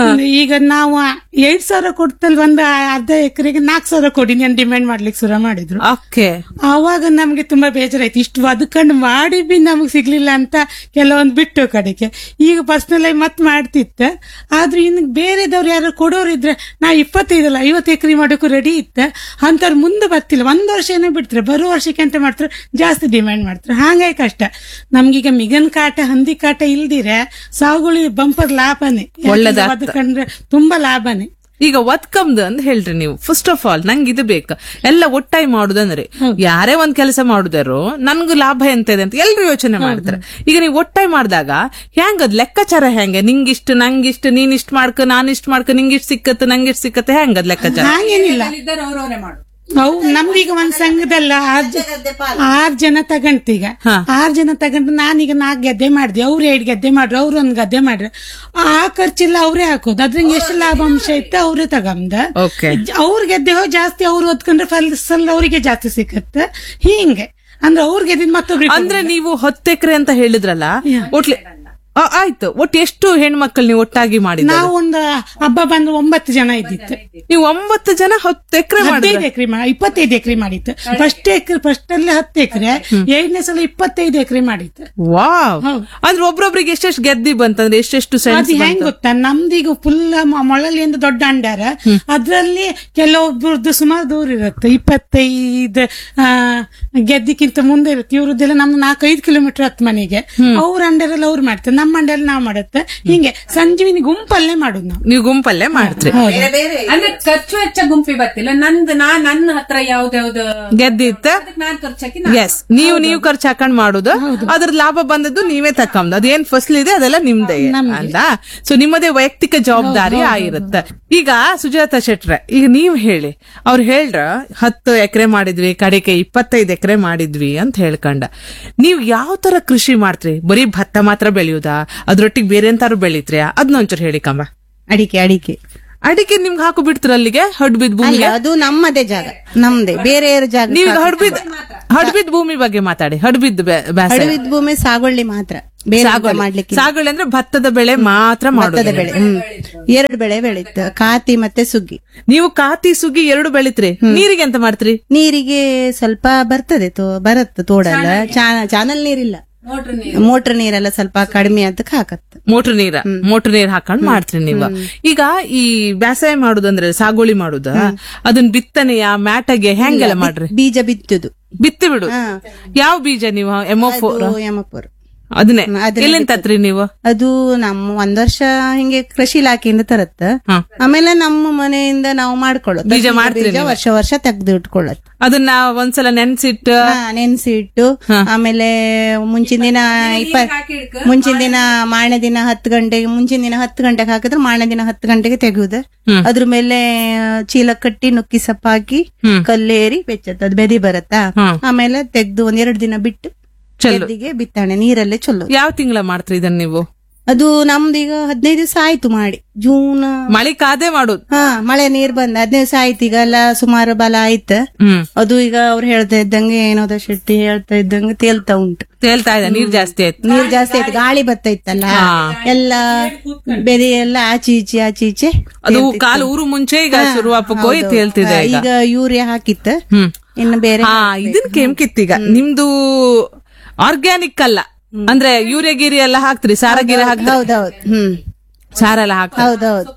ಈಗ ನಾವು ಎರಡ್ ಸಾವಿರ ಕೊಡ್ತಲ್ ಒಂದು ಅರ್ಧ ಎಕರೆಗೆ ನಾಲ್ಕು ಸಾವಿರ ಕೊಡಿ ನಾನು ಡಿಮ್ಯಾಂಡ್ ಮಾಡ್ಲಿಕ್ಕೆ ಶುರು ಮಾಡಿದ್ರು ಓಕೆ ಆವಾಗ ನಮ್ಗೆ ತುಂಬಾ ಬೇಜಾರಾಯ್ತು ಇಷ್ಟು ಬದುಕೊಂಡು ಮಾಡಿ ಬಿ ನಮಗ್ ಸಿಗ್ಲಿಲ್ಲ ಅಂತ ಕೆಲವೊಂದು ಬಿಟ್ಟು ಕಡೆಗೆ ಈಗ ಪರ್ಸನಲ್ ಆಗಿ ಮತ್ ಮಾಡ್ತಿತ್ತ ಆದ್ರೆ ಇನ್ನು ಬೇರೆದವ್ರು ಯಾರು ಕೊಡೋರಿದ್ರೆ ನಾ ಇಪ್ಪತ್ತೈದಲ್ಲ ಐವತ್ತು ಎಕರೆ ಮಾಡೋಕ್ಕೂ ರೆಡಿ ಇತ್ತ ಅಂತವ್ರು ಮುಂದೆ ಬರ್ತಿಲ್ಲ ಒಂದ್ ವರ್ಷ ಏನೋ ಬಿಡ್ತಾರೆ ಬರೋ ವರ್ಷಕ್ಕೆ ಅಂತ ಮಾಡ್ತಾರೆ ಜಾಸ್ತಿ ಡಿಮ್ಯಾಂಡ್ ಮಾಡ್ತಾರೆ ಹಾಗಾಗಿ ಕಷ್ಟ ನಮ್ಗೀಗ ಮಿಗನ್ ಕಾಟ ಹಂದಿ ಕಾಟ ಇಲ್ದಿರೆ ಸಾಗುಳಿ ಬಂಪರ್ ಲಾಭನೇ ಯಾಕಂದ್ರೆ ಒಳ್ಳೆದಾಗ್ತದೆ. ಬದುಕಂಡ್ರೆ ತುಂಬಾ ಲಾಭನೇ ಈಗ ಒತ್ಕಮ್ದು ಅಂತ ಹೇಳ್ರಿ ನೀವು ಫಸ್ಟ್ ಆಫ್ ಆಲ್ ನಂಗೆ ಇದು ಬೇಕು ಎಲ್ಲ ಒಟ್ಟಾಗಿ ಮಾಡುದಂದ್ರೆ ಯಾರೇ ಒಂದ್ ಕೆಲಸ ಮಾಡುದಾರು ನನ್ಗೂ ಲಾಭ ಎಂತ ಇದೆ ಅಂತ ಎಲ್ರು ಯೋಚನೆ ಮಾಡ್ತಾರೆ ಈಗ ನೀವು ಒಟ್ಟಾಗಿ ಮಾಡಿದಾಗ ಹೆಂಗ್ ಅದ್ ಲೆಕ್ಕಾಚಾರ ಹೆಂಗೆ ನಿಂಗಿಷ್ಟು ನಂಗಿಷ್ಟು ನೀನ್ ಇಷ್ಟ ಮಾಡ್ಕ ನಾನ್ ಇಷ್ಟ ಮಾಡ್ಕ ನಿಂಗಿಷ್ಟು ಸಿಕ್ಕತ್ತೆ ನಂಗಿಷ್ಟು ಸಿಕ್ಕತ್ತೆ ಹೆಂಗ್ ಅದ್ ಲೆಕ್ಕಾಚಾರ ಹಾಗೇನಿಲ್ಲ ಅವ್ರವರೇ ಮಾಡು ಅವು ನಮ್ದೀಗ ಒಂದ್ ಸಂಘದಲ್ಲ ಆರ್ ಜ- ಆರ್ ಜನ ತಗಂತೀಗ ಆರ್ ಜನ ತಗೊಂಡು ನಾನೀಗ ನಾಲ್ಕು ಗದ್ದೆ ಮಾಡಿದೆ ಅವ್ರು ಎರಡ್ ಗದ್ದೆ ಮಾಡ್ರು ಅವ್ರು ಒಂದ್ ಗದ್ದೆ ಮಾಡ್ರು ಆ ಖರ್ಚೆಲ್ಲ ಅವ್ರೇ ಹಾಕೋದು ಅದ್ರಿಂದ ಎಷ್ಟು ಲಾಭಾಂಶ ಇತ್ತು ಅವ್ರೇ ತಗಂದ ಓಕೆ ಅವ್ರ ಗೆದ್ದೆ ಹೋಗಿ ಜಾಸ್ತಿ ಅವ್ರು ಓದ್ಕೊಂಡ್ರೆ ಫಲಿಸಲ್ ಅವರಿಗೆ ಜಾಸ್ತಿ ಸಿಕ್ಕತ್ತೆ ಹಿಂಗೆ ಅಂದ್ರೆ ಅವ್ರ ಗೆದ್ದಿದ್ ಮತ್ತೊಬ್ರಿಗೆ ಅಂದ್ರೆ ನೀವು ಹತ್ತು ಎಕರೆ ಅಂತ ಹೇಳಿದ್ರಲ್ಲ ಒಟ್ಲಿ ಆ, ಆಯ್ತು ಒಟ್ಟು ಎಷ್ಟು ಹೆಣ್ಮಕ್ಳು ನೀವು ಒಟ್ಟಾಗಿ ಮಾಡಿದ ನಾವು ಒಂದು ಹಬ್ಬ ಬಂದು ಒಂಬತ್ತು ಜನ ಇದ್ದಿತ್ತು ನೀವು ಒಂಬತ್ತು ಜನ ಹತ್ತು ಎಕರೆ ಮಾಡಿದ್ರೆ ಹದಿನೈದು ಎಕರೆ ಇಪ್ಪತ್ತೈದು ಎಕರೆ ಮಾಡಿತ್ತು ಫಸ್ಟ್ ಎಕರೆ ಫಸ್ಟ್ ಅಲ್ಲಿ ಹತ್ತು ಎಕರೆ ಎರಡನೇ ಸಲ ಇಪ್ಪತ್ತೈದು ಎಕರೆ ಮಾಡಿತ್ತು ವಾವ್ ಅಂದ್ರೆ ಒಬ್ರೊಬ್ರಿಗೆ ಎಷ್ಟೆಷ್ಟು ಗೆದ್ದಿ ಬಂತಂದ್ರೆ ಎಷ್ಟೆಷ್ಟು ಸೆನ್ಸ್ ಅದು ಹೆಂಗ್ ಗೊತ್ತಾ ನಮ್ದೀಗ ಫುಲ್ ಮೊಳಲಿಯಿಂದ ದೊಡ್ಡ ಅಂಡಾರ ಅದ್ರಲ್ಲಿ ಕೆಲವೊಬ್ರದ್ದು ಸುಮಾರು ದೂರ ಇರುತ್ತೆ ಇಪ್ಪತ್ತೈದು ಆ, ಗೆದ್ದಿಕ್ಕಿಂತ ಮುಂದೆ ಇರುತ್ತೆ ಇವ್ರದ್ದೆಲ್ಲ ನಮ್ದು ನಾಲ್ಕೈದು ಕಿಲೋಮೀಟರ್ ಹತ್ತು ಮನೆಗೆ ಅವ್ರ ಅಂಡರಲ್ಲಿ ಅವ್ರು ಮಾಡ್ತಾರೆ ನಮ್ಮ ಮಂಡಳಿ ನಾವು ಮಾಡುತ್ತೆ ಹಿಂಗೆ ಸಂಜೀವಿನಿ ಗುಂಪಲ್ಲೇ ಮಾಡುದು ನಾವು ನೀವು ಗುಂಪಲ್ಲೇ ಮಾಡ್ತ್ರಿ ಅಂದ್ರೆ ಖರ್ಚು ಹೆಚ್ಚ ಗುಂಪಿ ಬರ್ತಿಲ್ಲ ನಂದು ನಾ ನನ್ನ ಹತ್ರ ಯಾವ್ದ್ಯಾವ್ದು ಗೆದ್ದಿತ್ತ ಅದಕ್ಕೆ ನಾನ್ ಖರ್ಚು ಹಾಕಿ ನಾನ್ ಎಸ್ ನೀವು ನೀವು ಖರ್ಚು ಹಾಕೊಂಡ್ ಮಾಡುದು ಅದ್ರ ಲಾಭ ಬಂದದ್ದು ನೀವೇ ತಕೊಂಡ್ ಅದೇನ್ ಫಸಲ್ ಇದೆ ಅದೆಲ್ಲ ನಿಮ್ದೇ ಅಲ್ಲ ಸೊ ನಿಮ್ಮದೇ ವೈಯಕ್ತಿಕ ಜವಾಬ್ದಾರಿ ಆಗಿರುತ್ತೆ ಈಗ ಸುಜಾತ ಶೆಟ್ರೆ ಈಗ ನೀವ್ ಹೇಳಿ ಅವ್ರು ಹೇಳ್ರ ಹತ್ತು ಎಕರೆ ಮಾಡಿದ್ವಿ ಕಡೆಗೆ ಇಪ್ಪತ್ತೈದು ಎಕರೆ ಮಾಡಿದ್ವಿ ಅಂತ ಹೇಳ್ಕೊಂಡ ನೀವ್ ಯಾವ ತರ ಕೃಷಿ ಮಾಡ್ತ್ರಿ ಬರೀ ಭತ್ತ ಮಾತ್ರ ಬೆಳೆಯುದಾ ಅದ್ರೊಟ್ಟಿಗೆ ಬೇರೆ ಎಂತಾರು ಬೆಳಿತ್ರಿ ಅದನ್ನ ಒಂಚೂರು ಹೇಳಿ ಕಂಬ ಅಡಿಕೆ ಅಡಿಕೆ ಅಡಿಕೆ ನಿಮ್ಗೆ ಹಾಕು ಬಿಡ್ತೀರ ಅಲ್ಲಿಗೆ ಹಡ್ಬಿದ್ ಅಲ್ಲ ಭೂಮಿಗೆ ಅದು ನಮ್ಮದೇ ಜಾಗ ನಮ್ದೇ ಬೇರೆ ಜಾಗ ನೀವು ಹಡ್ಬಿದ್ ಹಡ್ಬಿದ್ ಭೂಮಿ ಬಗ್ಗೆ ಮಾತಾಡಿ ಹಡ್ಬಿದ್ ಬ್ಯಾಸ ಹಡವಿದ ಭೂಮಿ ಸಾಗುವಳಿ ಮಾತ್ರ ಬೇರೆ ಎಂತ ಮಾಡ್ಲಿಕ್ಕೆ ಇಲ್ಲ. ಸಾಗುವಳಿ ಅಂದ್ರೆ ಭತ್ತದ ಬೆಳೆ ಮಾತ್ರ ಭತ್ತದ ಮಾಡೋದು ಬೆಳೆ ಹ್ಮ್ ಎರಡು ಬೆಳೆ ಬೆಳೀತು ಕಾತಿ ಮತ್ತೆ ಸುಗ್ಗಿ ನೀವು ಕಾತಿ ಸುಗ್ಗಿ ಎರಡು ಬೆಳಿತ್ರಿ ನೀರಿಗೆ ಎಂತ ಮಾಡ್ತ್ರಿ ನೀರಿಗೆ ಸ್ವಲ್ಪ ಬರ್ತದೆ ತೋ ಬರತ್ತೆ ತೋಡಲ್ಲ ಚಾನಲ್ ನೀರಿಲ್ಲ ಮೋಟ್ರ್ ನೀರು. ಮೋಟರ್ ನೀರೆಲ್ಲ ಸ್ವಲ್ಪ ಕಡಿಮೆ ಅದಕ್ಕೆ ಹಾಕತ್ತೆ ಮೋಟರ್ ನೀರ ಮೋಟರ್ ನೀರ್ ಹಾಕೊಂಡ್ ಮಾಡ್ತ್ರಿ ನೀವು ಈಗ ಈ ಬೇಸಾಯ ಮಾಡುದಂದ್ರೆ ಸಾಗುವಳಿ ಮಾಡುದ ಅದನ್ನ ಬಿತ್ತನೆಯ ಮ್ಯಾಟಗೆ ಹೆಂಗೆಲ್ಲ ಮಾಡ್ರಿ ಬೀಜ ಬಿತ್ತುದು ಬಿತ್ತಿ ಬಿಡು ಯಾವ ಬೀಜ ನೀವು ಎಮೋ ಫೋರ್ ಅದು ಯಮಪುರ ಅದನ್ನೇ ಹ್ಮ್, ಅದನ್ನೇ ಎಲ್ಲಿಂದ ತತ್ರಿ ನೀವು ಅದು ನಮ್ಮ ಒಂದ್ ವರ್ಷ ಹಿಂಗೆ ಕೃಷಿ ಇಲಾಖೆಯಿಂದ ತರತ್ತ ಹಾ. ಆಮೇಲೆ ನಮ್ಮ ಮನೆಯಿಂದ ನಾವು ಮಾಡ್ಕೊಳ್ಳೋದು ಬೀಜ ಮಾಡ್ತೀರಿ ಬೀಜ ವರ್ಷ ವರ್ಷ ತೆಗ್ದು ಇಟ್ಕೊಳ್ಳೋದು ಅದನ್ನ ಒಂದ್ಸಲ ನೆನ್ಸಿಟ್ಟು ಹಾ, ನೆನ್ಸಿ ಇಟ್ಟು ಆಮೇಲೆ ಮುಂಚಿನ ದಿನ ಇಪ್ಪ ಮುಂಚಿನ ದಿನ ಮಾರನೇ ದಿನ ಹತ್ತು ಗಂಟೆಗೆ ಮುಂಚಿನ ದಿನ ಹತ್ತು ಗಂಟೆಗೆ ಹಾಕಿದ್ರೆ ಮಾರನೇ ದಿನ ಹತ್ತು ಗಂಟೆಗೆ ತೆಗೆಯುದು ಅದ್ರ ಮೇಲೆ ಚೀಲ ಕಟ್ಟಿ ನುಕ್ಕಿ ಸಪ್ಪ ಹಾಕಿ ಕಲ್ಲೇರಿ ಬೆಚ್ಚತ್ತ ಅದು ಬೆದಿ ಬರತ್ತಾ ಆಮೇಲೆ ತೆಗ್ದು ಒಂದೆರಡು ದಿನ ಬಿಟ್ಟು ಗೆದ್ದಿಗೆ ಬಿತ್ತಾಣೆ ನೀರಲ್ಲೇ ಚೊಲ್ಲೋದು ಯಾವ ತಿಂಗಳ ಮಾಡ್ತ್ರಿ ಇದನ್ನ ನೀವು ಅದು ನಮ್ದು ಈಗ ಹದಿನೈದು ದಿವಸ ಆಯ್ತು ಮಾಡಿ ಜೂನ್ ಮಳಿ ಕಾದೆ ಮಾಡುದು ಹಾ ಮಳೆ ನೀರ್ ಬಂದ ಹದಿನೈದು ದಿವಸ ಆಯ್ತು ಈಗ ಎಲ್ಲ ಸುಮಾರು ಬಲ ಆಯ್ತು ಹ್ಮ್ ಅದು ಈಗ ಅವ್ರು ಹೇಳ್ತಾ ಇದ್ದಂಗೆ ಏನೋದ ಶೆಟ್ಟಿ ಹೇಳ್ತಾ ಇದ್ದಂಗೆ ತೇಲ್ತಾ ಉಂಟು ತೇಲ್ತಾ ಇದೆ ನೀರ್ ಜಾಸ್ತಿ ಆಯ್ತು ನೀರ್ ಜಾಸ್ತಿ ಆಯ್ತು ಗಾಳಿ ಬರ್ತಾ ಇತ್ತಲ್ಲ ಎಲ್ಲ ಬೆದೆ ಎಲ್ಲ ಆಚೆ ಈಚೆ ಆಚೆ ಈಚೆ ಅದು ಕಾಲು ಊರು ಮುಂಚೆ ಈಗ ಶುರುವಾಪಕ್ಕೆ ಹೋಗಿ ತೇಲ್ತಿದೆ ಈಗ ಈಗ ಯೂರಿಯಾ ಹಾಕಿತ್ತ ಹ್ಮ್ ಇನ್ನು ಬೇರೆ ಹಾ ಇದನ್ ಕೆಂಕಿತ್ತೀಗ ನಿಮ್ದು ಆರ್ಗ್ಯಾನಿಕ್ ಅಲ್ಲ ಅಂದ್ರೆ ಯೂರಿಯಾ ಗಿರಿ ಎಲ್ಲ ಹಾಕ್ತಿರಿ ಸಾರ ಗಿರ ಹಾಕ್ತಿರಿ ಹೌದೌದು ಹ್ಮ್ ಸಾರ ಎಲ್ಲ ಹಾಕ್ತಿರಿ ಹೌದೌದು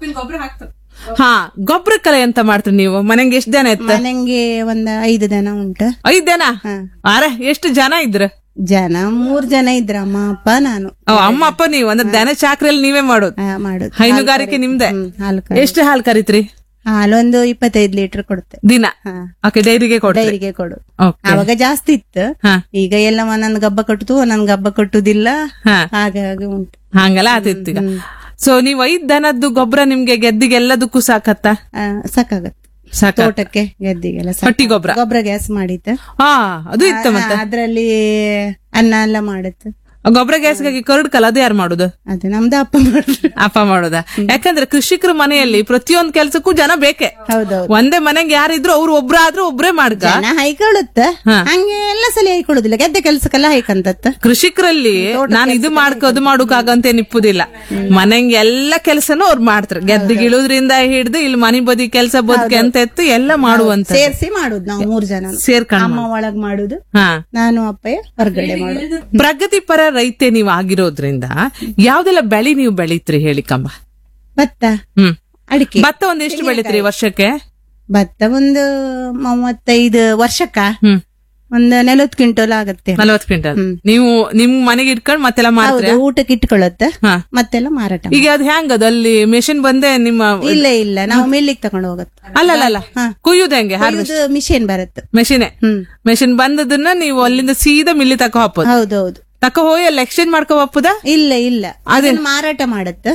ಹಾ ಗೊಬ್ಬರಕ್ಕೆಲ್ಲ ಎಂತ ಮಾಡ್ತೀರಿ ನೀವು ಮನೆಗೆ ಎಷ್ಟ್ ಜನ ಇತ್ತ ಮನೆಗೆ ಒಂದ್ ಐದು ದನ ಉಂಟು ಐದ್ ಜನ ಅರೆ ಎಷ್ಟು ಜನ ಇದ್ರ ಜನ ಮೂರ್ ಜನ ಇದ್ರ ಅಮ್ಮ ಅಪ್ಪ ನಾನು ಅವ್ ಅಮ್ಮ ಅಪ್ಪ ನೀವು ಅಂದ್ರೆ ದನ ಚಾಕ್ರಿಯಲ್ಲಿ ನೀವೇ ಮಾಡೋದು ಆ, ಮಾಡುದು ಹೈನುಗಾರಿಕೆ ನಿಮ್ದೆ ಹ್ಮ್, ಹಾಲು ಕರೆ. ಎಷ್ಟು ಹಾಲು ಕರಿತ್ರಿ ಹಾಲೊಂದು ಇಪ್ಪತ್ತೈದು ಲೀಟರ್ ಕೊಡುತ್ತೆ ದಿನ ಓಕೆ ಡೈರಿಗೆ ಕೊಡ್ರಿ ಡೈರಿಗೆ ಕೊಡು ಓಕೆ ಅವಾಗ ಜಾಸ್ತಿ ಇತ್ತು ಹಾ. ಈಗ ಎಲ್ಲ ಒಂದೊಂದು ಗಬ್ಬ ಕಟ್ಟುದು ಒಂದೊಂದು ಗಬ್ಬ ಕಟ್ಟುದಿಲ್ಲ ಹಾ. ಹಾಗಾಗಿ ಉಂಟು ಹಂಗೆಲ್ಲ ಆತಿತ್ತು ಈಗ ಸೊ ನೀವ್ ಐದ್ ದನದ್ದು ಗೊಬ್ಬರ ನಿಮ್ಗೆ ಗೆದ್ದಿಗೆ ಎಲ್ಲದಕ್ಕೂ ಸಾಕತ್ತ ಆ, ಸಾಕಾಗತ್ತೆ ಸಾಕ ತೋಟಕ್ಕೆ ಗೆದ್ದಿಗೆಲ್ಲ ಸಾಕು. ಹಟ್ಟಿ ಗೊಬ್ಬರ ಗೊಬ್ಬರ ಗ್ಯಾಸ್ ಮಾಡಿತ್ತು ಹಾ ಅದು ಇತ್ತ ಮತ್ತೆ ಅದ್ರಲ್ಲಿ ಅನ್ನ ಎಲ್ಲ ಮಾಡುತ್ತೆ ಗೊಬ್ಬರ ಗ್ಯಾಸ್ಗಾಗಿ ಕರಡ್ಕಲ್ಲ ಅದು ಯಾರು ಮಾಡುದು ಅದು ನಮ್ದು ಅಪ್ಪ ಮಾಡಿದ್ರು ಅಪ್ಪ ಮಾಡುದ ಯಾಕಂದ್ರೆ ಕೃಷಿಕರ ಮನೆಯಲ್ಲಿ ಪ್ರತಿಯೊಂದ್ ಕೆಲ್ಸಕ್ಕೂ ಜನ ಬೇಕೆ ಹೌದೌದು ಒಂದೇ ಮನೆಗೆ ಯಾರಿದ್ರು ಅವ್ರು ಒಬ್ರಾದ್ರೂ ಒಬ್ರೇ ಮಾಡ್ಕ ಜನ ಹೈಕೊಳ್ಳುತ್ತ ಹಂಗೆ ಎಲ್ಲ ಸಲ ಹೈಕೊಳ್ಳುದಿಲ್ಲ ಗೆದ್ದೆ ಕೆಲ್ಸಕ್ಕೆಲ್ಲ ಹೈಕಂತತ್ತ ಕೃಷಿಕರಲ್ಲಿ ನಾನು ಇದು ಮಾಡ್ಕೊ ಅದು ಮಾಡೋಕಾಗಂತ ನಿಪ್ಪುದಿಲ್ಲ ಮನೆಗೆ ಎಲ್ಲ ಕೆಲಸನೂ ಅವ್ರು ಮಾಡ್ತಾರೆ ಗೆದ್ದಿಗಿಳುದ್ರಿಂದ ಹಿಡ್ದು ಇಲ್ಲಿ ಮನೆ ಬದಿ ಕೆಲಸ ಬದುಕೆ ಅಂತ ಎತ್ತು ಎಲ್ಲ ಮಾಡುವಂತ ಸೇರ್ಸಿ ಮಾಡುದು ನಾವು ಮೂರ್ ಜನ ಸೇರ್ಕೊಂಡ್ ಅಮ್ಮ ಒಳಗ್ ಮಾಡುದು ಹಾ ನಾನು ಅಪ್ಪಯ್ಯ ಹೊರಗಡೆ ಮಾಡುದು ಪ್ರಗತಿಪರ ರೈತೆ ನೀವು ಆಗಿರೋದ್ರಿಂದ ಯಾವ್ದೆಲ್ಲ ಬೆಳಿ ನೀವು ಬೆಳಿತ್ರಿ ಹೇಳಿ ಕಂಬ ಭತ್ತ ಹ್ಮ್ ಅಡಿಕೆ ಭತ್ತ ಒಂದ್ ಎಷ್ಟು ಬೆಳಿತ್ರಿ ವರ್ಷಕ್ಕೆ ಭತ್ತ ಒಂದು ಮೂವತ್ತೈದು ವರ್ಷಕ್ಕ ಹ್ಮ್ ಒಂದು ನಲವತ್ತು ಕ್ವಿಂಟಲ್ ಆಗತ್ತೆ ನಲವತ್ತು ಕ್ವಿಂಟಲ್ ನೀವು ನಿಮ್ ಮನೆಗೆ ಇಟ್ಕೊಂಡ್ ಮತ್ತೆಲ್ಲ ಮಾಡ್ತೀರಾ ಹೌದು ಊಟಕ್ಕೆ ಇಟ್ಕೊಳ್ಳುತ್ತೆ ಹಾ. ಮತ್ತೆಲ್ಲ ಮಾರಾಟ ಈಗ ಅದ್ ಹೆಂಗ್ ಅದು ಅಲ್ಲಿ ಮೆಷಿನ್ ಬಂದೆ ನಿಮ್ಮ ಇಲ್ಲ ಇಲ್ಲ ನಾವು ಮಿಲ್ಲಿಗೆ ತಗೊಂಡು ಹೋಗುತ್ತೆ ಅಲ್ಲ ಅಲ್ಲ ಅಲ್ಲ ಕುಯ್ಯುದು ಹೆಂಗೆ ಇದು ಮಿಷಿನ್ ಬರುತ್ತೆ ಮೆಷಿನೇ ಹ್ಮ್ ಮೆಷಿನ್ ಬಂದದನ್ನ ನೀವು ಅಲ್ಲಿಂದ ಸೀದಾ ಮಿಲ್ಲಿ ತಕೋ ಹಾಕೋದು ಹೌದೌದು ತಕೋ ಹೋಗಿ ಅಲ್ಲಿ ಎಕ್ಸ್ಚೇಂಜ್ ಮಾಡ್ಕೋ ಹಾಪುದ ಇಲ್ಲ ಇಲ್ಲ ಅದನ್ನ ಮಾರಾಟ ಮಾಡುತ್ತೆ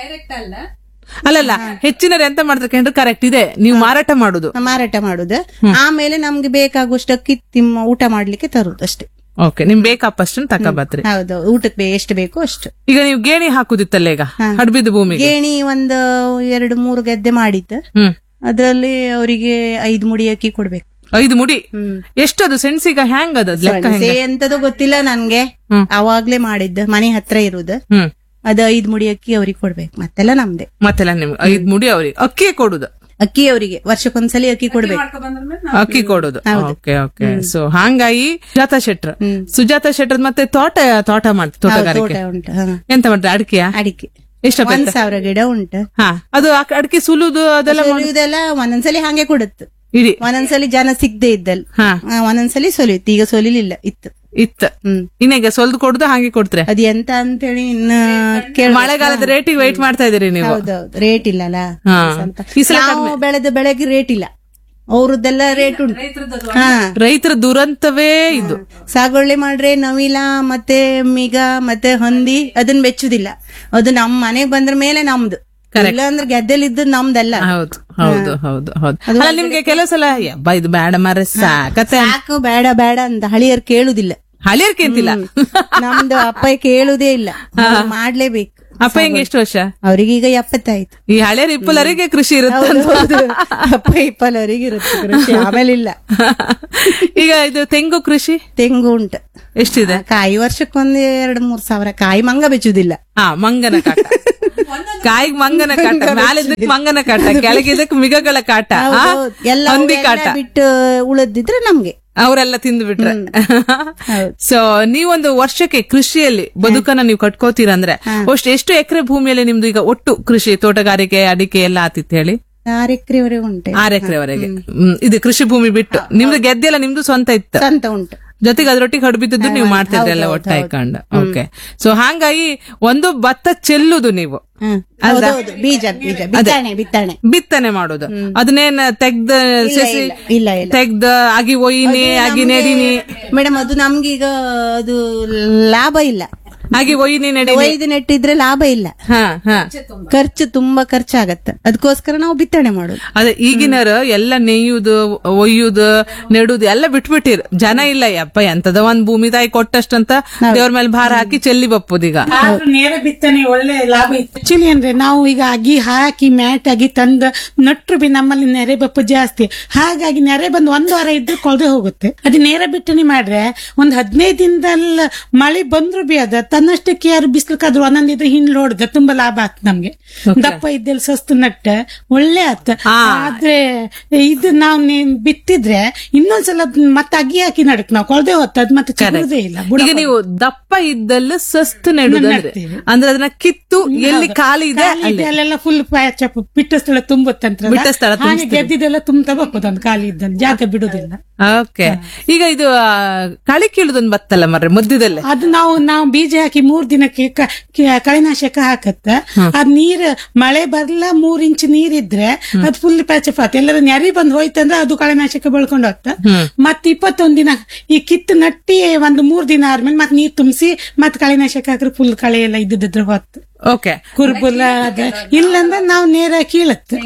ಅಲ್ಲಲ್ಲ ಹೆಚ್ಚಿನವ್ರು ಎಂತ ಮಾಡ್ತಾರೆ ಕಂಡ್ರೆ ಕರೆಕ್ಟ್ ಇದೆ ನೀವು ಮಾರಾಟ ಮಾಡುದು ಮಾರಾಟ ಮಾಡುದು ಆಮೇಲೆ ನಮ್ಗೆ ಬೇಕಾಗುವಷ್ಟು ಅಕ್ಕಿ ತಿಮ್ಮ ಊಟ ಮಾಡ್ಲಿಕ್ಕೆ ತರುದು ಅಷ್ಟೇ ಓಕೆ ನಿಮ್ ಬೇಕಪ್ಪಷ್ಟನ್ ತಕ ಬತ್ರಿ ಹೌದು ಊಟಕ್ಕೆ ಬೇ- ಎಷ್ಟು ಬೇಕು ಅಷ್ಟು ಈಗ ನೀವು ಗೇಣಿ ಹಾಕುದಿತ್ತಲ್ಲ ಈಗ ಹಡ್ಬಿದ್ದು ಭೂಮಿಗೆ ಗೇಣಿ ಒಂದು ಎರಡು ಮೂರು ಗದ್ದೆ ಮಾಡಿತ್ತು ಹ್ಮ್ ಅದರಲ್ಲಿ ಅವರಿಗೆ ಐದು ಮುಡಿ ಅಕ್ಕಿ ಕೊಡ್ಬೇಕು ಐದು ಮುಡಿ ಎಷ್ಟದು ಸೆಣಸಿಗ ಹ್ಯಾಂಗ್ ಅದ ಲೆಕ್ಕ ಹೆಂಗ ಸೆ ಎಂತದೋ ಗೊತ್ತಿಲ್ಲ ನನ್ಗೆ ಅವಾಗ್ಲೇ ಮಾಡಿದ್ದು ಮನೆ ಹತ್ರ ಇರುದು ಹ್ಮ್ ಅದು ಐದ್ ಮುಡಿ ಅಕ್ಕಿ ಅವ್ರಿಗೆ ಕೊಡ್ಬೇಕು ಮತ್ತೆಲ್ಲ ನಮ್ದೆ ಮತ್ತೆಲ್ಲ ನಿಮ್ಗೆ ಐದ್ ಮುಡಿ ಅವ್ರಿಗೆ ಅಕ್ಕಿ ಕೊಡುದು ಅಕ್ಕಿ ಅವರಿಗೆ ವರ್ಷಕ್ಕೊಂದ್ಸಲಿ ಅಕ್ಕಿ ಕೊಡ್ಬೇಕು ಅಕ್ಕಿ ಕೊಡುದು ಓಕೆ ಓಕೆ ಸೊ ಹಂಗಾಗಿ ಸುಜಾತ ಶೆಟ್ರ್ ಸುಜಾತ ಶೆಟ್ರ್ ಮತ್ತೆ ತೋಟ ತೋಟ ಮಾಡ್ತಿ ತೋಟಗಾರಿಕೆ ತೋಟ ಉಂಟು ಹಾ. ಎಂತ ಮಾಡ್ತಾರೆ ಅಡಿಕೆಯ ಅಡಿಕೆ ಎಷ್ಟ ಒಂದ್ ಸಾವಿರ ಗಿಡ ಉಂಟು ಹಾ ಅದು ಆ ಅಡಿಕೆ ಸುಲುದು ಅದೆಲ್ಲ ಮಾಡ್- ಇದೆಲ್ಲ ಒಂದೊಂದ್ಸಲಿ ಹಂಗೆ ಕೊಡುತ್ತೆ ಇಡಿ ಒಂದೊಂದ್ಸಲಿ ಜನ ಸಿಗದೆ ಇದ್ದಲ್ ಹಾ ಆ, ಒಂದೊಂದ್ಸಲಿ ಸೊಲಿಯುತ್ತೆ ಈಗ ಸೊಲಿಲಿಲ್ಲ ಇತ್ತು ಇತ್ತ ಹ್ಮ್ ಇನ್ನೀಗ ಸೊಲ್ದು ಕೊಡುದು ಹಾಗೆ ಕೊಡ್ತಾರೆ ಅದ್ ಎಂತ ಅಂತೇಳಿ ಇನ್ನ ಕೇಳ ಮಳೆಗಾಲದ ರೇಟಿಗೆ ವೇಟ್ ಮಾಡ್ತಾ ಇದೀರಿ ನೀವು ಹೌದೌದು ರೇಟ್ ಇಲ್ಲಲ್ಲ ಹಾ. ಸ್ವಲ್ಪ ಈ ಸಲ ನಾವು ಬೆಳೆದ ಬೆಳೆಗೆ ರೇಟ್ ಇಲ್ಲ ಅವ್ರದ್ದೆಲ್ಲ ರೇಟ್ ಉಂಟು ಹಾ ರೈತರ ದುರಂತವೇ ಇದು ಸಾಗುವಳಿ ಮಾಡ್ರೆ ನವಿಲ ಮತ್ತೆ ಮಿಗ ಮತ್ತೆ ಹಂದಿ ಅದನ್ನ ಬೆಚ್ಚುದಿಲ್ಲ ಅದು ನಮ್ ಮನೆಗ್ ಬಂದ್ರ ಮೇಲೆ ನಮ್ದು ಇಲ್ಲ ಅಂದ್ರೆ ಗೆದ್ದೆಲಿ ಇದ್ದು ನಮ್ದಲ್ಲ ಹೌದು ಹೌದು ಹೌದು ಹೌದು ಅಲ್ಲ ನಿಮ್ಗೆ ಕೆಲವು ಸಲ ಯಬ್ಬಾ ಇದು ಬೇಡ ಮಾರ ಸಾಕತ್ತೆ ಸಾಕು ಬೇಡ ಬೇಡ ಅಂತ ಹಳಿಯರ್ ಕೇಳುದಿಲ್ಲ ಹಳಿಯರ್ಕೆಂತಿಲ್ಲ ನಮ್ದು ಅಪ್ಪ ಕೇಳುದೇ ಇಲ್ಲ ಅವ್ರು ಮಾಡ್ಲೇಬೇಕು ಅಪ್ಪ ಹೆಂಗೆ ಎಷ್ಟು ವರ್ಷ ಅವ್ರಿಗೆ ಈಗ ಎಪ್ಪತ್ತಾಯ್ತು ಈ ಹಳೆಯರ್ ಇಪ್ಪಲರಿಗೆ ಕೃಷಿ ಇರುತ್ತೆ ಹೌದು, ಹೌದು. ಅಪ್ಪ ಇಪ್ಪಲವರಿಗೆ ಇರುತ್ತೆ ಕೃಷಿ ಆಮೇಲೆ ಇಲ್ಲ ಈಗ ಇದು ತೆಂಗು ಕೃಷಿ ತೆಂಗು ಉಂಟು ಎಷ್ಟಿದೆ ಕಾಯಿ ವರ್ಷಕ್ಕೊಂದ್ ಎರಡ್ ಮೂರ್ ಸಾವಿರ ಕಾಯಿ ಮಂಗ ಬೆಚ್ಚುದಿಲ್ಲ ಹಾ ಮಂಗನ ಕಾಟ ಕಾಯಿಗ್ ಮಂಗನ ಕಾಟ ಮ್ಯಾಲಿದ್ದಕ್ಕೆ ಮಂಗನ ಕಾಟ ಕೆಳಗಿದ್ದಕ್ಕೆ ಮಿಗಗಳ ಕಾಟ ಆ? ಹೌದು. ಎಲ್ಲ ಹಂದಿ ಅವೆಲ್ಲ ಕಾಟ ಬಿಟ್ಟು ಉಳಿದಿದ್ರೆ ನಮ್ಗೆ ಅವರೆಲ್ಲ ತಿಂದು ಬಿಟ್ರೆ ಸೊ ನೀವೊಂದು ವರ್ಷಕ್ಕೆ ಕೃಷಿಯಲ್ಲಿ ಬದುಕನ್ನ ನೀವು ಕಟ್ಕೋತೀರಂದ್ರೆ ಅಷ್ಟು ಎಷ್ಟು ಎಕರೆ ಭೂಮಿಯಲ್ಲಿ ನಿಮ್ದು ಈಗ ಒಟ್ಟು ಕೃಷಿ ತೋಟಗಾರಿಕೆ ಅಡಿಕೆ ಎಲ್ಲ ಆತಿತ್ತು ಹೇಳಿ ಆರು ಎಕರೆವರೆಗೆ ಉಂಟು ಆರು ಎಕರೆವರೆಗೆ ಇದು ಕೃಷಿ ಭೂಮಿ ಬಿಟ್ಟು ನಿಮ್ದು ಗೆದ್ದೆ ಎಲ್ಲ ನಿಮ್ದು ಸ್ವಂತ ಇತ್ತು ಸ್ವಂತ ಉಂಟು ಜೊತೆಗೆ ಅದ್ರೊಟ್ಟಿಗೆ ಹಡಬಿದ್ದು ನೀವು ಮಾಡ್ತಿದ್ರಿ ಎಲ್ಲ ಒಟ್ಟಾಯ್ಕೊಂಡು ಓಕೆ ಸೊ ಹಾಗಾಗಿ ಒಂದು ಭತ್ತ ಚೆಲ್ಲುದು ನೀವು ಹ್ಮ್. ಹೌದೌದು ಬೀಜ ಬೀಜ ಬಿತ್ತನೆ ಬಿತ್ತನೆ ಬಿತ್ತನೆ ಮಾಡೋದು ಅದನ್ನೇನ್ ತೆಗ್ದ ಸಸಿ ಇಲ್ಲ, ಇಲ್ಲ ಇಲ್ಲ ತೆಗ್ದ ಆಗಿ ಒಯ್ಯಿನಿ ಆಗಿ ನೆಡಿನಿ ಮೇಡಮ್ ಅದು ನಮ್ಗೀಗ ಅದು ಲಾಭ ಇಲ್ಲ ಆಗಿ ಒಯ್ಯಿನಿ ನೆಡಿ ಒಯ್ದು ನೆಟ್ಟಿದ್ರೆ ಲಾಭ ಇಲ್ಲ ಹಾ ಹಾ ಖರ್ಚು ತುಂಬಾ ಖರ್ಚಾಗತ್ತೆ ಅದಕ್ಕೋಸ್ಕರ ನಾವು ಬಿತ್ತನೆ ಮಾಡೋದು ಅದೇ ಈಗಿನರು ಎಲ್ಲ ನೆಯ್ಯುದು ಒಯ್ಯುದು ನೆಡುದು ಎಲ್ಲ ಬಿಟ್ಬಿಟ್ಟಿರ್ ಜನ ಇಲ್ಲ ಯಪ್ಪ ಎಂತದ ಒಂದ್ ಭೂಮಿ ತಾಯಿ ಕೊಟ್ಟಷ್ಟಂತ ದೇವ್ರ ಮೇಲೆ ಭಾರ ಹಾಕಿ ಚೆಲ್ಲಿ ಬಪ್ಪುದೀಗ ಆದ್ರೂ ನೇರ ಬಿತ್ತನೆ ಒಳ್ಳೆ ಲಾಭ ಇತ್ತು ಆಕ್ಚುಲಿ ಅಂದ್ರೆ ನಾವು ಈಗ ಅಗಿ ಹಾಕಿ ಮ್ಯಾಟ್ ಆಗಿ ತಂದ ನಟ್ರು ಬಿ ನಮ್ಮಲ್ಲಿ ನೆರೆ ಬಪ್ಪು ಜಾಸ್ತಿ ಹಾಗಾಗಿ ನೆರೆ ಬಂದು ಒಂದು ವಾರ ಇದ್ರೆ ಕೊಳದೆ ಹೋಗುತ್ತೆ ಅದು ನೇರ ಬಿತ್ತನೆ ಮಾಡ್ರೆ ಒಂದ್ ಹದಿನೈದು ದಿನದಲ್ಲ ಮಳೆ ಬಂದ್ರು ಬಿ ಅದ ತನ್ನಷ್ಟಕ್ಕೆ ಯಾರು ಬಿಸ್ಲಕ್ಕಾದ್ರೂ ಒಂದೊಂದ್ ಇದ್ರೆ ಹಿಂಡ್ಲು ಹೊಡೆದ ತುಂಬಾ ಲಾಭ ಆತ್ ನಮ್ಗೆ ದಪ್ಪ ಇದ್ದೆಲ್ಲ ಸಸ್ತು ನಟ್ಟ ಒಳ್ಳೆ ಆತ ಆದ್ರೆ ಇದು ನಾವು ಬಿತ್ತಿದ್ರೆ ಇನ್ನೊಂದ್ಸಲ ಮತ್ತೆ ಅಗಿ ಹಾಕಿ ನಡಕ್ ನಾವು ಕೊಳದೆ ಹೊತ್ತ ಅದ್ ಮತ್ತೆ ಚಿಗುರುದೇ ಇಲ್ಲ ಬುಡ ಈಗ ನೀವು ದಪ್ಪ ಇದ್ದಲ್ಲ ಸಸ್ತು ನೆಡುದು ಅಂದ್ರೆ ಅಂದ್ರೆ ಅದನ್ನ ಕಿತ್ತು ಎಲ್ಲಿ ಖಾಲಿ ಇದೆ ಖಾಲಿ ಇದೆ, ಅಲ್ಲೆಲ್ಲ ಫುಲ್ ಚಪ್ಪ ಬಿಟ್ಟ ಸ್ಥಳ ತುಂಬುತ್ತಂತ್ರ ಬಿಟ್ಟ ಸ್ಥಳ ಹಾಗೆ ಗೆದ್ದಿದ್ದೆಲ್ಲ ತುಂಬತಾ ಬರ್ತದೆ ಒಂದು ಖಾಲಿ ಇದ್ದಲ್ಲಿ ಜಾಗ ಬಿಡುದಿಲ್ಲ ಓಕೆ ಈಗ ಇದು ಆ, ಕಳಿ ಕೀಳುದೊಂದು ಬತ್ತಲ್ಲ ಮರ್ರೆ ಮಧ್ಯದಲ್ಲೇ ಅದು ನಾವು ನಾವು ಬೀಜ ಹಾಕಿ ಮೂರ್ ದಿನಕ್ಕೆ ಕ- ಕ- ಕಳೆನಾಶಕ ಹಾಕತ್ತ ಅದ್ ನೀರ್ ಮಳೆ ಬರ್ಲ ಮೂರ್ ಇಂಚ್ ನೀರಿದ್ರೆ ಅದ್ ಫುಲ್ ಪ್ಯಾಚಪ್ ಆತ ಎಲ್ಲರ ನೆರೆ ಬಂದ್ ಹೋಯ್ತಂದ್ರೆ ಅದು ಕಳೆನಾಶಕ ಬೆಳ್ಕೊಂಡು ಹೋಗ್ತ ಮತ್ ಇಪ್ಪತ್ತೊಂದ್ ದಿನ ಈ ಕಿತ್ತು ನಟ್ಟಿ ಒಂದು ಮೂರ್ ದಿನ ಆದ್ಮೇಲೆ ಮತ್ ನೀರ್ ತುಂಬಿಸಿ ಮತ್ ಕಳೆನಾಶಕ ಹಾಕ್ರೆ ಫುಲ್ ಕಳೆ ಎಲ್ಲ ಇದ್ದಿದ್ರೆ ಹೊತ್ತು ಓಕೆ ಕುರ್ಬುಲ ಅದ ಇಲ್ಲಂದ್ರೆ ನಾವು ನೇರ ಕೀಳತ್ತೆ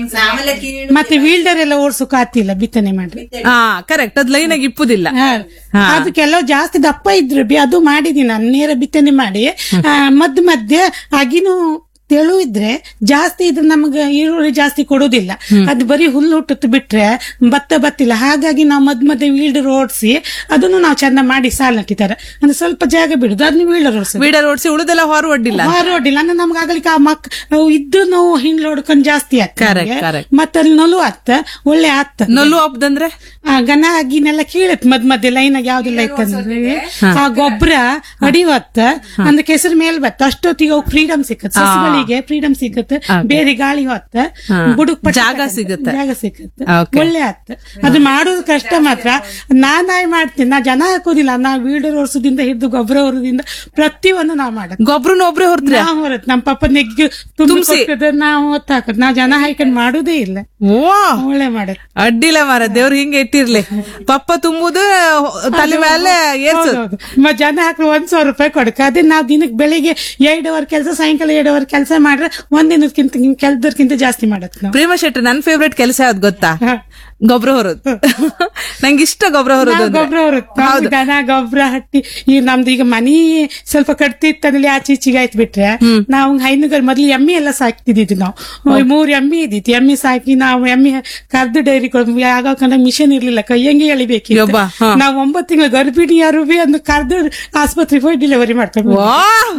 ಮತ್ತೆ ವೀಲ್ಡರ್ ಎಲ್ಲ ಓಡ್ಸೋಕ್ ಆತಿಲ್ಲ ಬಿತ್ತನೆ ಮಾಡ್ರಿ ಹಾ ಕರೆಕ್ಟ್ ಅದ್ ಲೈನ್ ಆಗಿ ಇಪ್ಪುದಿಲ್ಲ ಹಾ. ಅದು ಕೆಲವು ಜಾಸ್ತಿ ದಪ್ಪ ಇದ್ರು ಬಿ ಅದು ಮಾಡಿದೀನಿ ನಾನು ನೇರ ಬಿತ್ತನೆ ಮಾಡಿ ಆ, ಮಧ್ಯ ಮಧ್ಯ ಅಗಿನೂ ತೆಳು ಇದ್ರೆ ಜಾಸ್ತಿ ಇದ್ರೆ ನಮ್ಗೆ ಈರುಳ್ಳಿ ಜಾಸ್ತಿ ಕೊಡುದಿಲ್ಲ ಅದು ಬರೀ ಹುಲ್ಲು ಹುಟ್ಟುತ್ತು ಬಿಟ್ರೆ ಭತ್ತ ಬತ್ತಿಲ್ಲ ಹಾಗಾಗಿ ನಾವು ಮಧ್ಯ ಮಧ್ಯ ವೀಲ್ಡರ್ ಓಡಿಸಿ ಅದನ್ನು ನಾವು ಚಂದ ಮಾಡಿ ಸಾಲ್ ನಟ್ಟಿದ್ದಾರೆ ಅಂದ್ರೆ ಸ್ವಲ್ಪ ಜಾಗ ಬಿಡುದು ಅದನ್ನ ವೀಲ್ಡರ್ ಓಡಿಸೋದು ವೀಡರ್ ಓಡಿಸಿ ಉಳಿದೆಲ್ಲ ಹೊರ ಒಡ್ಡಿಲ್ಲ ಹೊರಡಿಲ್ಲ ಅಂದ್ರೆ ನಮ್ಗೆ ಆಗ್ಲಿಕ್ಕೆ ಆ ಮಕ್ ಅವು ಇದ್ದು ನಾವು ಹಿಂಡ್ಲು ಹೊಡ್ಕೊಂಡ್ ಜಾಸ್ತಿ Correct, ಆಗ್ತದೆ correct. ಮತ್ತೆ ಅಲ್ಲಿ ನೊಲು ಆಗ್ತ ಒಳ್ಳೆ ಆಗ್ತ ನೊಲ್ಲು ಹಬ್ಬದಂದ್ರೆ ಆ ಗನ ಅಗಿನೆಲ್ಲ ಕೀಳತ್ ಮದ್ ಮಧ್ಯ ಲೈನ್ ಆಗಿ ಯಾವ್ದೆಲ್ಲ ಇತ್ತಂದ್ರೆ ಆ ಗೊಬ್ಬರ ಅಡಿವತ್ತ ಅಂದ್ರೆ ಕೆಸರು ಮೇಲ್ ಬತ್ತ ಅಷ್ಟೊತ್ತಿಗೆ ಅವು ಫ್ರೀಡಮ್ ಸಿಕ್ಕತ್ ಸಸ್ಯಗಳಿಗೆ ಫ್ರೀಡಮ್ ಸಿಕ್ಕತ್ ಬೇರೆ ಗಾಳಿ ಹೊತ್ತ ಬುಡುಕ್ ಪಟ್ಟ ಜಾಗ ಸಿಗುತ್ತೆ. ಜಾಗ ಸಿಕ್ಕತ್ Okay. ಒಳ್ಳೆ ಆತ್ ಅದು ಮಾಡೋದು ಕಷ್ಟ ಮಾತ್ರ ನಾನಾಯ್ ಮಾಡ್ತೀನಿ ನಾ ಜನ ಹಾಕೋದಿಲ್ಲ ನಾ ವೀಡರ್ ಓಡಿಸೋದಿಂದ ಹಿಡಿದು ಗೊಬ್ಬರ ಹೊರದಿಂದ ಪ್ರತಿಯೊಂದು ನಾವ್ ಮಾಡಕ್ ಗೊಬ್ರನ ಒಬ್ರೇ ಹೊರತ್ರ ನಾವ್ ಹೊರತ್ ನಮ್ಮ ಪಪ್ಪ ನೆಗ್ಗಿ ತುಂಬಿ ನಾವು ಹೊತ್ತ ಹಾಕತ್ ನಾವ್ ಜನ ಹಾಕೊಂಡ್ ಮಾಡುದೇ ಇಲ್ಲ ಓ ಒಳ್ಳೆ ಮಾಡತ್ ಅಡ್ಡಿಲ್ಲ ಮಾರ ದೇವ್ರು ಹಿಂಗೆ ಇಟ್ಟಿರ್ಲಿ ಪಪ್ಪ ತುಂಬುದು ತಲೆ ಮೇಲೆ ಏರ್ಸೋದು ಹೌದೌದು. ಮ ಜನ ಹಾಕಿ ಒಂದ್ ಸಾವಿರ ರೂಪಾಯಿ ಕೊಡಕ ಅದೇ ನಾವ್ ದಿನಕ್ಕೆ ಬೆಳಿಗ್ಗೆ ಎರಡು ಅವರ್ ಕೆಲಸ ಸಾಯಂಕಾಲ ಎರಡು ಅವರ್ ಕೆಲಸ ಮಾಡ್ರೆ ಒಂದ್ ದಿನಕ್ಕಿಂತ ಕೆಲ್ಸದಕ್ಕಿಂತ ಜಾಸ್ತಿ ಮಾಡತ್ ನಾವು ಪ್ರೇಮ ಶೆಟ್ಟಿ ನನ್ ಫೇವ್ರೇಟ್ ಕೆಲಸ ಯಾವ್ದು ಗೊತ್ತಾ ಹ. ಗೊಬ್ಬರ ಹೊರೋದು ನಂಗೆ ಇಷ್ಟ ಗೊಬ್ಬರ ಹೊರೋದು ನಾವ್ ಅಂದ್ರೆ. ಗೊಬ್ಬರ ಹೊರತ್ ದನ ಗೊಬ್ಬರ ಹಟ್ಟಿ ಈ ನಮ್ದು ಈಗ ಮನಿ ಸ್ವಲ್ಪ ಕಟ್ತಿತ್ತಂದ್ರೆ ಆಚೆ ಈಚೆಗೆ ಆಯ್ತು ಬಿಟ್ರೆ ನಾವು ಹೈನುಗಾರ ಮೊದ್ಲು ಎಮ್ಮಿ ಎಲ್ಲ ಸಾಕ್ತಿದ್ವಿ ನಾವು ಮೂರ್ ಎಮ್ಮಿ ಇದ್ದಿತ್ತು ಎಮ್ಮಿ ಸಾಕಿ ನಾವು ಎಮ್ಮಿ ಕರ್ದು ಡೈರಿ ಆಗ ಮಿಷನ್ ಇರ್ಲಿಲ್ಲ ಕೈಯಂಗೆ ಎಳಿಬೇಕಿತ್ತು ಯಬ್ಬಾ, ಹ. ನಾವು ಒಂಬತ್ತು ತಿಂಗಳು ಗರ್ಭಿಣಿಯರು ಬಿ ಒಂದು ಕರ್ದು ಆಸ್ಪತ್ರೆಗೆ ಹೋಗಿ ಡೆಲಿವರಿ ಮಾಡ್ಕೊಂಡು ವಾ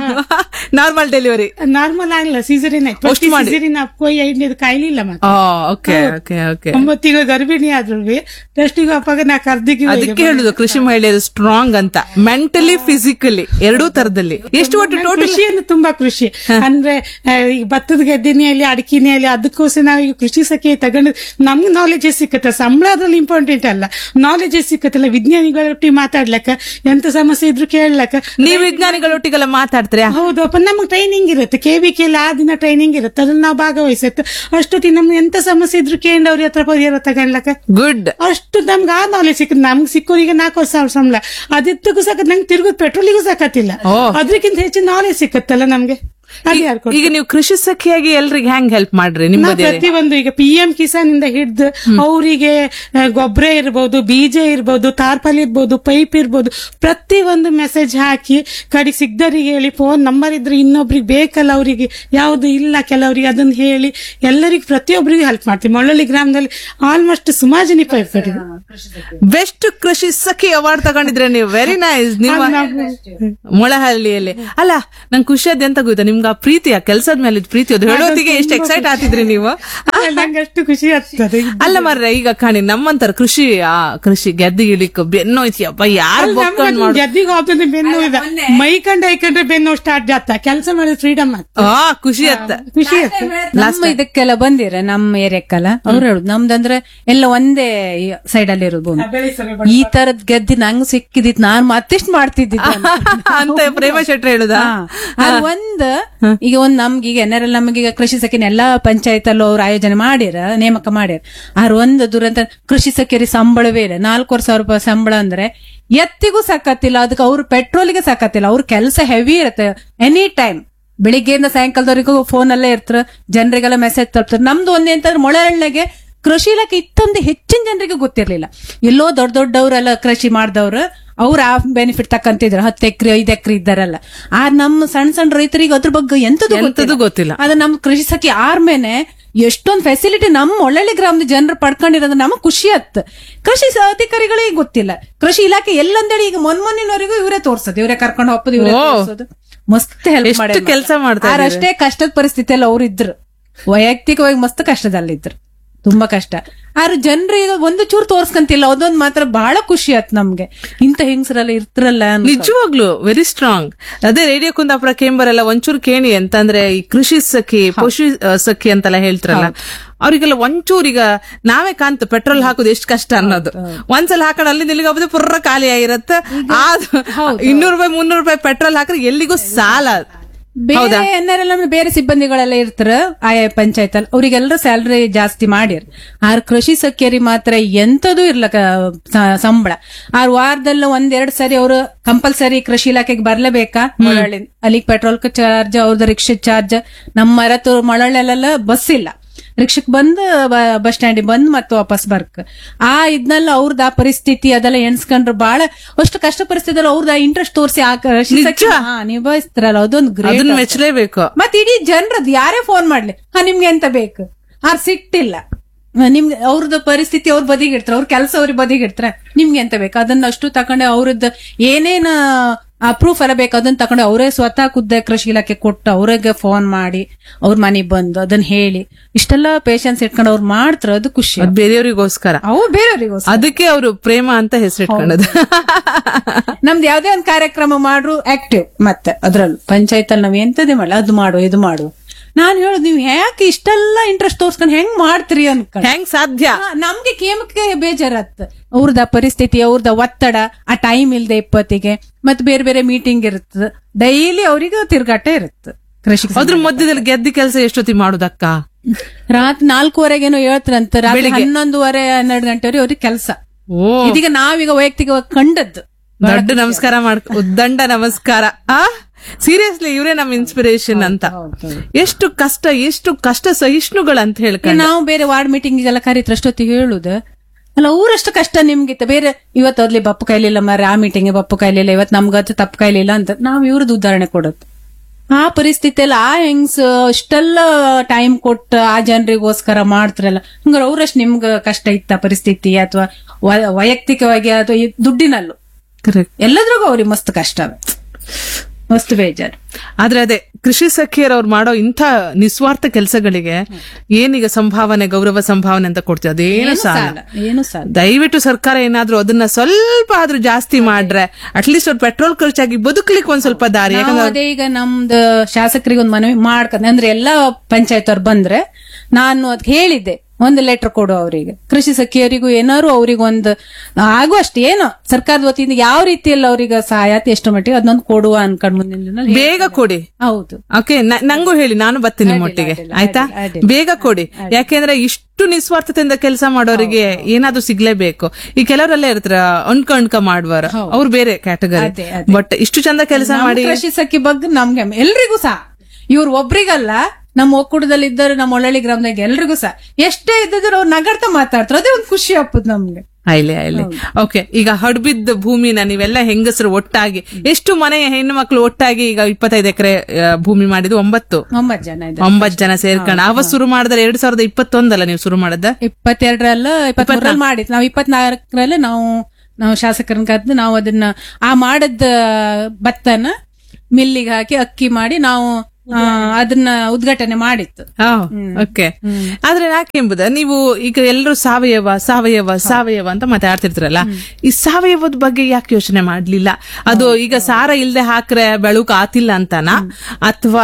ನಾರ್ಮಲ್ ಡೆಲಿವರಿ ನಾರ್ಮಲ್ ಆಗಿಲ್ಲ ಸೀಸರಿನ್ ಆಯ್ತು ಅಷ್ಟು ಮಾಡಿ. ಸೀಸರಿನ್ ಅಪ್ಕೋ ಐದನೇದು ಕಾಯಿಲಿಲ್ಲ ಮತ್ತೆ ಓಕೆ ಓಕೆ ಓಕೆ ಒಂಬತ್ತು ತಿಂಗಳು ಗರ್ಭಿಣಿ ಗರ್ಭಿಣಿ ಆದ್ರು ಟೆಸ್ಟಿಗೆ ಅಪ್ಪಾಗ ನಾ ಕರ್ದಿಗೆ ಅದಕ್ಕೆ ಹೇಳುದು ಕೃಷಿ ಮಹಿಳೆಯರು ಸ್ಟ್ರಾಂಗ್ ಅಂತ ಮೆಂಟಲಿ ಫಿಸಿಕಲಿ ಎರಡೂ ತರದಲ್ಲಿ ಎಷ್ಟು ಒಟ್ಟು ಟೋಟಲ್ ಕೃಷಿಯನ್ನು ತುಂಬಾ ಕೃಷಿ ಅಂದ್ರೆ ಆ, ಈಗ ಭತ್ತದ ಗದ್ದೆನೆಯಲ್ಲಿ ಅಡಿಕೆನೆಯಲ್ಲಿ ಅದಕ್ಕೋಸ್ಕರ ನಾವು ಈಗ ಕೃಷಿ ಸಖಿ ತಗೊಂಡು ನಮ್ಗೆ ನಾಲೆಜ್ ಸಿಕ್ಕತ್ತೆ ಸಂಬಳ ಅದ್ರಲ್ಲಿ ಇಂಪಾರ್ಟೆಂಟ್ ಅಲ್ಲ ನಾಲೆಜ್ ಸಿಕ್ಕತ್ತಲ್ಲ ವಿಜ್ಞಾನಿಗಳೊಟ್ಟಿಗೆ ಮಾತಾಡ್ಲಕ್ಕ ಎಂತ ಸಮಸ್ಯೆ ಇದ್ರು ಕೇಳಲಕ್ಕ ನೀವು ವಿಜ್ಞಾನಿಗಳೊಟ್ಟಿಗೆಲ್ಲ ಮಾತಾಡ್ತೀರಾ ಹೌದಪ್ಪ ನಮ್ಗೆ ಟ್ರೈನಿಂಗ್ ಇರುತ್ತೆ ಕೆ ವಿ ಕೆ ಆ ದಿನ ಟ್ರೈನಿಂಗ್ ಇರುತ್ತೆ ಅದ್ರಲ್ಲಿ ನಾವು ಭಾಗವಹಿಸುತ್ತೆ ಅಷ್ಟೊತ್ತಿಗೆ ನಮ್ಗೆ ಎಂತ ಸಮಸ್ಯೆ ಇದ್ರು ಕೇಂದ್ರ ಅವ್ರ ಹತ್ರ ಪರಿಹಾರ ತಗೊಳ್ಲಕ್ಕ ಗುಡ್ ಅಷ್ಟು ನಮ್ಗೆ ಆ ನಾಲೆಜ್ ಸಿಕ್ಕದ್ ನಮ್ಗೆ ಸಿಕ್ಕೋರಿಗೆ ನಾಲ್ಕು ಸಾವಿರ ಸಂಬಳ ಅದಿತ್ತಗೂ ಸಾಕ ನಂಗೆ ತಿರುಗೋದು ಪೆಟ್ರೋಲಿಗೂ ಸಾಕತ್ತಿಲ್ಲ ಅದ್ರಕ್ಕಿಂತ ಹೆಚ್ಚು ನಾಲೆಜ್ ಸಿಕ್ಕತ್ತಲ್ಲ ನಮ್ಗೆ ಅದು ಯಾರು ಕೊಡ್ತಾರೆ? ಈಗ ನೀವು ಕೃಷಿ ಸಖಿಯಾಗಿ ಎಲ್ರಿಗೆ ಹೆಂಗ್ ಹೆಲ್ಪ್ ಮಾಡ್ರಿ ನಾವು ನಿಮ್ಮದೇ ಪ್ರತಿಯೊಂದು ಈಗ ಪಿ ಎಂ ಕಿಸಾನ್ ಇಂದ ಹಿಡ್ದು ಅವರಿಗೆ ಗೊಬ್ಬರ ಇರ್ಬೋದು ಬೀಜ ಇರ್ಬೋದು ತಾರ್ಪಲ್ ಇರ್ಬೋದು ಪೈಪ್ ಇರ್ಬೋದು ಪ್ರತಿ ಒಂದು ಮೆಸೇಜ್ ಹಾಕಿ ಕಡೆಗೆ ಸಿಗ್ದರಿಗೆ ಹೇಳಿ ಫೋನ್ ನಂಬರ್ ಇದ್ರೆ ಇನ್ನೊಬ್ರಿಗೆ ಬೇಕಲ್ಲ ಅವರಿಗೆ ಯಾವುದು ಇಲ್ಲ ಕೆಲವರಿಗೆ ಅದನ್ನ ಹೇಳಿ ಎಲ್ಲರಿಗೂ ಪ್ರತಿಯೊಬ್ಬರಿಗೆ ಹೆಲ್ಪ್ ಮಾಡ್ತೀವಿ ಮಳ್ಳಳ್ಳಿ ಗ್ರಾಮದಲ್ಲಿ ಆಲ್ಮೋಸ್ಟ್ ಸುಮಾರು ಜನ ಪೈಪ್ ಕಟ್ಟಿದೆ ಬೆಸ್ಟ್ ಕೃಷಿ ಸಖಿ ಅವಾರ್ಡ್ ತಗೊಂಡಿದ್ರೆ ನೀವು ವೆರಿ ನೈಸ್ ನಿಮ್ಮ ಮೊಳಹಳ್ಳಿಯಲ್ಲಿ ಅಲ್ಲ ನಂಗೆ ಖುಷಿ ಆದ ಎಂತ ಗೊತ್ತಾ ನಿಮ್ಗೆ ಆ ಪ್ರೀತಿ ಆ ಕೆಲಸದ ಮೇಲೆ ಇದ್ ಪ್ರೀತಿ ಅದು ಹೇಳೋದಿಗೆ ಎಷ್ಟು ಎಕ್ಸೈಟ್ ಆಗ್ತಿದ್ರಿ ನೀವು ನಂಗೆ ಅಷ್ಟು ಖುಷಿ ಆಗ್ತದೆ ಅಲ್ಲ ಮರ್ರೆ ಈಗ ಕಾಣಿ ನಮ್ಮಂತರ ಕೃಷಿ ಆ ಕೃಷಿ ಗೆದ್ದಿಗಿಳಿಕ್ ಬೆನ್ನೋಯ್ತಿ ಅಪ್ಪ ಯಾರು ಬೊಕ್ಕೊಂಡ್ ಮಾಡು ಗೆದ್ದಿಗೆ ಹೋಗ್ತದೆ ಬೆನ್ನು ಇದೆ ಮೈ ಕಂಡ ಐಕಂಡ್ರೆ ಬೆನ್ನು ಸ್ಟಾರ್ಟ್ ಜಾತ ಕೆಲಸ ಮಾಡಿದ್ರೆ ಫ್ರೀಡಮ್ ಆಗ್ತದೆ ಆ ಖುಷಿ ಅತ್ತ ಖುಷಿ ಆಗ್ತದೆ ನಮ್ಮ ಇದಕ್ಕೆಲ್ಲ ಬಂದಿರ ನಮ್ಮ ಏರಿಯಕ್ಕೆಲ್ಲ ಅವ್ರು ಹೇಳುದು ನಮ್ದಂದ್ರೆ ಎಲ್ಲ ಒಂದೇ ಸೈಡ್ ಅಲ್ಲಿ ಇರೋದು ಭೂಮಿ ಈ ತರದ್ ಗೆದ್ದಿ ನಂಗ್ ಸಿಕ್ಕಿದಿತ್ ನಾನ್ ಮತ್ತಿಷ್ಟು ಮಾಡ್ತಿದ್ದಿದ್ದೆ ಅಂತ ಪ್ರೇಮ ಶೆಟ್ರ್ ಹೇಳುದ ಅದು ಒಂದ್ ಈಗ ಒಂದ್ ನಮ್ಗೆ ಈಗ ಎನ್ಆರ್ಎಲ್ ನಮ್ಗೆ ಈಗ ಕೃಷಿ ಸಖಿನ ಎಲ್ಲಾ ಪಂಚಾಯತ್ ಅಲ್ಲೂ ಅವ್ರು ಆಯೋಜನೆ ಮಾಡ್ಯಾರ ನೇಮಕ ಮಾಡ್ಯಾರ ಆರ್ ಒಂದು ದುರಂತ ಕೃಷಿ ಸಖಿಯರಿ ಸಂಬಳವೇ ಇಲ್ಲ ನಾಲ್ಕೂವರೆ ಸಾವಿರ ರೂಪಾಯಿ ಸಂಬಳ ಅಂದ್ರೆ ಎತ್ತಿಗೂ ಸಾಕತ್ತಿಲ್ಲ ಅದಕ್ಕೆ ಅವ್ರು ಪೆಟ್ರೋಲಿಗೆ ಸಾಕತ್ತಿಲ್ಲ ಅವ್ರ ಕೆಲಸ ಹೆವಿ ಇರುತ್ತೆ ಎನಿ ಟೈಮ್ ಬೆಳಿಗ್ಗೆಯಿಂದ ಸಾಯಂಕಾಲದವರೆಗೂ ಫೋನ್ ಅಲ್ಲೇ ಇರ್ತಾರ ಜನರಿಗೆಲ್ಲ ಮೆಸೇಜ್ ತಲುಪ್ತಾರೆ ನಮ್ದು ಒಂದೇ ಅಂತಂದ್ರೆ ಮೊಳಹಳ್ಳಿಗೆ ಕೃಷಿ ಇಲಾಖೆ ಇತ್ತೊಂದು ಹೆಚ್ಚಿನ ಜನರಿಗೆ ಗೊತ್ತಿರ್ಲಿಲ್ಲ ಎಲ್ಲೋ ದೊಡ್ಡ ದೊಡ್ಡವರೆಲ್ಲ ಕೃಷಿ ಮಾಡ್ದವ್ರು ಅವ್ರ ಆ ಬೆನಿಫಿಟ್ ತಕ್ಕಂತಿದ್ರು ಹತ್ತು ಎಕರೆ ಐದು ಎಕರೆ ಇದ್ದಾರಲ್ಲ ಆ ನಮ್ಮ ಸಣ್ಣ ಸಣ್ಣ ರೈತರಿಗೆ ಅದ್ರ ಬಗ್ಗೆ ಎಂತದು ಎಂತದೂ ಗೊತ್ತಿಲ್ಲ. ಅದ ನಮ್ ಕೃಷಿ ಸಖಿ ಆರ್ಮೇನೆ ಎಷ್ಟೊಂದ್ ಫೆಸಿಲಿಟಿ ನಮ್ಮ ಒಳ್ಳೊಳ್ಳೆ ಗ್ರಾಮದ ಜನರು ಪಡ್ಕೊಂಡಿರೋದು ನಮಗ್ ಖುಷಿ ಆತ್ ಕೃಷಿ ಸ- ಅಧಿಕಾರಿಗಳಿಗೆ ಗೊತ್ತಿಲ್ಲ ಕೃಷಿ ಇಲಾಖೆ ಎಲ್ಲಂದೇಳಿ ಈಗ ಮೊನ್ಮೊನ್ನಿನವರೆಗೂ ಇವರೇ ತೋರ್ಸೋದು ಇವರೇ ಕರ್ಕೊಂಡು ಹೋಗ್ಬೋದು ಇವರೇ ಓ. ತೋರ್ಸೋದು ಮಸ್ತ್ ಹೆಲ್ಪ್ ಎಷ್ಟು ಮಾಡಿ ಕೆಲ್ಸ ಮಾಡ್ತಾ ಇದ್ದಾರೆ. ಅಷ್ಟೇ ಕಷ್ಟದ ಪರಿಸ್ಥಿತಿಯಲ್ಲಿ ಅವ್ರು ಇದ್ರು ವೈಯಕ್ತಿಕವಾಗಿ ಮಸ್ತ್ ಕಷ್ಟದಲ್ಲಿದ್ರು ತುಂಬಾ ಕಷ್ಟ ಆದ್ರೆ ಜನರಿಗೆ ಒಂದು ಚೂರು ತೋರ್ಸ್ಕಂತಿಲ್ಲ ಅದೊಂದ್ ಮಾತ್ರ ಬಹಳ ಖುಷಿ ಆತ್ ನಮ್ಗೆ ಇಂತ ಹೆಂಗಸರೆಲ್ಲ ಇರ್ತಿರಲ್ಲ ಅನ್ಕೊಂಡು. ನಿಜವಾಗ್ಲು ವೆರಿ ಸ್ಟ್ರಾಂಗ್ ಅದೇ ರೇಡಿಯೋ ಕುಂದಾಪುರ ಕೇಂಬರೆಲ್ಲ ಒಂಚೂರು ಕೇಳಿ ಅಂತಂದ್ರೆ ಈ ಕೃಷಿ ಸಖಿ ಪಶು ಆ, ಸಖಿ ಅಂತೆಲ್ಲ ಹೇಳ್ತಾರಲ್ಲ ಅವ್ರಿಗೆಲ್ಲ ಒಂಚೂರು ಈಗ ನಾವೇ ಕಾಂತ ಪೆಟ್ರೋಲ್ ಹಾಕೋದು ಎಷ್ಟು ಕಷ್ಟ ಅನ್ನೋದು ಒಂದ್ಸಲ ಹಾಕೊಂಡು ಅಲ್ಲಿಂದ ಇಲ್ಲಿಗೆ ಹೋಗೋದು ಪುರ್ರ ಖಾಲಿ ಆಗಿರತ್ತೆ ಇನ್ನೂರು ರೂಪಾಯಿ ಮುನ್ನೂರು ರೂಪಾಯಿ ಪೆಟ್ರೋಲ್ ಹಾಕಿದ್ರೆ ಎಲ್ಲಿಗೂ ಸಾಲ ಬೇರೆ ಎನ್ಆರ್ಎಲ್ ಬೇರೆ ಸಿಬ್ಬಂದಿಗಳೆಲ್ಲ ಇರ್ತಾರ ಆಯಾ ಪಂಚಾಯತ್ ಅಲ್ಲಿ ಅವ್ರಿಗೆಲ್ಲರೂ ಸ್ಯಾಲ್ರಿ ಜಾಸ್ತಿ ಮಾಡಿರ್ ಆರ್ ಕೃಷಿ ಸಖ್ಯರಿ ಮಾತ್ರ ಎಂತದೂ ಇರ್ಲಕ ಸ- ಸಂಬಳ ಆರ್ ವಾರದಲ್ಲಿ ಒಂದೆರಡ್ ಸರಿ ಅವರು ಕಂಪಲ್ಸರಿ ಕೃಷಿ ಇಲಾಖೆಗೆ ಬರ್ಲೇಬೇಕಾ ಮೊಳಳ್ಳಿ ಅಲ್ಲಿಗೆ ಪೆಟ್ರೋಲ್ ಚಾರ್ಜ್ ಅವ್ರದ್ದು ರಿಕ್ಷಾ ಚಾರ್ಜ್ ನಮ್ಮ ಮರತು ಮೊಳಳ್ಳೆಲ್ಲ ಬಸ್ ಇಲ್ಲ ರಿಕ್ಷಕ್ ಬಂದ್ ಬಸ್ ಸ್ಟ್ಯಾಂಡಿಗೆ ಬಂದ್ ಮತ್ತೆ ವಾಪಸ್ ಬರ್ಕ್ ಆ ಇದ್ನೆಲ್ಲ ಅವ್ರದ್ದು ಆ ಪರಿಸ್ಥಿತಿ ಅದೆಲ್ಲ ಎಣ್ಸ್ಕೊಂಡ್ರು ಬಹಳ ಅಷ್ಟು ಕಷ್ಟ ಪರಿಸ್ಥಿತಿಯಲ್ಲಿ ಅವ್ರದ್ದು ಇಂಟ್ರೆಸ್ಟ್ ತೋರಿಸಿ ಆ ಕೃಷಿ ಸಖಿ- ಹಾ, ನಿಭಾಯಿಸ್ತಾರಲ್ಲ ಅದೊಂದು ಗ್ರೇಟ್ ಅದನ್ನ ಮೆಚ್ಚಲೇಬೇಕು ಮತ್ ಇಡೀ ಜನರದ್ ಯಾರೇ ಫೋನ್ ಮಾಡ್ಲಿ ಹಾ ನಿಮ್ಗೆ ಎಂತ ಬೇಕು ಆರ್ ಸಿಟ್ಟಿಲ್ಲ ಹ, ನಿಮ್ಗೆ ಅವ್ರದ್ದು ಪರಿಸ್ಥಿತಿ ಅವ್ರ ಬದಿಗೆ ಇಡ್ತಾರ ಅವ್ರ ಕೆಲಸ ಅವ್ರಿಗೆ ಬದಿಗೆ ಇಡ್ತಾರ ನಿಮ್ಗೆ ಎಂತ ಬೇಕು ಅದನ್ನ ಅಷ್ಟು ತಕೊಂಡೆ ಅವ್ರದ್ದು ಏನೇನ ಪ್ರೂಫ್ ಎಲ್ಲ ಬೇಕು ಅದನ್ನ ತಕೊಂಡು ಅವರೇ ಸ್ವತಃ ಖುದ್ದ ಕೃಷಿ ಇಲಾಖೆ ಕೊಟ್ಟು ಅವ್ರಿಗೆ ಫೋನ್ ಮಾಡಿ ಅವ್ರ ಮನೆಗ್ ಬಂದು ಅದನ್ನ ಹೇಳಿ ಇಷ್ಟೆಲ್ಲ ಪೇಶನ್ಸ್ ಇಟ್ಕೊಂಡು ಅವ್ರು ಮಾಡ್ತಾರ ಅದು ಖುಷಿ ಅದ್ ಬೇರೆಯವ್ರಿಗೋಸ್ಕರ ಅವು ಬೇರೆಯವ್ರಿಗೋಸ್ಕರ ಅದಕ್ಕೆ ಅವರು ಪ್ರೇಮ ಅಂತ ಹೆಸರಿಟ್ಕೊಳ್ಳೋದು ನಮ್ದು ಯಾವ್ದೇ ಒಂದು ಕಾರ್ಯಕ್ರಮ ಮಾಡ್ರು ಆಕ್ಟಿವ್ ಮತ್ತೆ ಅದ್ರಲ್ಲೂ ಪಂಚಾಯತ್ ಅಲ್ಲಿ ನಾವ್ ಎಂತದೇ ಮಾಡಲ್ಲ ಅದು ಮಾಡು ಇದು ಮಾಡು ನಾನ್ ಹೇಳುದು ನೀವು ಯಾಕೆ ಇಷ್ಟೆಲ್ಲ ಇಂಟ್ರೆಸ್ಟ್ ತೋರ್ಸ್ಕೊಂಡು ಹೆಂಗ್ ಮಾಡ್ತೀರಿ ಅನ್ಕೊಂಡು ಹೆಂಗ್ ಸಾಧ್ಯ ಹಾ, ನಮ್ಗೆ ಕೇಮಕ್ಕೆ ಬೇಜಾರತ್ ಅವ್ರದ ಪರಿಸ್ಥಿತಿ ಅವ್ರದ ಒತ್ತಡ ಆ ಟೈಮ್ ಇಲ್ದೆ ಇಪ್ಪತ್ತಿಗೆ ಮತ್ತೆ ಬೇರೆ ಬೇರೆ ಮೀಟಿಂಗ್ ಇರುತ್ತೆ ಡೈಲಿ ಅವ್ರಿಗೆ ತಿರ್ಗಾಟ ಇರುತ್ತೆ ಕೃಷಿ ಅದ್ರ ಮಧ್ಯದಲ್ಲಿ ಗೆದ್ದಿ ಕೆಲಸ ಎಷ್ಟೊತ್ತಿ ಮಾಡುದಕ್ಕ ರಾತ್ರಿ ನಾಲ್ಕೂವರೆಗೇನೋ ಹೇಳ್ತಾರಂತ ರಾತ್ರಿ ಹನ್ನೊಂದುವರೆ ಹನ್ನೆರಡು ಗಂಟೆವರೆಗೆ ಅವ್ರಿಗೆ ಕೆಲಸ ಓ ಇದೀಗ ನಾವೀಗ ವೈಯಕ್ತಿಕವಾಗಿ ಕಂಡದ್ದು ದೊಡ್ಡ ನಮಸ್ಕಾರ ಮಾಡ್ ಉದ್ದಂಡ ನಮಸ್ಕಾರ ಆ ಸೀರಿಯಸ್ಲಿ ಇವರೇ ನಮ್ ಇನ್ಸ್ಪಿರೇಷನ್ ಅಂತ ಎಷ್ಟು ಕಷ್ಟ ಎಷ್ಟು ಕಷ್ಟ ಸಹಿಷ್ಣುಗಳು ಅಂತ ಈಗ ಹೇಳ್ಕೊಂಡು ನಾವು ಬೇರೆ ವಾರ್ಡ್ ಮೀಟಿಂಗ್ ಎಲ್ಲ ಕರೀತ್ರ ಅಷ್ಟೊತ್ತಿಗೆ ಹೇಳುದು ಅಲ್ಲ ಅವರಷ್ಟು ಕಷ್ಟ ನಿಮ್ಗಿತ್ತ ಬೇರೆ ಇವತ್ತು ಅದ್ಲಿ ಬಪ್ಪು ಕೈಲಿಲ್ಲ ಮರ ಆ ಮೀಟಿಂಗ್ ಬಪ್ಪು ಕೈಲಿಲ್ಲ ಇವತ್ತು ನಮ್ಗತ್ತು ತಪ್ಪು ಕೈಲಿಲ್ಲ ಅಂತ ನಾವ್ ಇವ್ರದ್ದು ಉದಾಹರಣೆ ಕೊಡೋದು ಆ ಪರಿಸ್ಥಿತಿಯಲ್ಲಿ ಆ ಹೆಂಗ್ಸ್ ಅಷ್ಟೆಲ್ಲ ಟೈಮ್ ಕೊಟ್ಟು ಆ ಜನರಿಗೋಸ್ಕರ ಮಾಡ್ತಾರಲ್ಲ ಹಂಗಾರೆ ಅವ್ರಷ್ಟು ನಿಮ್ಗ ಕಷ್ಟ ಇತ್ತ ಪರಿಸ್ಥಿತಿ ಅಥವಾ ವೈಯಕ್ತಿಕವಾಗಿ ಅಥವಾ ಈ ದುಡ್ಡಿನಲ್ಲೂ ಕರೆಕ್ಟ್ ಎಲ್ಲದ್ರಿಗೂ ಅವ್ರಿಗೆ ಮಸ್ತ್ ಕಷ್ಟವೇ ಮಸ್ತ್ ಬೇಜಾರು ಆದ್ರೆ ಅದೇ ಕೃಷಿ ಸಖಿಯರವ್ರು ಮಾಡೋ ಇಂಥ ನಿಸ್ವಾರ್ಥ ಕೆಲಸಗಳಿಗೆ ಏನೀಗ ಸಂಭಾವನೆ ಗೌರವ ಸಂಭಾವನೆ ಅಂತ ಕೊಡ್ತೀವಿ ಅದೇನು ಸಾಲ ಸಾಲ ಏನು ಸಾಲ ದಯವಿಟ್ಟು ಸರ್ಕಾರ ಏನಾದ್ರೂ ಅದನ್ನ ಸ್ವಲ್ಪ ಆದ್ರೂ ಜಾಸ್ತಿ ಮಾಡ್ರೆ ಅಟ್ಲೀಸ್ಟ್ ಅವ್ರು ಪೆಟ್ರೋಲ್ ಖರ್ಚಾಗಿ ಬದುಕ್ಲಿಕ್ಕೆ ಒಂದ್ ಸ್ವಲ್ಪ ದಾರಿ ನಾವು ಯಾಕಂದ್ರೆ ಅದೇ ಈಗ ನಮ್ದು ಶಾಸಕರಿಗೆ ಒಂದು ಮನವಿ ಮಾಡ್ಕೊಂಡೆ ಅಂದ್ರೆ ಎಲ್ಲಾ ಪಂಚಾಯತ್ ಅವ್ರು ಬಂದ್ರೆ ನಾನು ಅದ್ ಹೇಳಿದ್ದೆ ಒಂದು ಲೆಟರ್ ಕೊಡು ಅವರಿಗೆ ಕೃಷಿ ಸಖಿಯರಿಗೂ ಏನಾರು ಅವ್ರಿಗೆ ಒಂದು ಆಗುವಷ್ಟು ಏನೋ ಸರ್ಕಾರದ ವತಿಯಿಂದ ಯಾವ ರೀತಿಯಲ್ಲಿ ಅವ್ರಿಗೆ ಸಹಾಯ ಆಯ್ತು ಎಷ್ಟು ಮಟ್ಟಿಗೆ ಅದನ್ನೊಂದು ಕೊಡುವ ಅನ್ಕೊಂಡ್ ಮುಂದಿನ ದಿನ ಹೇಳ್- ಬೇಗ ಕೊಡಿ ಹೌದು ಓಕೆ ನಂಗೂ ಹೇಳಿ ನಾನು ಬರ್ತೀನಿ ನಿಮ್ಮೊಟ್ಟಿಗೆ ಅಡ್ಡಿಲ್ಲ, ಆಯ್ತಾ ಅಡ್ಡಿಲ್ಲ. ಬೇಗ ಕೊಡಿ ಯಾಕೆಂದ್ರೆ ಇಷ್ಟು ನಿಸ್ವಾರ್ಥತೆಯಿಂದ ಕೆಲಸ ಮಾಡೋರಿಗೆ ಏನಾದ್ರೂ ಸಿಗ್ಲೇಬೇಕು ಈ ಕೆಲವರೆಲ್ಲ ಇರ್ತಾರ ಅಣ್ಕ ಅಣ್ಕ ಮಾಡುವರ ಅವ್ರು ಬೇರೆ ಕ್ಯಾಟಗರಿ ಅದೇ, ಅದೇ. ಬಟ್ ಇಷ್ಟು ಚಂದ ಕೆಲಸ ನಮ್ಮ ಮಾಡಿ ಕೃಷಿ ಸಖಿ ಬಗ್ಗೆ ನಮ್ಗೆ ಹೆಮ್ಮೆ. ಎಲ್ರಿಗೂ ಸಹ ಇವ್ರು ಒಬ್ರಿಗಲ್ಲ ನಮ್ಮ ಒಕ್ಕೂಟದಲ್ಲಿ ಇದ್ದರು ನಮ್ಮ ಒಳ್ಳಳ್ಳಿ ಗ್ರಾಮದಾಗ ಎಲ್ರಿಗೂ ಸಹ ಎಷ್ಟೇ ಇದ್ದಿದ್ರು ಅವ್ರು ನಗರ್ತ ಮಾತಾಡ್ತಾರೆ ಅದೇ ಒಂದು ಖುಷಿ ಹಪ್ಪದ್ ನಮ್ಗೆ ಆಯ್ಲಿ ಆಯ್ಲಿ ಓಕೆ ಈಗ ಹಡ್ಬಿದ್ದ ಭೂಮಿನ ನೀವೆಲ್ಲ ಹೆಂಗಸರು ಒಟ್ಟಾಗಿ ಎಷ್ಟು ಮನೆಯ ಹೆಣ್ಣು ಮಕ್ಕಳು ಒಟ್ಟಾಗಿ ಈಗ ಇಪ್ಪತ್ತೈದು ಎಕರೆ ಭೂಮಿ ಮಾಡಿದ್ದು ಒಂಬತ್ತು ಒಂಬತ್ತು ಜನ ಇದೆ ಒಂಬತ್ತು ಜನ ಸೇರ್ಕೊಂಡು ಅವ ಶುರು ಮಾಡಿದ್ರೆ ಎರಡ್ ಸಾವಿರದ ಇಪ್ಪತ್ತೊಂದಲ್ಲ ನೀವು ಶುರು ಮಾಡದ ಇಪ್ಪತ್ತೆರಡರಲ್ಲ ಇಪ್ಪತ್ಮೂರಲ್ಲಿ ಮಾಡಿದ್ ನಾವು ಇಪ್ಪತ್ನಾಲ್ಕರಲ್ಲಿ ನಾವು ನಾವು ಶಾಸಕರನ್ನ ಕರೆದು ನಾವು ಅದನ್ನ ಆ ಮಾಡದ ಭತ್ತನ ಮಿಲ್ಲಿಗೆ ಹಾಕಿ ಅಕ್ಕಿ ಮಾಡಿ ನಾವು ಆ, ಅದನ್ನ ಉದ್ಘಾಟನೆ ಮಾಡಿತ್ತು ಓಕೆ ಆದ್ರೆ ಯಾಕೆ ಎಂಬುದ ನೀವು ಈಗ ಎಲ್ಲರೂ ಸಾವಯವ ಸಾವಯವ ಸಾವಯವ ಅಂತ ಮಾತಾಡ್ತಿರ್ತೀರಲ್ಲ ಈ ಸಾವಯವದ ಬಗ್ಗೆ ಯಾಕೆ ಯೋಚನೆ ಮಾಡ್ಲಿಲ್ಲ ಅದು ಈಗ ಸಾರ ಇಲ್ದೆ ಹಾಕ್ರೆ ಬೆಳಕು ಆತಿಲ್ಲ ಅಂತನಾ ಅಥವಾ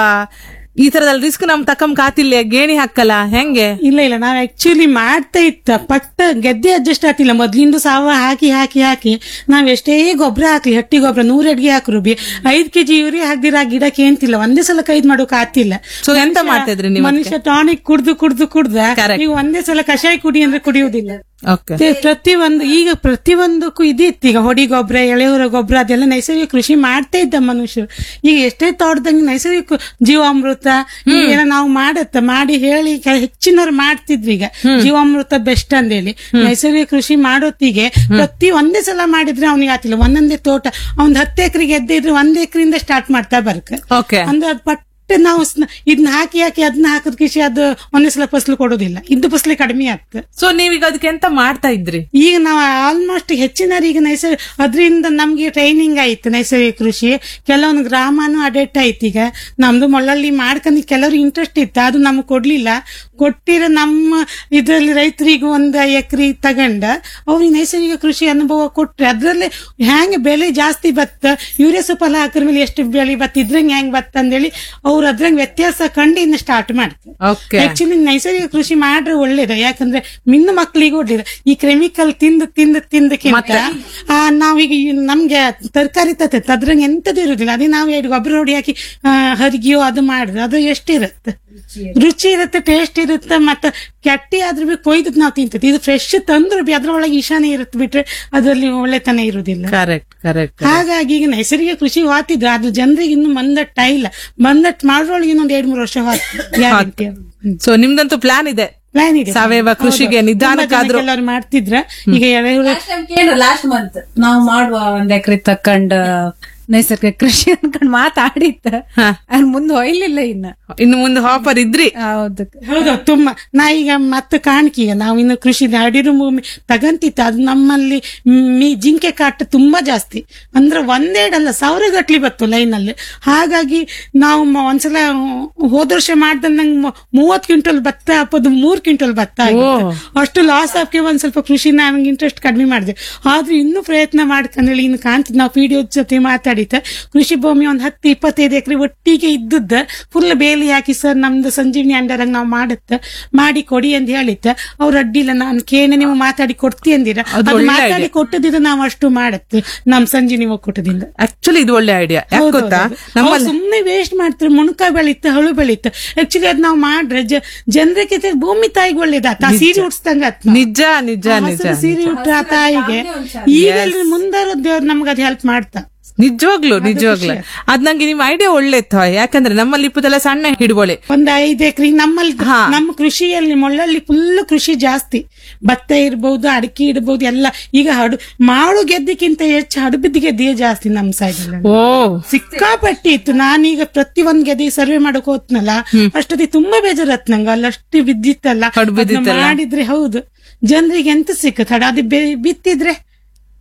ಈ ತರದಲ್ಲಿ ರಿಸ್ಕ್ ನಮ್ ತಕ್ಕಂ ಕಾತಿಲ್ಲ ಗೇಣಿ ಹಾಕಲ್ಲ ಹೆಂಗೆ ಇಲ್ಲ ಇಲ್ಲ ನಾವ್ ಆಕ್ಚುಲಿ ಮಾಡ್ತಾ ಇತ್ತ ಪಟ್ಟ ಗೆದ್ದೆ ಅಡ್ಜಸ್ಟ್ ಆಗ್ತಿಲ್ಲ ಮೊದ್ಲಿಂದ ಸಾವ ಹಾಕಿ ಹಾಕಿ ಹಾಕಿ ನಾವ್ ಎಷ್ಟೇ ಗೊಬ್ಬರ ಹಾಕ್ಲಿ ಹಟ್ಟಿ ಗೊಬ್ಬರ ನೂರ್ ಅಡ್ಗೆ ಹಾಕ್ರು ಬಿ ಐದ್ ಕೆಜಿ ಯೂರಿಯಾ ಹಾಕ್ದಿರ ಆ ಗಿಡಕ್ಕೆ ಏನ್ತಿಲ್ಲ ಒಂದೇ ಸಲ ಕೈದ್ ಮಾಡೋಕ್ ಆಗ್ತಿಲ್ಲ So ಎಂತ ಮಾಡ್ತಿದ್ರಿ ನೀವು ಮನುಷ್ಯ ಟಾನಿಕ್ ಕುಡ್ದು ಕುಡ್ದು ಕುಡ್ದ Correct. ಈಗ ಒಂದೇ ಸಲ ಕಷಾಯ ಕುಡಿ ಅಂದ್ರೆ ಕುಡಿಯುವುದಿಲ್ಲ ಓಕೆ ಮತ್ತೆ ಪ್ರತಿಯೊಂದು ಈಗ ಪ್ರತಿಯೊಂದಕ್ಕೂ ಇದಿತ್ತು ಈಗ ಹೊಡಿ ಗೊಬ್ಬರ ಎಳೆಯೂರ ಗೊಬ್ಬರ ಅದೆಲ್ಲ ನೈಸರ್ಗಿಕ ಕೃಷಿ ಮಾಡ್ತಾ ಇದ್ದ ಮನುಷ್ಯರು ಈಗ ಎಷ್ಟೇ ತೋಟದಂಗೆ ನೈಸರ್ಗಿಕ ಜೀವಾಮೃತ ಈಗ ಏನೋ ನಾವು ಮಾಡತ್ತ ಮಾಡಿ ಹೇಳಿ ಕೆ- ಹೆಚ್ಚಿನವ್ರು ಮಾಡ್ತಿದ್ವಿ ಈಗ ಜೀವಾಮೃತ ಬೆಸ್ಟ್ ಅಂದೇಳಿ ನೈಸರ್ಗಿಕ ಕೃಷಿ ಮಾಡೋತ್ತಿಗೆ ಪ್ರತಿ ಒಂದೇ ಸಲ ಮಾಡಿದ್ರೆ ಅವ್ನಿಗೆ ಆತಿಲ್ಲ ಒಂದೊಂದೇ ತೋಟ ಅವ್ನ್ ಹತ್ತು ಎಕರೆ ಗೆದ್ದೆ ಇದ್ರೆ ಒಂದ್ ಎಕರೆಯಿಂದ ಸ್ಟಾರ್ಟ್ ಮಾಡ್ತಾ ಬರ್ಕ ಓಕೆ ಅಂದ್ರೆ ಅದ್ ಪಟ್ಟ ನಾವು ಸ್ನ- ಇದನ್ನ ಹಾಕಿ ಹಾಕಿ ಅದನ್ನ ಹಾಕಿದ ಕೃಷಿ ಅದು ಒಂದೇ ಸಲ ಫಸಲು ಕೊಡೋದಿಲ್ಲ ಇದ್ದು ಫಸಲು ಕಡಿಮೆ ಆಗ್ತದೆ ಸೊ ನೀವೀಗ ಅದಕ್ಕೆ ಎಂತ ಮಾಡ್ತಾ ಇದ್ರಿ ಈಗ ನಾವು ಆಲ್ಮೋಸ್ಟ್ ಹೆಚ್ಚಿನವರಿಗೆ ನೈಸರ್ಗ ಅದರಿಂದ ನಮ್ಗೆ ಟ್ರೈನಿಂಗ್ ಆಯ್ತು ನೈಸರ್ಗಿಕ ಕೃಷಿ ಕೆಲವೊಂದು ಗ್ರಾಮನೂ ಅಡೆಕ್ಟ್ ಆಯ್ತು ಈಗ ನಮ್ದು ಮೊಳ್ಳಲ್ಲಿ ಮಾಡ್ಕೊಂಡು ಕೆಲವ್ರಿಗೆ ಇಂಟ್ರೆಸ್ಟ್ ಇತ್ತು ಅದು ನಮ್ಗೆ ಕೊಡ್ಲಿಲ್ಲ ಕೊಟ್ಟಿರೋ ನಮ್ಮ ಇದರಲ್ಲಿ ರೈತರಿಗೆ ಒಂದು ಎಕರೆ ತಗೊಂಡ ಅವ್ರಿಗೆ ನೈಸರ್ಗಿಕ ಕೃಷಿ ಅನುಭವ ಕೊಟ್ರೆ ಅದ್ರಲ್ಲೇ ಹ್ಯಾಂಗ ಬೆಲೆ ಜಾಸ್ತಿ ಬತ್ತ ಯೂರಿಯಾ ಸೊಪ್ಪಲ್ಲ ಹಾಕಿದ ಮೇಲೆ ಎಷ್ಟು ಬೆಳೆ ಬತ್ತ ಇದ್ರಂಗೆ ಹೆಂಗ್ ಬತ್ತ ಅಂದೇಳಿ ಅವ್ರು ಅದ್ರಂಗೆ ವ್ಯತ್ಯಾಸ ಕಂಡು ಇನ್ನು ಸ್ಟಾರ್ಟ್ ಮಾಡ್ತಾರೆ ಓಕೆ ಆಕ್ಚುಲಿ ನೈಸರ್ಗಿಕ ಕೃಷಿ ಮಾಡ್ರೆ ಒಳ್ಳೇದು ಯಾಕಂದ್ರೆ ಮಿನ್ನು ಮಕ್ಕಳಿಗೆ ಒಳ್ಳೇದು ಈ ಕೆಮಿಕಲ್ ತಿಂದು ತಿಂದು ತಿಂದಕ್ಕಿಂತ ಆ, ನಾವೀಗ ಈ ನಮ್ಗೆ ತರಕಾರಿ ತತ್ತೆ ಅದ್ರಂಗೆ ಎಂತದ್ದು ಇರುದಿಲ್ಲ ಅದೇ ನಾವು ಎರಡು ಗೊಬ್ಬರ ಹೊಡಿ ಹಾಕಿ ಆ, ಹರಿಗೆಯೋ ಅದು ಮಾಡಿದ್ರೆ ಅದು ಎಷ್ಟಿರುತ್ತೆ ರುಚಿ ಇರುತ್ತೆ ಟೇಸ್ಟ್ ಇರುತ್ತೆ ಮತ್ತೆ ಕೆಟ್ಟಿ ಆದ್ರೂ ಬಿ ಕೊಯ್ದು ನಾವು ತಿಂತೀವಿ ಇದು ಫ್ರೆಶ್ ತಂದ್ರು ಬಿ ಅದ್ರೊಳಗೆ ಈಶಾನೆ ಇರುತ್ತೆ ಬಿಟ್ರೆ ಅದರಲ್ಲಿ ಒಳ್ಳೆತನ ಇರುವುದಿಲ್ಲ ಕರೆಕ್ಟ್ ಕರೆಕ್ಟ್ ಹಾಗಾಗಿ ಈಗ ನೈಸರ್ಗಿಕ ಕೃಷಿ ಹೋತಿದ್ರು ಅದು ಜನರಿಗೆ ಇನ್ನು ಮಂದಟ್ಟ ಇಲ್ಲ ಮಂದಟ್ ಮಾಡ್ರೊಳಗೆ ಇನ್ನೊಂದ್ ಎರಡ್ ಮೂರು ವರ್ಷ ಹೋಗ್ತದೆ ಗ್ಯಾರಂಟಿ ಸೊ ನಿಮ್ದಂತೂ ಪ್ಲಾನ್ ಇದೆ ಪ್ಲಾನ್ ಇದೆ ಸಾವಯವ ಕೃಷಿಗೆ ನಿಧಾನಕ್ಕಾದ್ರೂ ಎಲ್ಲರೂ ಮಾಡ್ತಿದ್ರ ಈಗ ಎಳೆಹುಳ ಲಾಸ್ಟ್ ಮಂತ್ ನಾವು ಮಾಡುವ ಒಂದ್ ಎಕರೆ ತಕೊಂಡ್ ನೈಸರ್ಗಿಕ ಕೃಷಿ ಅನ್ಕೊಂಡ್ ಮಾತಾಡಿತ್ತ ಹಾ. ಅದ್ ಮುಂದೆ ಹೊಯ್ಲಿಲ್ಲ ಇನ್ನ ಇನ್ನು ಮುಂದೆ ಹಾಪರ್ ಇದ್ರಿ ಹೌದು ಹೌದು ತುಂಬಾ ನಾ ಈಗ ಮತ್ತೆ ಕಾಣ್ಕಿ ಈಗ ನಾವು ಇನ್ನು ಕೃಷಿ ಅಡಿರು ಭೂಮಿ ತಗಂತಿತ್ತು ಅದು ನಮ್ಮಲ್ಲಿ ಮೀ ಜಿಂಕೆ ಕಾಟ ತುಂಬಾ ಜಾಸ್ತಿ ಅಂದ್ರೆ ಒಂದೆರಡಲ್ಲ ಸಾವಿರ ಗಟ್ಲಿ ಬತ್ತು ಲೈನ್ ಅಲ್ಲಿ ಹಾಗಾಗಿ ನಾವು ಮ- ಒಂದ್ಸಲ ಹೋದ ವರ್ಷ ಮಾಡ್ದ ನಂಗೆ ಮೂವತ್ ಕ್ವಿಂಟಲ್ ಭತ್ತ ಹಾಕೋದು ಮೂರ್ ಕ್ವಿಂಟಲ್ ಭತ್ತ ಆಗಿತ್ತು. ಅಷ್ಟು ಲಾಸ್ ಹಾಕಿ ಒಂದ್ ಸ್ವಲ್ಪ ಕೃಷಿ ನನಗೆ ಇಂಟ್ರೆಸ್ಟ್ ಕಡಿಮೆ ಮಾಡಿದೆ ಆದ್ರೂ ಇನ್ನೂ ಪ್ರಯತ್ನ ಮಾಡ್ಕೊಂಡ್ರೆ ಇನ್ನು ಕಾಣ್ತಿದ್ ನಾವು ಪಿಡಿಒ ಜೊತೆ ಮಾತಾಡಿದ್ದ ಕೃಷಿ ಭೂಮಿ ಒಂದ್ ಹತ್ತು ಇಪ್ಪತ್ತೈದು ಎಕರೆ ಒಟ್ಟಿಗೆ ಇದ್ದದ್ದ ಫುಲ್ ಬೇಲಿ ಹಾಕಿ ಸರ್ ನಮ್ದು ಸಂಜೀವಿನಿ ಅಂಡರ್ ನಾವು ಮಾಡುತ್ತ ಮಾಡಿ ಕೊಡಿ ಅಂತ ಹೇಳಿತ್ತ ಅವ್ರು ಅಡ್ಡಿಲ್ಲ ನಾನು ಕೇನೆ ನೀವು ಮಾತಾಡಿ ಕೊಡ್ತಿ ಅಂದಿರ ಅದು ಅದು ಒಳ್ಳೆ ಮಾತಾಡಿ ಕೊಟ್ಟದಿದ್ರೆ ನಾವು ಅಷ್ಟು ಮಾಡತ್ತೆ ನಮ್ ಸಂಜೀವಿನಿ ಒಕ್ಕೂಟದಿಂದ ಆಕ್ಚುಲಿ ಇದು ಒಳ್ಳೆ ಐಡಿಯಾ ಯಾಕೆ ಗೊತ್ತಾ ಅವ್ರು ನಮ್ಮಲ್ಲಿ ಸುಮ್ನೆ ವೇಸ್ಟ್ ಮಾಡ್ತಾರೆ ಮುಣಕ ಬೆಳೀತ ಹಳು ಬೆಳೀತ ಆಕ್ಚುಲಿ ಅದ್ ನಾವು ಮಾಡ್ರೆ ಜನರಿಗೆ ಭೂಮಿ ತಾಯಿಗೆ ಒಳ್ಳೇದಾತ ಆ ಸೀರೆ ಉಡ್ಸ್ದಂಗ ಆತ್ ನಾವು. ನಿಜ ನಿಜ ಆ ನಿಜ ಹಸಿರು ಸೀರೆ ಉಟ್ಟ ಆ ತಾಯಿಗೆ ಈಗ ಮುಂದಾರ ದೇವ್ರ ನಮ್ಗೆ ಅದ್ ಹೆಲ್ಪ್ ಮಾಡ್ತಾ ನಿಜವಾಗ್ಲು ನಿಜವಾಗ್ಲು ಅದ್ ನಂಗೆ ನಿಮ್ ಐಡಿಯಾ ಒಳ್ಳೇತ್ತು ಯಾಕಂದ್ರೆ ನಮ್ಮಲ್ಲಿ ಇಪ್ಪತ್ತೆಲ್ಲ ಸಣ್ಣ ಹಿಡ್ಬೋಳೆ ಒಂದ್ ಐದ್ ಎಕರೆ ನಮ್ಮಲ್ಲಿ ಹಾ. ನಮ್ಮ ಕೃಷಿಯಲ್ಲಿ ಮೊಳ್ಳಲ್ಲಿ ಫುಲ್ ಕೃಷಿ ಜಾಸ್ತಿ ಭತ್ತ ಇರ್ಬಹುದು ಅಡಿಕೆ ಇಡ್ಬಹುದು ಎಲ್ಲ ಈಗ ಹಡು ಮಾಡು ಗೆದ್ದಿಕ್ಕಿಂತ ಹೆಚ್ಚು ಹಡಬಿದ್ದ ಗೆದ್ದಿಗೆ ಜಾಸ್ತಿ ನಮ್ ಸೈಡ್ ಓ ಸಿಕ್ಕಾಪಟ್ಟಿ ಇತ್ತು ನಾನೀಗ ಪ್ರತಿ ಒಂದ್ ಗೆದ್ದೆ ಸರ್ವೆ ಮಾಡಕ್ ಹೋತ್ನಲ್ಲ ಅಷ್ಟೊತ್ತಿಗೆ ತುಂಬಾ ಬೇಜಾರತ್ ನಂಗೆ ಅಲ್ಲಷ್ಟು ಬಿದ್ದಿತ್ತಲ್ಲ ಹಡ್ ಬಿದ್ದಿತ್ತಲ್ಲ. ಅದ್ನ ಮಾಡಿದ್ರೆ ಹೌದು ಜನರಿಗೆ ಎಂತ ಸಿಕ್ಕತ್ ಹಡ ಅದು ಬೆ- ಬಿತ್ತಿದ್ರೆ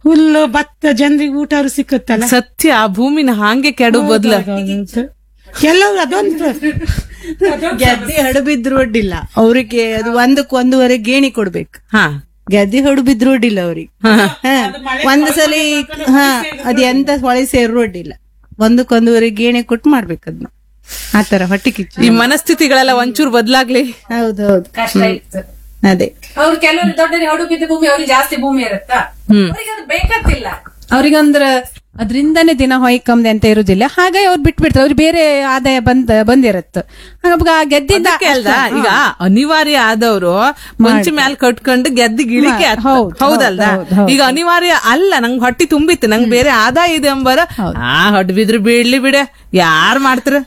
ಹುಲ್ಲು ಭತ್ತ ಜನರಿಗೆ ಊಟ ಅವ್ರು ಸಿಕ್ಕುತ್ತಲ್ಲ ಸತ್ಯ ಆ ಭೂಮಿನ ಹಾಂಗೆ ಕೆಡು ಬದ್ಲ ಹೌದೌದು. ಕೆಲವು ಅದೊಂದು ಗೆದ್ದೆ ಹಡಬಿದ್ರು ಅಡ್ಡಿಲ್ಲ ಅವ್ರಿಗೆ ಅದು ಒಂದಕ್ಕೆ ಒಂದೂವರೆ ಗೇಣಿ ಕೊಡ್ಬೇಕು ಹಾ ಗೆದ್ದೆ ಹೊಡಬಿದ್ರು ಅಡ್ಡಿಲ್ಲ ಅವ್ರಿಗೆ ಹಾ. ಒಂದ್ ಸಲ ಹಾ ಅದ್ ಎಂತ ಹೊಳೆ ಸೇರು ಅಡ್ಡಿಲ್ಲ ಒಂದಕ್ಕೊಂದೂವರೆ ಗೇಣಿ ಕೊಟ್ಟು ಮಾಡ್ಬೇಕು ಅದನ್ನ ಆತರ ಹೊಟ್ಟೆ ಕಿಚ್ಚು ಈ ಮನಸ್ಥಿತಿಗಳೆಲ್ಲ ಒಂಚೂರು ಬದ್ಲಾಗ್ಲಿ ಹೌದೌದು ಕಷ್ಟ ಇತ್ತು ಅದೇ ಅವ್ರು ಕೆಲವರು ದೊಡ್ಡ ಹೊಡು ಬಿದ್ದ ಭೂಮಿ ಅವ್ರಿಗೆ ಜಾಸ್ತಿ ಭೂಮಿ ಇರುತ್ತಾ ಅವ್ರಿಗೆ ಅದು ಬೇಕತ್ತಿಲ್ಲ ಅವ್ರಿಗಂದ್ರ ಅದ್ರಿಂದನೇ ದಿನ ಹೊಯ್ಕಮ್ದೆ ಅಂತ ಇರುದಿಲ್ಲ ಹಾಗಾಗಿ ಅವ್ರು ಬಿಟ್ಬಿಡ್ತಾರೆ ಅವ್ರಿಗೆ ಬೇರೆ ಆದಾಯ ಬಂದ ಬಂದಿರತ್ತ ಹಾಗಾಗಿ ಆ ಗೆದ್ದಿಂದ ಅದಕ್ಕೆ ಅಲ್ದ ಈಗ ಅನಿವಾರ್ಯ ಆದವರು ಮಂಚ ಮ್ಯಾಲ್ ಕಟ್ಕೊಂಡು ಗೆದ್ದಿ ಗಿಳಿಕೆ ಆತ. ಹೌದು, ಹೌದಲ್ದ ಹೌದು, ಹೌದು. ಈಗ ಅನಿವಾರ್ಯ ಅಲ್ಲ ನಂಗ್ ಹೊಟ್ಟಿ ತುಂಬಿತ್ತು ನಂಗ್ ಬೇರೆ ಆದಾಯ ಇದೆ ಎಂಬರ ಆ ಹೊಡ್ ಬಿದ್ರು ಬೀಳ್ಲಿ ಬಿಡೆ ಯಾರ್ ಮಾಡ್ತಾರ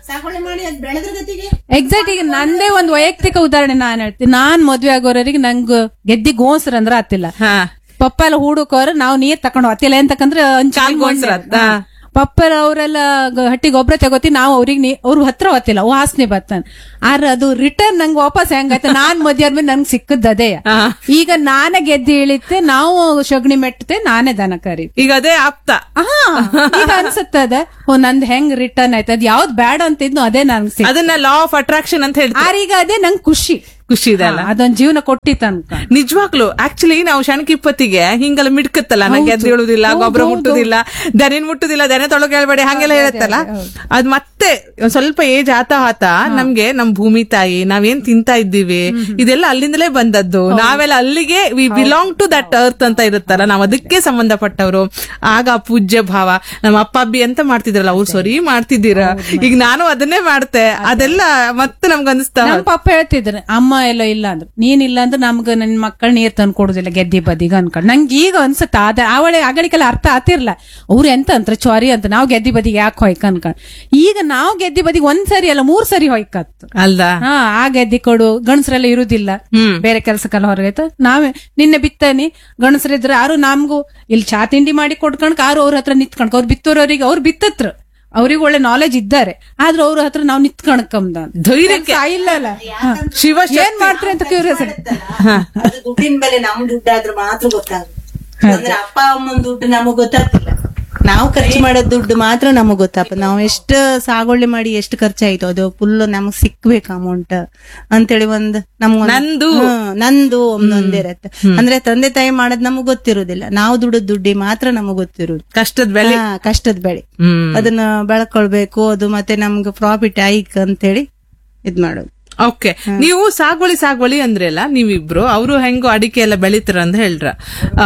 ಎಕ್ಸಾಕ್ಟ್ ಈಗ ನಂದೇ ಒಂದು ವೈಯಕ್ತಿಕ ಉದಾಹರಣೆ ನಾನ್ ಹೇಳ್ತೀನಿ ನಾನ್ ಮದ್ವೆ ಆಗೋರಿಗೆ ನಂಗ್ ಗೆದ್ದಿ ಗೋನ್ಸ್ರ ಅಂದ್ರ ಆತಿಲ್ಲ ಹಾ ಪಪ್ಪ ಎಲ್ಲ ಹೂಡಕೋರ ನಾವು ನೀರ್ ತಕೊಂಡ್ ಹೋಗ್ತಿಲ್ಲ ಎಂತಕಂದ್ರ ಕಾಲ್ ಗೋಸ್ಕರ ಅದ್ನ. ಪಪ್ಪರ ಅವರೆಲ್ಲ ಹಟ್ಟಿ ಗೊಬ್ಬರ ತಗೋತಿ ನಾವು ಅವ್ರಿಗೆ ಅವ್ರ ಹತ್ರ ಹೊತ್ತಿಲ್ಲ ವಾಸನೆ ಬತ್ತಾನ ಆದ್ರ ಅದು ರಿಟರ್ನ್ ನಂಗೆ ವಾಪಸ್ ಹೆಂಗಾಯ್ತು ನಾನ್ ಮದ್ವೆ ಆದ್ಮೇಲೆ ನಂಗೆ ಸಿಕ್ಕದ್ ಅದೇ ಈಗ ನಾನೇ ಗೆದ್ದಿ ಇಳಿತೆ ನಾವು ಸಗಣಿ ಮೆಟ್ಟತೆ ನಾನೇ ದನ ಕರಿ ಈಗ ಅದೇ ಆಪ್ತ ಹಾ ಈಗ ಅನ್ಸುತ್ತದ ಓ ನಂದ್ ಹೆಂಗ್ ರಿಟರ್ನ್ ಆಯ್ತು ಅದ್ ಯಾವ್ದ್ ಬ್ಯಾಡ ಅಂತಿದ್ನು ಅದೇ ನನ್ಗೆ ಸಿಕ್ ಅದನ್ನ ಲಾ ಆಫ್ ಅಟ್ರಾಕ್ಷನ್ ಅಂತ ಹೇಳ್ತಾರೆ ಆರೀಗ ಅದೇ ನಂಗ್ ಖುಷಿ ಖುಷಿ ಇದೆ ಅಲ್ಲ ಅದೊಂದ್ ಜೀವನ ಕೊಟ್ಟಿತ್ತು ಅನ್ಕ ನಿಜವಾಗ್ಲು ಆಕ್ಚುಲಿ ನಾವು ಶಣಕಿಪ್ಪತ್ತಿಗೆ ಹಿಂಗೆಲ್ಲ ಮಿಡ್ಕತ್ತಲ್ಲ ನಂಗೆ ಎದ್ದು ಹೇಳುದಿಲ್ಲ ಗೊಬ್ಬರ ಮುಟ್ಟುದಿಲ್ಲ ದನಿನ್ ಮುಟ್ಟುದಿಲ್ಲ ದನ ತೊಳಗೆ ಹೇಳ್ಬೇಡಿ ಹಂಗೆಲ್ಲ ಹೇಳುತ್ತಲ್ಲ ಅದ್ ಮತ್ತೆ ಒಂದ್ ಸ್ವಲ್ಪ ಏಜ್ ಆತ ಆತ ನಮ್ಗೆ ನಮ್ ಭೂಮಿ ತಾಯಿ ನಾವೇನ್ ತಿಂತಾ ಇದ್ದೀವಿ ಇದೆಲ್ಲ ಅಲ್ಲಿಂದಲೇ ಬಂದದ್ದು ನಾವೆಲ್ಲ ಅಲ್ಲಿಗೆ we belong to that earth ಅಂತ ಇರುತ್ತಲ್ಲ ನಾವ್ ಅದಕ್ಕೆ ಸಂಬಂಧಪಟ್ಟವರು ಆಗ ಆ ಪೂಜ್ಯ ಭಾವ ನಮ್ಮ ಅಪ್ಪ ಅಬ್ಬಿ ಅಂತ ಮಾಡ್ತಿದ್ರಲ್ಲ ಅವ್ರು ಸರಿ ಮಾಡ್ತಿದ್ದೀರ ಈಗ ನಾನು ಅದನ್ನೇ ಮಾಡ್ತೆ ಅದೆಲ್ಲ ಮತ್ತೆ ನಮ್ಗೆ ಅನಿಸ್ತಾ ನಮ್ ಪಪ್ಪ ಹೇಳ್ತಿದ್ರು ಅಮ್ಮ ಎಲ್ಲ ಇಲ್ಲ ಅಂದ್ರು ನೀನ್ ಇಲ್ಲ ಅಂದ್ರೆ ನಮ್ಗ ನನ್ ಮಕ್ಕಳು ನೀರ್ ತಂದು ಕೊಡುದಿಲ್ಲ ಗೆದ್ದಿ ಬದಿಗ ಅನ್ಕೊಂಡ್ ನಂಗೆ ಈಗ ಅನ್ಸುತ್ತ ಅದ ಅವಳೆ ಅಗಳಿಗೆಲ್ಲ ಅರ್ಥ ಆತಿರ್ಲ ಅವ್ರು ಎಂತ ಅಂತ್ರ ಚಾರಿ ಅಂತ ನಾವ್ ಗೆದ್ದಿ ಬದಿಗೆ ಯಾಕೆ ಹೊಯ್ಕ ಅನ್ಕೊಂಡ್ ಈಗ ನಾವ್ ಗೆದ್ದಿ ಬದಿಗೆ ಒಂದ್ ಸರಿ ಅಲ್ಲ ಮೂರ್ ಸರಿ ಹೊಯ್ಕತ್ತು ಅಲ್ದಾ ಹಾ ಆ ಗೆದ್ದಿ ಕೊಡು ಗಣಸರೆಲ್ಲ ಇರುದಿಲ್ಲ ಬೇರೆ ಕೆಲ್ಸಕ್ಕೆಲ್ಲ ಹೊರಗಾಯ್ತು ನಾವೇ ನಿನ್ನೆ ಬಿತ್ತಾನಿ ಗಣಸರಿದ್ರೆ ಯಾರು ನಮ್ಗೂ ಇಲ್ಲಿ ಚಾ ತಿಂಡಿ ಮಾಡಿ ಕೊಟ್ಕೊಂಡ್ ಯಾರು ಅವ್ರ ಹತ್ರ ನಿಂತ್ಕೊಂಡ್ ಅವ್ರು ಬಿತ್ತೋರವ್ರಿಗೆ ಅವ್ರು ಬಿತ್ತತ್ರ ಅವ್ರಿಗೆ ಒಳ್ಳೆ ನಾಲೆಜ್ ಇದ್ದಾರೆ ಆದ್ರೆ ಅವ್ರ ಹತ್ರ ನಾವ್ ನಿಂತ್ಕೊಂಡ್ಕಂದ ಧೈರ್ಯಕ್ಕೆ ಇಲ್ಲ ಅಲ್ಲ ಶಿವ ಏನ್ ಮಾಡ್ತೀರಿ ಅಂತ ಕ್ಯೂರಿಯಸ್ ಅದು ದುಡ್ಡಿನ ಬೆಲೆ ನಮ್ ದುಡ್ಡಾದ್ರೆ ಮಾತ್ರ ಗೊತ್ತಾಗುತ್ತೆ ಅಂದ್ರೆ ಅಪ್ಪ ಅಮ್ಮನ ದುಡ್ಡು ನಮಗ್ ಗೊತ್ತಾಗ್ತಿಲ್ಲ ನಾವು ಖರ್ಚು ಮಾಡೋ ದುಡ್ಡು ಮಾತ್ರ ನಮಗ್ ಗೊತ್ತಾಪ ನಾವು ಎಷ್ಟು ಸಾಗುವಳಿ ಮಾಡಿ ಎಷ್ಟು ಖರ್ಚಾಯ್ತು ಅದು ಫುಲ್ ನಮಗ್ ಸಿಕ್ಬೇಕು ಅಮೌಂಟ್ ಅಂತೇಳಿ ಒಂದ್ ನಮ್ಗೊಂದ್ ನಂದು. ಹ್ಮ್, ನಂದು ಒಂದೊಂದಿರತ್ತೆ ಅಂದ್ರೆ ತಂದೆ ತಾಯಿ ಮಾಡೋದ್ ನಮಗ್ ಗೊತ್ತಿರುದಿಲ್ಲ ನಾವು ದುಡ್ಡು ದುಡ್ಡಿ ಮಾತ್ರ ನಮಗ್ ಗೊತ್ತಿರುದು ಕಷ್ಟದ ಬೆಳೆ ಹಾ, ಕಷ್ಟದ ಬೆಳೆ ಹ್ಮ್ ಅದನ್ನ ಬೆಳ್ಕೊಳ್ಬೇಕು ಅದು ಮತ್ತೆ ನಮ್ಗೆ ಪ್ರಾಫಿಟ್ ಆಯ್ಕ್ ಅಂತೇಳಿ ಇದ್ ಮಾಡೋದು ಓಕೆ ನೀವು ಸಾಗುವಳಿ ಸಾಗುವಳಿ ಅಂದ್ರಲ್ಲ ನೀವಿಬ್ರು ಅವರು ಹೆಂಗೋ ಅಡಿಕೆ ಎಲ್ಲ ಬೆಳಿತಾರ ಅಂತ ಹೇಳ್ರ ಆ,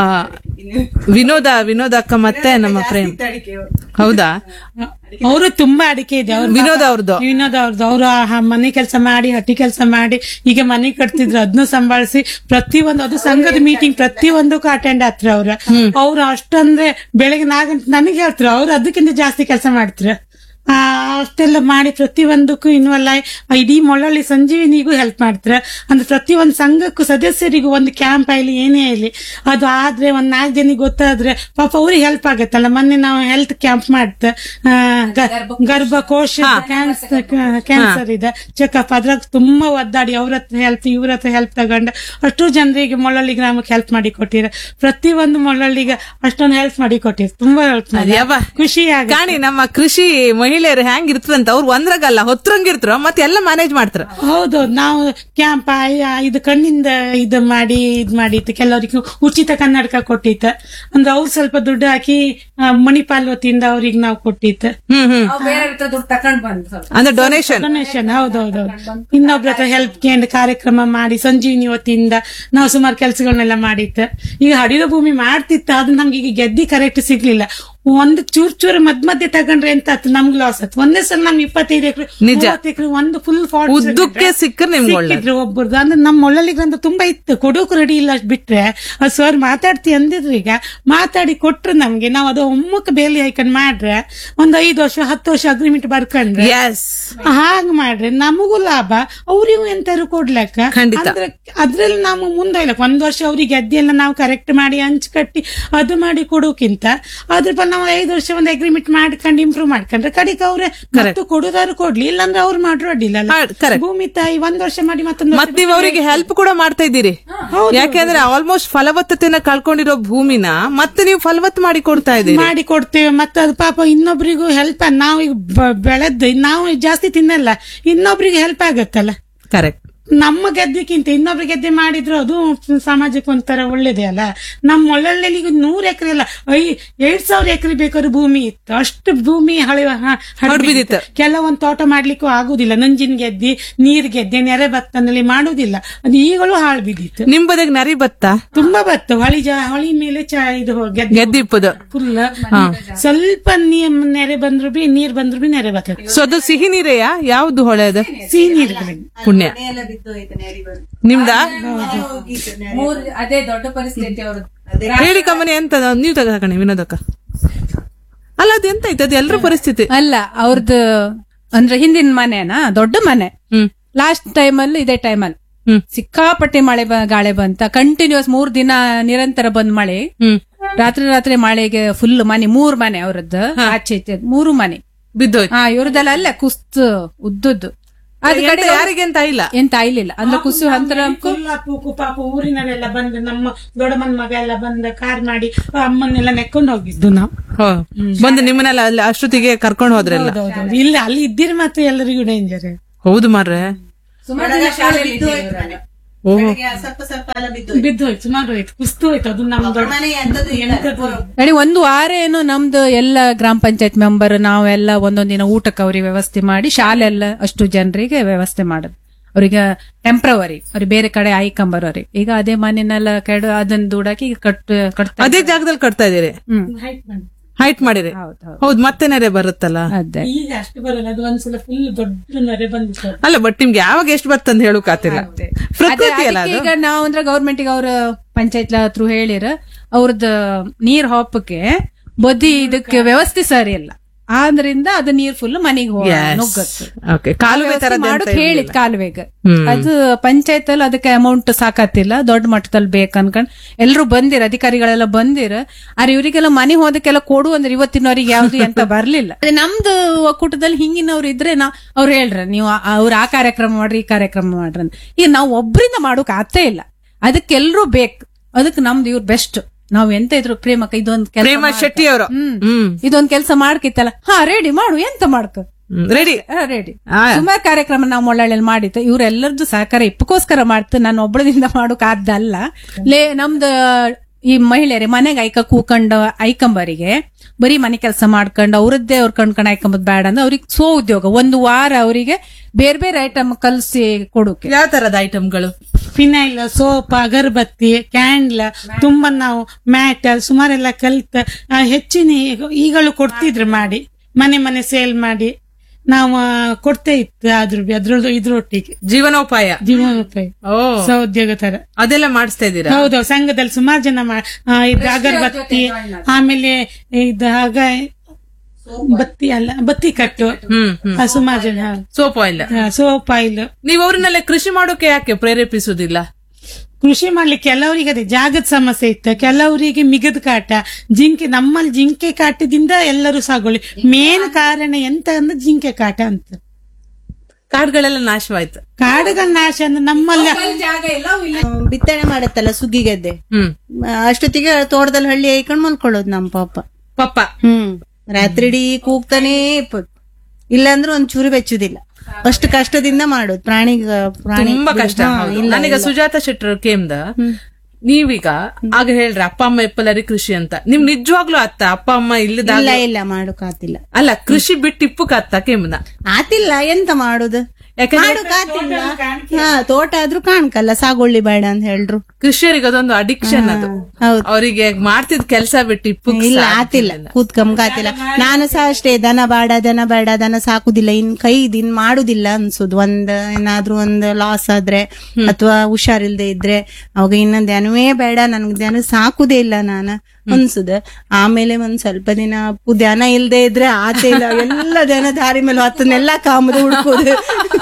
ವಿನೋದ ವಿನೋದ ಅಕ್ಕ ಮತ್ತೆ ನಮ್ಮ ಪ್ರೇಮ್ ಹೌದಾ ಅವರು ತುಂಬಾ ಅಡಿಕೆ ಇದೆ ಅವ್ರು ವಿನೋದ ಅವ್ರದ್ದು ವಿನೋದ್ ಅವ್ರದ್ದು ಅವ್ರು ಮನೆ ಕೆಲಸ ಮಾಡಿ ಹಟ್ಟಿ ಕೆಲಸ ಮಾಡಿ ಈಗ ಮನೆ ಕಟ್ತಿದ್ರು ಅದನ್ನು ಸಂಭಾಳಿಸಿ ಪ್ರತಿಯೊಂದು ಅದು ಸಂಘದ ಮೀಟಿಂಗ್ ಪ್ರತಿಯೊಂದಕ್ಕೂ ಅಟೆಂಡ್ ಆತ್ರ ಅವ್ರ ಅವ್ರು ಅಷ್ಟಂದ್ರೆ ಬೆಳಗ್ಗೆ ನಾಲ್ಕು ಗಂಟೆ ನನಗೆ ಹೇಳ್ತಾರೆ ಅವ್ರು ಅದಕ್ಕಿಂತ ಜಾಸ್ತಿ ಕೆಲಸ ಮಾಡ್ತಾರೆ ಆ, ಅಷ್ಟೆಲ್ಲ ಮಾಡಿ ಪ್ರತಿಯೊಂದಕ್ಕೂ ಇನ್ವಾಲ್ವ್ ಆಗಿ ಇಡೀ ಮೊಳಲಿ ಸಂಜೀವಿನಿಗೂ ಹೆಲ್ಪ್ ಮಾಡ್ತಾರೆ ಅಂದ್ರೆ ಪ್ರತಿಯೊಂದು ಸಂಘಕ್ಕೂ ಸದಸ್ಯರಿಗೂ ಒಂದು ಕ್ಯಾಂಪ್ ಆಗಲಿ ಏನೇ ಆಗಲಿ ಅದು ಆದ್ರೆ ಒಂದ್ ನಾಲ್ಕು ಜನಿಗೆ ಗೊತ್ತಾದ್ರೆ ಪಾಪ ಅವ್ರಿಗೆ ಹೆಲ್ಪ್ ಆಗತ್ತಲ್ಲ ಮೊನ್ನೆ ನಾವು ಹೆಲ್ತ್ ಕ್ಯಾಂಪ್ ಮಾಡ್ತ ಆ, ಗ- ಗರ್ಭಕೋಶ ಕ್ಯಾನ್ಸರ್ ಕ್ಯಾನ್ಸರ್ ಇದೆ ಚೆಕಪ್ ಅದ್ರಾಗ ತುಂಬಾ ಒದ್ದಾಡಿ ಅವ್ರ ಹತ್ರ ಹೆಲ್ಪ್ ಇವ್ರ ಹತ್ರ ಹೆಲ್ಪ್ ತಗೊಂಡು ಅಷ್ಟು ಜನರಿಗೆ ಮೊಳಲಿ ಗ್ರಾಮಕ್ಕೆ ಹೆಲ್ಪ್ ಮಾಡಿ ಕೊಟ್ಟಿರ ಪ್ರತಿಯೊಂದು ಮೊಳಲಿಗೆ ಅಷ್ಟೊಂದು ಹೆಲ್ಪ್ ಮಾಡಿ ಕೊಟ್ಟಿರ ತುಂಬಾ ಹೆಲ್ಪ್ ಯವ್ವ. ಖುಷಿ ಆಗ ಕಾಣಿ ನಮ್ಮ ಕೃಷಿ ಮಹಿಳೆಯರು ಹೆಂಗ್ ಇರ್ತದಂತ ಅವ್ರು ಒಂದ್ರಾಗಲ್ಲ ಹೊತ್ರಂಗಿರ್ತಾರ ಮತ್ತೆ ಎಲ್ಲ ಮ್ಯಾನೇಜ್ ಮಾಡ್ತಾರ ಹೌದು ನಾವು ಕ್ಯಾಂಪ್ ಇದು ಕಣ್ಣಿಂದ ಇದು ಮಾಡಿ ಇದ್ ಮಾಡಿತ್ತು ಕೆಲವರಿಗೆ ಉಚಿತ ಕನ್ನಡಕ ಕೊಟ್ಟಿತ್ತು ಅಂದ್ರೆ ಅವ್ರು ಸ್ವಲ್ಪ ದುಡ್ಡು ಹಾಕಿ ಆ, ಮಣಿಪಾಲ್ ವತಿಯಿಂದ ಅವ್ರಿಗೆ ನಾವು ಕೊಟ್ಟಿತ್ತು ಹ್ಮ್ ಹ್ಮ್ ಬೇರೆ ದುಡ್ಡು ತಕೊಂಡ್ ಬಂದ್ ಅಂದ್ರೆ ಡೊನೇಷನ್ ಡೊನೇಷನ್ ಹೌದೌದೌದು ಇನ್ನೊಬ್ರ ಹತ್ರ ಹೆಲ್ಪ್ ಕೇಂದ್ರ ಕಾರ್ಯಕ್ರಮ ಮಾಡಿ ಸಂಜೀವಿನಿ ವತಿಯಿಂದ ನಾವು ಸುಮಾರು ಕೆಲಸಗಳನ್ನೆಲ್ಲ ಮಾಡಿತ್ತು ಈಗ ಹಡಿದ ಭೂಮಿ ಮಾಡ್ತಿತ್ತು ಅದು ನಮ್ಗೆ ಈಗ ಗೆದ್ದಿ ಕರೆಕ್ಟ್ ಸಿಗ್ಲಿಲ್ಲ ಒಂದು ಚೂರ್ ಚೂರ್ ಮದ್ ಮಧ್ಯೆ ತಗೊಂಡ್ರೆ ಎಂತ ಆತು ನಮ್ಗೆ ಲಾಸ್ ಆಯ್ತು ಒಂದೇ ಸಲ ನಮ್ಗೆ ಇಪ್ಪತ್ತೈದು ಎಕರೆ ನಿಜ. ಎಕರೆ ಒಂದು ಫುಲ್ ಉದ್ದಕ್ಕೆ ಸಿಕ್ಕರೆ ನಿಮ್ಗೆ ಒಳ್ಳೆ ಸಿಕ್ಕಿದ್ರು ಒಬ್ಬರದು ಅಂದ್ರೆ ನಮ್ಮ ಒಳ್ಳಲಿಗ್ರಂತ ತುಂಬಾ ಇತ್ತು ಕೊಡೋಕು ರೆಡಿ ಇಲ್ಲ ಅಷ್ಟ್ ಬಿಟ್ರೆ ಅದು ಸರ್ ಮಾತಾಡ್ತಿ ಅಂದಿದ್ರು ಈಗ ಮಾತಾಡಿ ಕೊಟ್ರು ನಮ್ಗೆ ನಾವು ಅದು ಒಮ್ಮಕ್ಕೆ ಬೇಲಿ ಹಾಕೊಂಡ್ ಮಾಡ್ರೆ ಒಂದ್ ಐದು ವರ್ಷ ಹತ್ತು ವರ್ಷ ಅಗ್ರಿಮೆಂಟ್ ಬರ್ಕೊಂಡ್ರೆ ಎಸ್ ಹಾಗ್ ಮಾಡ್ರೆ ನಮಗೂ ಲಾಭ ಅವ್ರಿಗೂ ಎಂತಾರು ಕೊಡ್ಲಕ್ಕ ಖಂಡಿತ. ಅಂದ್ರೆ ಅದ್ರಲ್ಲಿ ನಾವು ಮುಂದೊಯ್ಲಕ್ ಒಂದ್ ವರ್ಷ ಅವ್ರಿಗೆ ಅದ್ದಿ ಎಲ್ಲ ನಾವು ಕರೆಕ್ಟ್ ಮಾಡಿ ಹಂಚ್ ಕಟ್ಟಿ ಅದು ಮಾಡಿ ಕೊಡೋಕ್ಕಿಂತ ಅದ್ರ ಬಲ್ ನಾವು ಐದು ವರ್ಷ ಒಂದ್ ಅಗ್ರಿಮೆಂಟ್ ಮಾಡ್ಕೊಂಡು ಇಂಪ್ರೂವ್ ಮಾಡ್ಕೊಂಡ್ರೆ ಕಡಿಕ ಅವ್ರೆ ಮತ್ತು ಕೊಡುದಾರು ಕೊಡ್ಲಿ ಇಲ್ಲಾಂದ್ರೆ ಅವ್ರು ಮಾಡ್ರು ಅಡ್ಡಿಲ್ಲ ಹಾ, correct. ಭೂಮಿ ತಾಯಿ ಒಂದ್ ವರ್ಷ ಮಾಡಿ ಮತ್ತೊಂದು ಮತ್ ನೀವ್ ಅವರಿಗೆ ಹೆಲ್ಪ್ ಕೂಡ ಮಾಡ್ತಾ ಇದ್ದೀರಿ ಯಾಕೆಂದ್ರೆ ಆಲ್ಮೋಸ್ಟ್ ಫಲವತ್ತತೆನ ಕಳ್ಕೊಂಡಿರೋ ಭೂಮಿನ ಮತ್ತೆ ನೀವು ಫಲವತ್ತು ಮಾಡಿ ಕೊಡ್ತಾ ಇದ್ದೀರಿ ಮಾಡಿ ಕೊಡ್ತೇವೆ ಮತ್ತೆ ಅದು ಪಾಪ ಇನ್ನೊಬ್ರಿಗೂ ಹೆಲ್ಪ್ ನಾವು ಈಗ ಬ- ಬೆಳೆದ್ದು ನಾವು ಜಾಸ್ತಿ ತಿನ್ನಲ್ಲ ಇನ್ನೊಬ್ರಿಗೆ ಹೆಲ್ಪ್ ಆಗತ್ತಲ್ಲ ಕರೆಕ್ಟ್ ನಮ್ಮ ಗೆದ್ದೆಕ್ಕಿಂತ ಇನ್ನೊಬ್ರ ಗೆದ್ದೆ ಮಾಡಿದ್ರು ಅದು ಸಮಾಜಕ್ಕೆ ಒಂಥರ ಒಳ್ಳೇದೇ ಅಲ್ಲ ನಮ್ಮ ಒಳ್ಳೊಳ್ಳೆ ಈಗ ನೂರ್ ಎಕರೆ ಅಲ್ಲ ಐ ಎರಡ್ ಸಾವಿರ ಎಕರೆ ಬೇಕಾದ್ರೆ ಭೂಮಿ ಇತ್ತು ಅಷ್ಟು ಭೂಮಿ ಹಳೆ ಹ- ಹಡ್ಬಿದ್ದಿತ್ತು. ಕೆಲವೊಂದ್ ತೋಟ ಮಾಡ್ಲಿಕ್ಕೂ ಆಗುದಿಲ್ಲ ನಂಜಿನ ಗೆದ್ದಿ ನೀರ್ ಗೆದ್ದೆ ನೆರೆ ಭತ್ತನಲ್ಲಿ ಮಾಡುದಿಲ್ಲ ಅದು ಈಗಲೂ ಹಾಳು ಬಿದ್ದಿತ್ತು ನಿಮ್ ಬದಗ್ ನರಿ ಬತ್ತ ತುಂಬಾ ಬತ್ತು ಹೊಳಿ ಜಾ ಹೊಳಿ ಮೇಲೆ ಚಾ ಇದು ಗೆದ್ದೆ ಗೆದ್ದಿಪ್ಪದು ಫುಲ್ ಸ್ವಲ್ಪ ನೀರ್ ನೆರೆ ಬಂದ್ರು ಬಿ ನೀರ್ ಬಂದ್ರು ಬಿ ನೆರೆ ಬರ್ತದೆ ಸೊ ಅದು ಸಿಹಿ ನೀರೆಯಾ ಯಾವ್ದು ಹೊಳೆ ಅದು ಸಿಹಿ ನೀರ್ ಪುಣ್ಯ ನಿಮ್ದಾ ಮೂರ್ ಅದೇ ದೊಡ್ಡ ಪರಿಸ್ಥಿತಿ ಅವ್ರದ್ದು ಹೇಳಿ ಕಮ್ಮನಿ ಎಂತ ನೀವು ತಗೊಂಡಿ ವಿನೋದಕ್ಕ ಅಲ್ಲ ಅದು ಎಂತ ಆಯ್ತು ಅದು ಎಲ್ರ ಪರಿಸ್ಥಿತಿ ಅಲ್ಲ ಅವ್ರದ್ದು ಅಂದ್ರೆ ಹಿಂದಿನ ಮನೆನಾ ದೊಡ್ಡ ಮನೆ ಹ್ಮ್ ಲಾಸ್ಟ್ ಟೈಮ್ ಅಲ್ಲಿ ಇದೇ ಟೈಮ್ ಅಲ್ಲಿ ಹ್ಮ್. ಸಿಕ್ಕಾಪಟ್ಟೆ ಮಳೆ ಬ- ಗಾಳಿ ಬಂತ ಕಂಟಿನ್ಯೂಸ್ ಮೂರ್ ದಿನ ನಿರಂತರ ಬಂದ್ ಮಳೆ ಹ್ಮ್ ರಾತ್ರಿ ರಾತ್ರಿ ಮಳೆಗೆ ಫುಲ್ ಮನೆ ಮೂರ್ ಮನೆ ಅವ್ರದ್ದು ಆಚೆ ಈಚೆ ಮೂರು ಮನೆ ಬಿದ್ದೋಯ್ತು ಹಾ ಇವ್ರದೆಲ್ಲ ಅಲ್ಲೇ ಕುಸ್ತು ಉದ್ದುದ್ದು ಅದ್ ಎಂತ ಕಡೆ ಯಾರಿಗೆ ಅಂತ ಇಲ್ಲ ಎಂತ ಆಯ್ಲಿಲ್ಲ ಅಂದ್ರೆ ಕುಸು ಹಂತರ ಫುಲ್ ಪೂಕು ಪಾಪ ಊರಿನಲ್ಲೆಲ್ಲ ಬಂದು ನಮ್ಮ ದೊಡ್ಡಮ್ಮನ ಮಗ ಎಲ್ಲ ಬಂದ ಕಾರ್ ಮಾಡಿ ಅಮ್ಮನ್ನೆಲ್ಲ ನೆಕ್ಕೊಂಡು ಹೋಗಿದ್ದು ನಾವು ಹೋ. ಬಂದು ನಿಮ್ಮನ್ನೆಲ್ಲ ಅಲ್ಲಿ ಅಷ್ಟೊತ್ತಿಗೆ ಕರ್ಕೊಂಡು ಹೋದ್ರಲ್ಲ ಹೌದೌದು ಇಲ್ಲ ಅಲ್ಲಿ ಇದ್ದೀರಿ ಮಾತ್ರ ಎಲ್ಲರಿಗೂ ಡೇಂಜರ್ ಹೌದು ಮಾರ್ರೆ ಓಹೋ ಸ್ವಲ್ಪ ಸ್ವಲ್ಪ ಎಲ್ಲ ಬಿದ್ದು ಬಿದ್ದು ಹೋಯ್ತು ಸುಮಾರು ಹೋಯ್ತು ಕುಸ್ತು ಹೋಯ್ತು ಅದು ನಮ್ಮ ದೊಡ್ಡ ಮನೆ ಎಂತದು ಎಂತದು ನಡಿ ಒಂದು ವಾರ ಏನೋ ನಮ್ದು ಎಲ್ಲ ಗ್ರಾಮ ಪಂಚಾಯತ್ ಮೆಂಬರ್ ನಾವೆಲ್ಲ ಒಂದೊಂದ್ ದಿನ ಊಟಕ್ಕೆ ಅವ್ರಿಗೆ ವ್ಯವಸ್ಥೆ ಮಾಡಿ ಶಾಲೆ ಎಲ್ಲ ಅಷ್ಟು ಜನರಿಗೆ ವ್ಯವಸ್ಥೆ ಮಾಡೋದು ಅವ್ರಿಗೆ ಟೆಂಪ್ರವರಿ ಅವ್ರಿಗೆ ಬೇರೆ ಕಡೆ ಆಯ್ಕೊಂಬರೋರಿ ಈಗ ಅದೇ ಮನೆನೆಲ್ಲ ಕೆಡು ಅದನ್ನ ದುಡಾಕಿ ಈಗ ಕಟ್ ಕಟ್ತಾ ಅದೇ ಜಾಗದಲ್ಲಿ ಕಟ್ತಾ ಇದೀರಿ ಹ್ಮ್ height ಮಾಡಿ. ಹೈಟ್ ಮಾಡಿರಿ ಹೌದು ಹೌದು ಹೌದು ಮತ್ತೆ ನೆರೆ ಬರುತ್ತಲ್ಲ ಅದೇ ಈಗ ಅಷ್ಟು ಬರಲ್ಲ ಅದು ಒಂದ್ಸಲ ಫುಲ್ ದೊಡ್ಡ ನರೆ ಬಂದಿತ್ತು ಅಲ್ಲ ಬಟ್ ನಿಮ್ಗೆ ಯಾವಾಗ ಎಷ್ಟು ಬರ್ತಂತ ಹೇಳೋಕಾತಿಲ್ಲ ಪ್ರಕೃತಿ ಅಲ್ಲ ಅದಕ್ಕೆ ಅದು ಈಗ ನಾವು ಅಂದ್ರೆ ಗೌರ್ಮೆಂಟ್ ಅವ್ರ ಪಂಚಾಯತ್ ಹತ್ರ ಹೇಳಿರ ಅವ್ರದ್ದು ನೀರ್ ಹಾಪಕ್ಕೆ ಬದಿ ಇದಕ್ಕೆ ವ್ಯವಸ್ಥೆ ಸರಿ ಇಲ್ಲ ಆದ್ರಿಂದ ಅದು ನೀರ್ ಫುಲ್ ಮನೆಗೆ ನುಗ್ಗತ್ತು ಓಕೆ ಕಾಲುವೆ ತರ ಮಾಡೋದ್ ಹೇಳಿದ್ ಕಾಲುವೆಗೆ ಹ್ಮ್. ಅದು ಪಂಚಾಯತ್ ಅಲ್ಲಿ ಅದಕ್ಕೆ ಅಮೌಂಟ್ ಸಾಕತ್ತಿಲ್ಲ ದೊಡ್ಡ ಮಟ್ಟದಲ್ಲಿ ಬೇಕು ಅನ್ಕೊಂಡ್ ಎಲ್ರು ಬಂದಿರ ಅಧಿಕಾರಿಗಳೆಲ್ಲ ಬಂದಿರ ಆದ್ರೆ ಇವರಿಗೆಲ್ಲ ಮನೆ ಹೋದಕ್ಕೆಲ್ಲ ಕೊಡು ಅಂದ್ರೆ ಇವತ್ತಿನವರಿಗೆ ಯಾವ್ದು ಅಂತ ಬರ್ಲಿಲ್ಲ ಅದೇ ನಮ್ದು ಒಕ್ಕೂಟದಲ್ಲಿ ಹಿಂಗಿನವ್ರು ಇದ್ರೆ ನಾ ಅವ್ರು ಹೇಳ್ರ ನೀವು ಆ- ಅವ್ರು ಆ ಕಾರ್ಯಕ್ರಮ ಮಾಡ್ರಿ ಈ ಕಾರ್ಯಕ್ರಮ ಮಾಡ್ರಿ ಅಂತ ಈಗ ನಾವು ಒಬ್ರಿಂದ ಮಾಡೋಕ್ ಆಗ್ತಾ ಇಲ್ಲ ಅದಕ್ಕೆಲ್ರೂ ಬೇಕು ಅದಕ್ಕೆ ನಮ್ದು ಇವ್ರು ಬೆಸ್ಟ್ ನಾವ್ ಎಂತ ಇದ್ರು ಪ್ರೇಮಕ್ಕ ಇದೊಂದ್ ಕೆಲ್ಸ ಪ್ರೇಮ ಮಾಡ್ಕ. ಶೆಟ್ಟಿ ಅವರು ಹ್ಮ್ ಹ್ಮ್ ಇದೊಂದ್ ಕೆಲಸ ಮಾಡ್ಕಿತ್ತಲ್ಲ ಹಾ ರೆಡಿ ಮಾಡು ಎಂತ ಮಾಡ್ಕ ರೆಡಿ ರೆಡಿ ಆ. ಸುಮಾರು ಕಾರ್ಯಕ್ರಮ ನಾವು ಮೊಳ್ಳಳ್ಳಿ ಮಾಡಿತ್ತು ಇವ್ರೆಲ್ಲರದ್ದು ಸಹಕಾರ ಇಪ್ಪಕ್ಕೋಸ್ಕರ ಮಾಡ್ತು ನಾನು ಒಬ್ಬಳದಿಂದ ಮಾಡೋಕ್ ಆದ್ದಲ್ಲ ಲೇ ನಮ್ದು ಈ ಮಹಿಳೆಯರೇ ಮನೆಗೆ ಐಕ ಕೂಕಂಡ ಐಕಂಬರಿಗೆ ಬರೀ ಮನೆ ಕೆಲಸ ಮಾಡ್ಕೊಂಡು ಅವ್ರದ್ದೇ ಅವ್ರ ಕಣ್ಕೊಂಡ್ ಐಕಂಬದ್ ಬೇಡ ಅಂದ್ರೆ ಅವ್ರಿಗೆ ಸೋ ಉದ್ಯೋಗ ಒಂದು ವಾರ ಅವರಿಗೆ ಬೇರೆ ಬೇರೆ ಐಟಮ್ ಕಲ್ಸಿ ಕೊಡೋಕೆ ಯಾವ ತರದ ಐಟಮ್ಗಳು ಫಿನೈಲ್ ಸೋಪ್ ಅಗರಬತ್ತಿ ಕ್ಯಾಂಡ್ಲ ತುಂಬಾ ನಾವು ಮ್ಯಾಟ್ ಸುಮಾರೆಲ್ಲ ಕಲ್ತ ಆ, ಹೆಚ್ಚಿನ ಈಗ- ಈಗಲೂ ಕೊಡ್ತಿದ್ರು ಮಾಡಿ ಮನೆ ಮನೆ ಸೇಲ್ ಮಾಡಿ ನಾವು ಆ, ಕೊಡ್ತೇ ಇತ್ತು ಅದ್ರ ಅದ್ರದ್ದು ಇದ್ರೊಟ್ಟಿಗೆ ಜೀವನೋಪಾಯ ಜೀವನೋಪಾಯ ಓ ಸಹೋದ್ಯೋಗ ತರ ಅದೆಲ್ಲ ಮಾಡಿಸ್ತಾ ಇದ್ದೀರಾ ಹೌದು ಸಂಘದಲ್ಲಿ ಸುಮಾರು ಜನ ಮಾ- ಆ, ಇದು ಅಗರಬತ್ತಿ ಆಮೇಲೆ ಇದು ಆಗ ಬತ್ತಿ ಅಲ್ಲ ಬತ್ತಿ ಕಟ್ಟು ಹ್ಮ್ ಹ್ಮ್ ಆ, ಸುಮಾರು ಜನ ಸೋಪ್ ಆಯಿಲ್ ಸೋಪ್ ಆಯಿಲ್ ನೀವು ಅವ್ರನ್ನೆಲ್ಲ ಕೃಷಿ ಮಾಡೋಕೆ ಯಾಕೆ ಪ್ರೇರೇಪಿಸುದಿಲ್ಲ ಕೃಷಿ ಮಾಡ್ಲಿಕ್ಕೆ ಕೆಲವರಿಗೆ ಅದೇ ಜಾಗದ ಸಮಸ್ಯೆ ಇತ್ತು ಕೆಲವರಿಗೆ ಮಿಗದ ಕಾಟ ಜಿಂಕೆ ನಮ್ಮಲ್ಲಿ ಜಿಂಕೆ ಕಾಟದಿಂದ ಎಲ್ಲರೂ ಸಾಗೋಳಿ ಮೇನ್ ಕಾರಣ ಎಂತ ಅಂದ್ರೆ ಜಿಂಕೆ ಕಾಟ ಅಂತ ಕಾಡುಗಳೆಲ್ಲ ನಾಶವಾಯ್ತು ಕಾಡುಗಳ ನಾಶ ಅಂದ್ರೆ ನಮ್ಮಲ್ಲಿ ಬಿತ್ತನೆ ಮಾಡತ್ತಲ್ಲ ಸುಗ್ಗಿಗೆದ್ದೆ ಹ್ಮ್ ಅಷ್ಟೊತ್ತಿಗೆ ತೋಟದಲ್ಲಿ ಹಳ್ಳಿ ಐಕೊಂಡ್ ಮಲ್ಕೊಳ್ಳೋದು ನಮ್ಮ ಪಾಪ ಪಪ್ಪ ಹ್ಮ್ ರಾತ್ರಿ ಇಡೀ ಕೂಗ್ತಾನೇ ಇಪ್ಪತ್ತು ಇಲ್ಲಾಂದ್ರೆ ಒಂದ್ ಚೂರು ಬೆಚ್ಚುದಿಲ್ಲ ಅಷ್ಟು ಕಷ್ಟದಿಂದ ಮಾಡೋದು ಪ್ರಾಣಿ ಪ್ರಾಣಿ ತುಂಬಾ ಕಷ್ಟ ಹೌದು. ನನಗೆ ಸುಜಾತ ಶೆಟ್ಟರ್ ಕೇಮ್ದ ನೀವೀಗ ಆಗ ಹೇಳ್ರಿ ಅಪ್ಪ ಅಮ್ಮ ಎಪ್ಪಲರಿ ಕೃಷಿ ಅಂತ ನಿಮ್ ನಿಜವಾಗ್ಲೂ ಅತ್ತ ಅಪ್ಪ ಅಮ್ಮ ಇಲ್ಲದಾಗ ಇಲ್ಲ ಇಲ್ಲ ಮಾಡೋಕಾತಿಲ್ಲ ಅಲ್ಲ ಕೃಷಿ ಬಿಟ್ಟು ಇಪ್ಪಕ್ ಅತ್ತ ಕೇಮ್ದ ಆತಿಲ್ಲ ಎಂತ ಮಾಡುದು ಯಾಕಂದ್ರೆ ಮಾಡೋಕಾತಿಲ್ಲ ಹಾ ತೋಟ ಆದ್ರೂ ಕಾಣ್ಕಲ್ಲ ಸಾಗೊಳ್ಳಿ ಬೇಡ ಅಂತ ಹೇಳ್ರು ಕೃಷಿಯರಿಗೆ ಅದೊಂದು ಅಡಿಕ್ಷನ್ ಅದು ಹೌದು ಅವರಿಗೆ ಮಾಡ್ತಿದ್ ಕೆಲಸ ಬಿಟ್ಟು ಇಪ್ಪಕ್ ಇಲ್ಲ ಆತಿಲ್ಲ ಕೂತ್ಕಂಬ ಆತಿಲ್ಲ ನಾನು ಸಹ ಅಷ್ಟೇ ದನ ಬೇಡ ದನ ಬೇಡ ದನ ಸಾಕುದಿಲ್ಲ ಇನ್ ಕೈ ಇನ್ ಮಾಡುದಿಲ್ಲ ಅನ್ಸುದು ಒಂದ್ ಏನಾದ್ರೂ ಒಂದ್ ಲಾಸ್ ಆದ್ರೆ ಅಥವಾ ಹುಷಾರಿಲ್ದೆ ಇದ್ರೆ ಅವಾಗ ಇನ್ನ ದನವೇ ಬೇಡ ನನ್ಗೆ ದನ ಸಾಕುದೇ ಇಲ್ಲ ನಾನು ಅನ್ಸುದ ಆಮೇಲೆ ಒಂದ್ ಸ್ವಲ್ಪ ದಿನ ಅಪ್ಪು ದನ ಇಲ್ದೆ ಇದ್ರೆ ಆತ ಇಲ್ಲ ಎಲ್ಲ ದನ ದಾರಿ ಮೇಲೆ ಹತ್ತನ್ನೆಲ್ಲ ಕಾಮದು ಹುಡ್ಕೋದು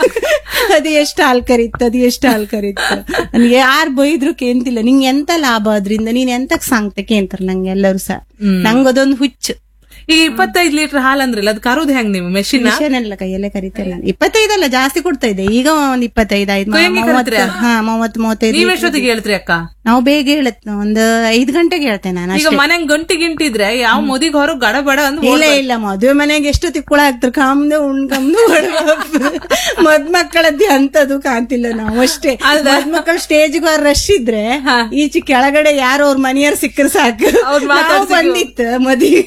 ಅದು ಎಷ್ಟು ಹಾಲ್ ಕರಿತ್ತು ಅದು ಎಷ್ಟು ಹಾಲ್ ಕರಿತ್ತು ನನ್ಗೆ ಯಾರು ಬೈದ್ರು ಕೇಂತಿಲ್ಲ ನಿಂಗೆ ಎಂತ ಲಾಭ ಅದ್ರಿಂದ ನೀನ್ ಎಂತಕ್ ಸಾಂಗ್ತೆ ಕೇಂತಾರ ನಂಗೆ ಎಲ್ಲರೂ ಸಹ ನಂಗದೊಂದು ಹುಚ್ಚು ಈ ಇಪ್ಪತ್ತೈದು ಲೀಟರ್ ಹಾಲ್ ಅಂದ್ರಲ್ಲ ಅದು ಕರುದು ಹೆಂಗ್ ನೀವು ಮೆಷಿನ್ ಮಿಷನ್ ಎಲ್ಲ ಕೈಯಲ್ಲೇ ಕರಿತೇನೆ ನಾನು ಇಪ್ಪತ್ತೈದಲ್ಲ ಜಾಸ್ತಿ ಕೊಡ್ತಾ ಇದ್ದೆ ಈಗ ಒಂದ್ ಇಪ್ಪತ್ತೈದು ಐದು ಕೊಯ್ಯಂಗೆ ಮೂವತ್ತು ಕರಿತೀರಾ? ಹಾ ಮೂವತ್ತು ಮೂವತ್ತೈದು ನೀವ್ ಎಷ್ಟೊತ್ತಿಗೆ ಹೇಳ್ತೀರಿ ಅಕ್ಕ ನಾವು ಬೇಗ ಹೇಳತ್ ಒಂದು ಐದು ಗಂಟೆಗೆ ಹೇಳ್ತೇನೆ ನಾನು ಈಗ ಮನೆಗ್ ಗಂಟಿ ಗಿಂಟಿದ್ರೆ ಯಾವ ಮುದಿಗ್ ಹೊರಗ್ ಗಡ ಬಡ ಅಂದ್ ಇಲ್ಲ ಇಲ್ಲ ಮದುವೆ ಮನೆಗೆ ಎಷ್ಟು ತಿಕ್ಕುಳ ಆಗ್ತಾರೆ ಕಾಮ್ದು ಉಣ್ಕಮ್ದು ಮದ್ಮಕ್ಕಳದ್ದೇ ಅಂತದು ಕಾಣ್ತಿಲ್ಲ ನಾವು ಅಷ್ಟೇ ಮದ್ಮಕ್ಕಳ ಸ್ಟೇಜ್ಗೆ ರಶ್ ಇದ್ರೆ ಈಚೆ ಕೆಳಗಡೆ ಯಾರೋ ಅವ್ರ ಮನೆಯವ್ರು ಸಿಕ್ಕರು ಸಾಕು ಅವ್ರ್ ನಾವು ಮಾತಾಡ್ಸಿದ್ರು. ಬಂದಿತ್ತು ಮದುವೆ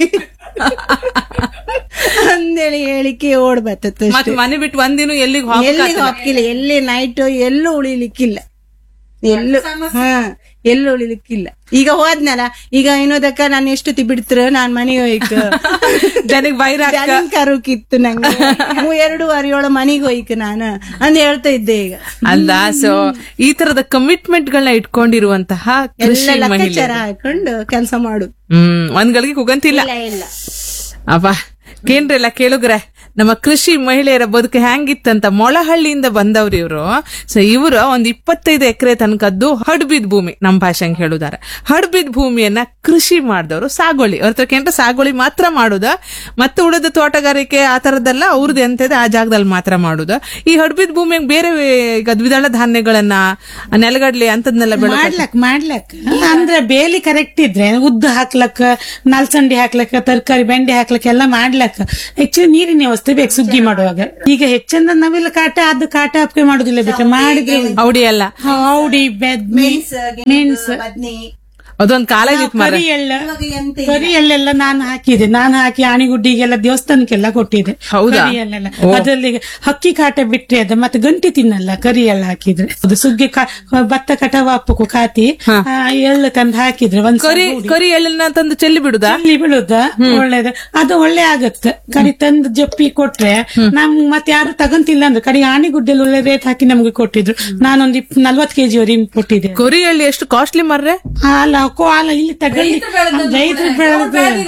ಅಂದೇಳಿ ಹೇಳಿಕೆ ಓಡ್ ಬರ್ತತ್ತು ಮತ್ ಮನೆ ಬಿಟ್ಟು ಒಂದಿನ ಎಲ್ಲಿಗ್ ಎಲ್ಲಿಗೆ ಹಾಕಿಲ್ಲ ಎಲ್ಲಿ ನೈಟ್ ಎಲ್ಲೂ ಉಳಿಲಿಕ್ಕಿಲ್ಲ ಎಲ್ಲೂ ಹಾ ಎಲ್ಲೂ ಉಳಿಲಿಕ್ಕಿಲ್ಲ ಈಗ ಹೋದ್ನಲ್ಲ ಈಗ ಇನ್ನೋದಕ್ಕ ನಾನು ಎಷ್ಟು ಬಿಡ್ತಿರ ನಾನ್ ಮನೆಗೆ ಹೋಯ್ಕ ಜನಗ್ ಬೈರಾಕ ಜನ ಕರುಕಿತ್ತು ನಂಗೆ ಮೂ- ಎರಡೂವರೆ ಏಳು ಮನೆಗೆ ಹೋಯ್ಕ ನಾನು ಅಂದ್ ಹೇಳ್ತಾ ಇದ್ದೆ ಈಗ ಅಲ್ಲ ಸೊ ಈ ತರದ ಕಮಿಟ್ಮೆಂಟ್ ಗಳನ್ನ ಇಟ್ಕೊಂಡಿರುವಂತಹ ಕೃಷಿ ಎಲ್ಲ ಮಹಿಳೆ ಲೆಕ್ಕಾಚಾರ ಹಾಕೊಂಡು ಕೆಲಸ ಮಾಡು ಹ್ಮ್ ಒಂದ್ ಗಳಿಗೆ ಕುಗಂತಿಲ್ಲ ಇಲ್ಲ ಇಲ್ಲ ಅಪ್ಪ ಕೇಂದ್ರೆಲ್ಲ ಕೇಳುಗ್ರೆ ನಮ್ಮ ಕೃಷಿ ಮಹಿಳೆಯರ ಬದುಕು ಹೆಂಗಿತ್ತಂತ ಮೊಳಹಳ್ಳಿಯಿಂದ ಬಂದವ್ರು ಇವರು ಸೊ ಇವರು ಒಂದ್ ಇಪ್ಪತ್ತೈದು ಎಕರೆ ತನಕದ್ದು ಹಡ್ಬಿದ್ ಭೂಮಿ ನಮ್ಮ ಭಾಷೆಂಗ್ ಹೇಳುದಾರೆ ಹಡ್ಬಿದ್ ಭೂಮಿಯನ್ನ ಕೃಷಿ ಮಾಡಿದವರು ಸಾಗೋಳಿ ಅವ್ರ ಹತ್ರ ಕೇಂದ್ರ ಸಾಗೋಳಿ ಮಾತ್ರ ಮಾಡುದ ಮತ್ತೆ ಉಳಿದ ತೋಟಗಾರಿಕೆ ಆ ತರದ್ದೆಲ್ಲ ಅವ್ರದ್ದು ಎಂತದೆ ಆ ಜಾಗದಲ್ಲಿ ಮಾತ್ರ ಮಾಡುದ ಈ ಹಡ್ಬಿದ್ ಭೂಮಿಯಾಗ ಬೇರೆ ಈಗ ದ್ವಿದಳ ಧಾನ್ಯಗಳನ್ನ ನೆಲಗಡ್ಲೆ ಅಂತದ್ನೆಲ್ಲ ಬೆಳೆ ಮಾಡ್ಲಕ್ ಮಾಡ್ಲಕ್ ಅಂದ್ರೆ ಬೇಲಿ ಕರೆಕ್ಟ್ ಇದ್ರೆ ಉದ್ದು ಹಾಕ್ಲಕ್ ನಾಲ್ಸಂಡಿ ಹಾಕ್ಲಕ್ ತರಕಾರಿ ಬೆಂಡೆ ಹಾಕ್ಲಕ್ ಎಲ್ಲ ಮಾಡ್ಲಕ್ ಆಕ್ಚುಲಿ ನೀರಿನ ವ್ಯವಸ್ಥೆ ಬೇಕು ಸುಗ್ಗಿ ಮಾಡುವಾಗ ಈಗ ಹೆಚ್ಚಂದ ನಾವೆಲ್ಲ ಕಾಟ ಅದು ಕಾಟ ಹಾಪ್ಕೆ ಮಾಡುದಿಲ್ಲ ಬೇಕಾ ಮಾಡಿದ್ರೆ ಔಡಿ ಎಲ್ಲ ಔಡಿ ಬೆದ್ಮಿ ಮೆಣಸು ಬದ್ನಿ ಅದೊಂದ್ ಕಾಲ ಇತ್ತು ಮರ ಕರಿ ಎಳ್ಳ ಇವಾಗ ಎಂತ ಕರಿ ಎಳ್ಳೆಲ್ಲ ನಾನು ಹಾಕಿದೆ ನಾನು ಹಾಕಿ ಆಣಿಗುಡ್ಡಿಗೆಲ್ಲ ದೇವಸ್ಥಾನಕ್ಕೆಲ್ಲ ಕೊಟ್ಟಿದೆ ಹೌದಾ? ಕರಿ ಎಳ್ಳೆಲ್ಲ ಅದ್ರಲ್ಲಿ ಹಕ್ಕಿ ಕಾಟ ಬಿಟ್ರೆ ಅದ ಮತ್ತೆ ಗಂಟಿ ತಿನ್ನಲ್ಲ ಕರಿ ಎಳ್ಳು ಹಾಕಿದ್ರೆ ಅದು ಸುಗ್ಗಿ ಕಾ- ಭತ್ತ ಕಟಾವ ಹಾಪಕ್ಕೂ ಕಾತಿ ಆ, ಎಳ್ಳು ತಂದು ಹಾಕಿದ್ರೆ ಒಂದ್ ಕರಿ ಕರಿ ಎಳ್ಳನ್ನ ತಂದು ಚೆಲ್ಲಿ ಬಿಡುದಾ ಅಲ್ಲಿ ಬೀಳುದ ಒಳ್ಳೇದು ಅದು ಒಳ್ಳೆ ಆಗತ್ತೆ ಕಡಿ ತಂದು ಜಪ್ಪಿ ಕೊಟ್ರೆ ನಮ್ ಮತ್ತೆ ಯಾರು ತಗಂತಿಲ್ಲ ಅಂದ್ರೆ ಕಡಿ ಆಣಿಗುಡ್ಡೆಲ್ಲ ಒಳ್ಳೆ ರೇಟ್ ಹಾಕಿ ನಮ್ಗೆ ಕೊಟ್ಟಿದ್ರು ನಾನೊಂದ್ ಇಪ್ ನಲ್ವತ್ ಕೆಜಿ ವರೆಗೆ ಕೊಟ್ಟಿದ್ದೆ ಕೊರಿ ಎಳ್ಳು ಎಷ್ಟು ಕಾಸ್ಟ್ಲಿ ಮರ್ರೆ ಹಾಲ ಕೋ ಹಾಲ ಇಲ್ಲಿ ತಗೊಳ್ಳಿ ರೈತರು ಬೆಳೆದ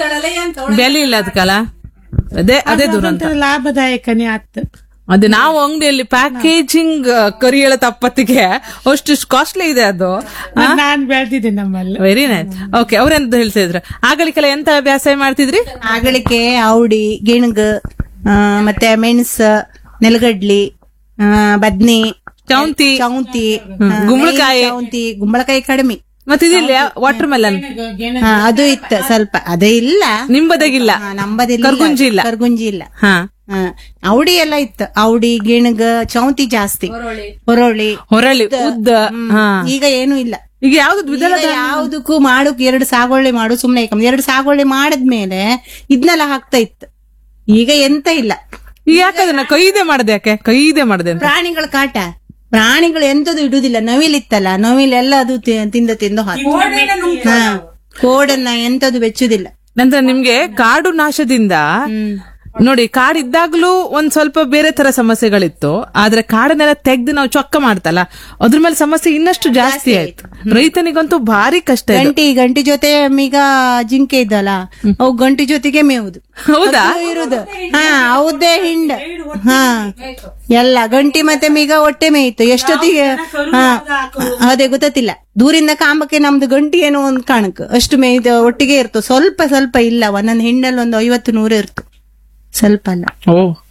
ಬೆಲೆ ಇಲ್ಲ ಅದಕ್ಕಲ್ಲ ಅದೇ ಅದೇ ದುರಂತ ಅದೊಂಥರ ಲಾಭದಾಯಕನೇ ಆತ್ ಅದೇ ನಾವು ಅಂಗಡಿಯಲ್ಲಿ ಪ್ಯಾಕೇಜಿಂಗ್ ಕರಿ ಎಳ್ಳು ತಪ್ಪತ್ತಿಗೆ ಅಷ್ಟು ಕಾಸ್ಟ್ಲಿ ಇದೆ ಅದು ಮತ್ತ್ ನಾನ್ ಬೆಳ್ದಿದ್ದೆ ನಮ್ಮಲ್ಲಿ ವೆರಿ ನೈಸ್ ಓಕೆ ಅವ್ರೆಂತ ಹೇಳ್ತಿದ್ರು ಆಗಲಿಕ್ಕೆಲ್ಲ ಎಂತ ವ್ಯಾಸಾಯ ಮಾಡ್ತಿದ್ರಿ ಆಗಳಿಕೆ ಔಡಿ ಗಿಣಗ್ ಆ, ಮತ್ತೆ ಮೆಣಸ ನೆಲಗಡ್ಲಿ ಆ, ಬದ್ನಿ ಚೌಂತಿ ಚೌಂತಿ ಆ, ಗುಂಬಳಕಾಯಿ. ಚೌಂತಿ ಗುಂಬಳಕಾಯಿ ಕಡಿಮೆ ಮತ್ತೆ ಇದಿಲ್ಲ ವಾಟರ್ ಮೆಲನ್ ಹಾ ಅದು ಇತ್ತು ಸ್ವಲ್ಪ ಅದೇ ಇಲ್ಲ ನಿಂಬದಗಿಲ್ಲ ಹಾ, ನಂಬದಿಲ್ಲ ಕರ್ಗುಂಜಿ ಇಲ್ಲ. ಕರ್ಗುಂಜಿ ಇಲ್ಲ ಹಾ ಹಾ, ಔಡಿ ಎಲ್ಲ ಇತ್ತು ಔಡಿ ಗಿಣಗ ಚೌಂತಿ ಜಾಸ್ತಿ ಹೊರೊಳಿ ಹೊರಳಿ ಉದ್ದ ಹಾ ಈಗ ಏನು ಇಲ್ಲ ಈಗ ಯಾವ್ದು ದ್ವಿದಳ ಈಗ ಯಾವ್ದಕ್ಕೂ ಮಾಡೋಕ್ ಎರಡು ಸಾಗುವಳಿ ಮಾಡು ಸುಮ್ನೆ ಯಾಕಂದ್ರೆ ಎರಡು ಸಾಗುವಳಿ ಮಾಡಿದ್ಮೇಲೆ ಇದನ್ನೆಲ್ಲ ಹಾಕ್ತಾ ಇತ್ತು ಈಗ ಎಂತ ಇಲ್ಲ ಈಗ ಯಾಕದನ್ನ ಕೈದೆ ಮಾಡದೆ ಯಾಕೆ ಕೈದೆ ಮಾಡದೆ ಅಂತ ಪ್ರಾಣಿಗಳ ಕಾಟ ಪ್ರಾಣಿಗಳು ಎಂತದು ಇಡುದಿಲ್ಲ ನವಿಲಿತ್ತಲ್ಲ ನವಿಲೆಲ್ಲ ಅದು ತಿ- ತಿಂದು ತಿಂದು ಹಾಕಿ ಹಾ ಕೋಡನ್ನ ಎಂತದು ಬೆಚ್ಚುದಿಲ್ಲ ನಂತರ ನಿಮ್ಗೆ ಕಾಡು ನಾಶದಿಂದ ನೋಡಿ ಕಾಡಿದ್ದಾಗ್ಲೂ ಒಂದ್ ಸ್ವಲ್ಪ ಬೇರೆ ತರ ಸಮಸ್ಯೆಗಳಿತ್ತು ಆದ್ರೆ ಕಾಡನ್ನೆಲ್ಲ ತೆಗ್ದು ನಾವು ಚೊಕ್ಕ ಮಾಡ್ತಲ್ಲ ಅದ್ರ ಮೇಲೆ ಸಮಸ್ಯೆ ಇನ್ನಷ್ಟು ಜಾಸ್ತಿ ಆಯ್ತು ರೈತನಿಗಂತೂ ಭಾರಿ ಕಷ್ಟ ಇದೆ ಗಂಟಿ ಗಂಟಿ ಜೊತೆ ಈಗ ಜಿಂಕೆ ಇದ್ದಲ್ಲ ಅವು ಗಂಟಿ ಜೊತೆಗೆ ಮೇವುದು ಹೌದಾ ಅದು ಇರುದು ಹಾ ಹೌದೇ ಹಿಂಡ ಹಾ ಎಲ್ಲ ಗಂಟಿ ಮತ್ತೆ ಮೀಗ ಹೊಟ್ಟೆ ಮೇಯಿತ್ತು ಎಷ್ಟೊತ್ತಿಗೆ ಹಾ ಅದೇ ಗೊತ್ತಿಲ್ಲ ದೂರಿಂದ ಕಾಂಬಕ್ಕೆ ನಮ್ದು ಗಂಟಿ ಏನೋ ಒಂದ್ ಕಾಣಕ್ ಅಷ್ಟು ಮೇಯ್ದ ಒಟ್ಟಿಗೆ ಇರ್ತು ಸ್ವಲ್ಪ ಸ್ವಲ್ಪ ಇಲ್ಲ ಒಂದೊಂದ್ ಹಿಂಡಲ್ಲಿ ಒಂದು ಐವತ್ತು ನೂರು ಇರ್ತು ಸ್ವಲ್ಪ ಅಲ್ಲ ಓ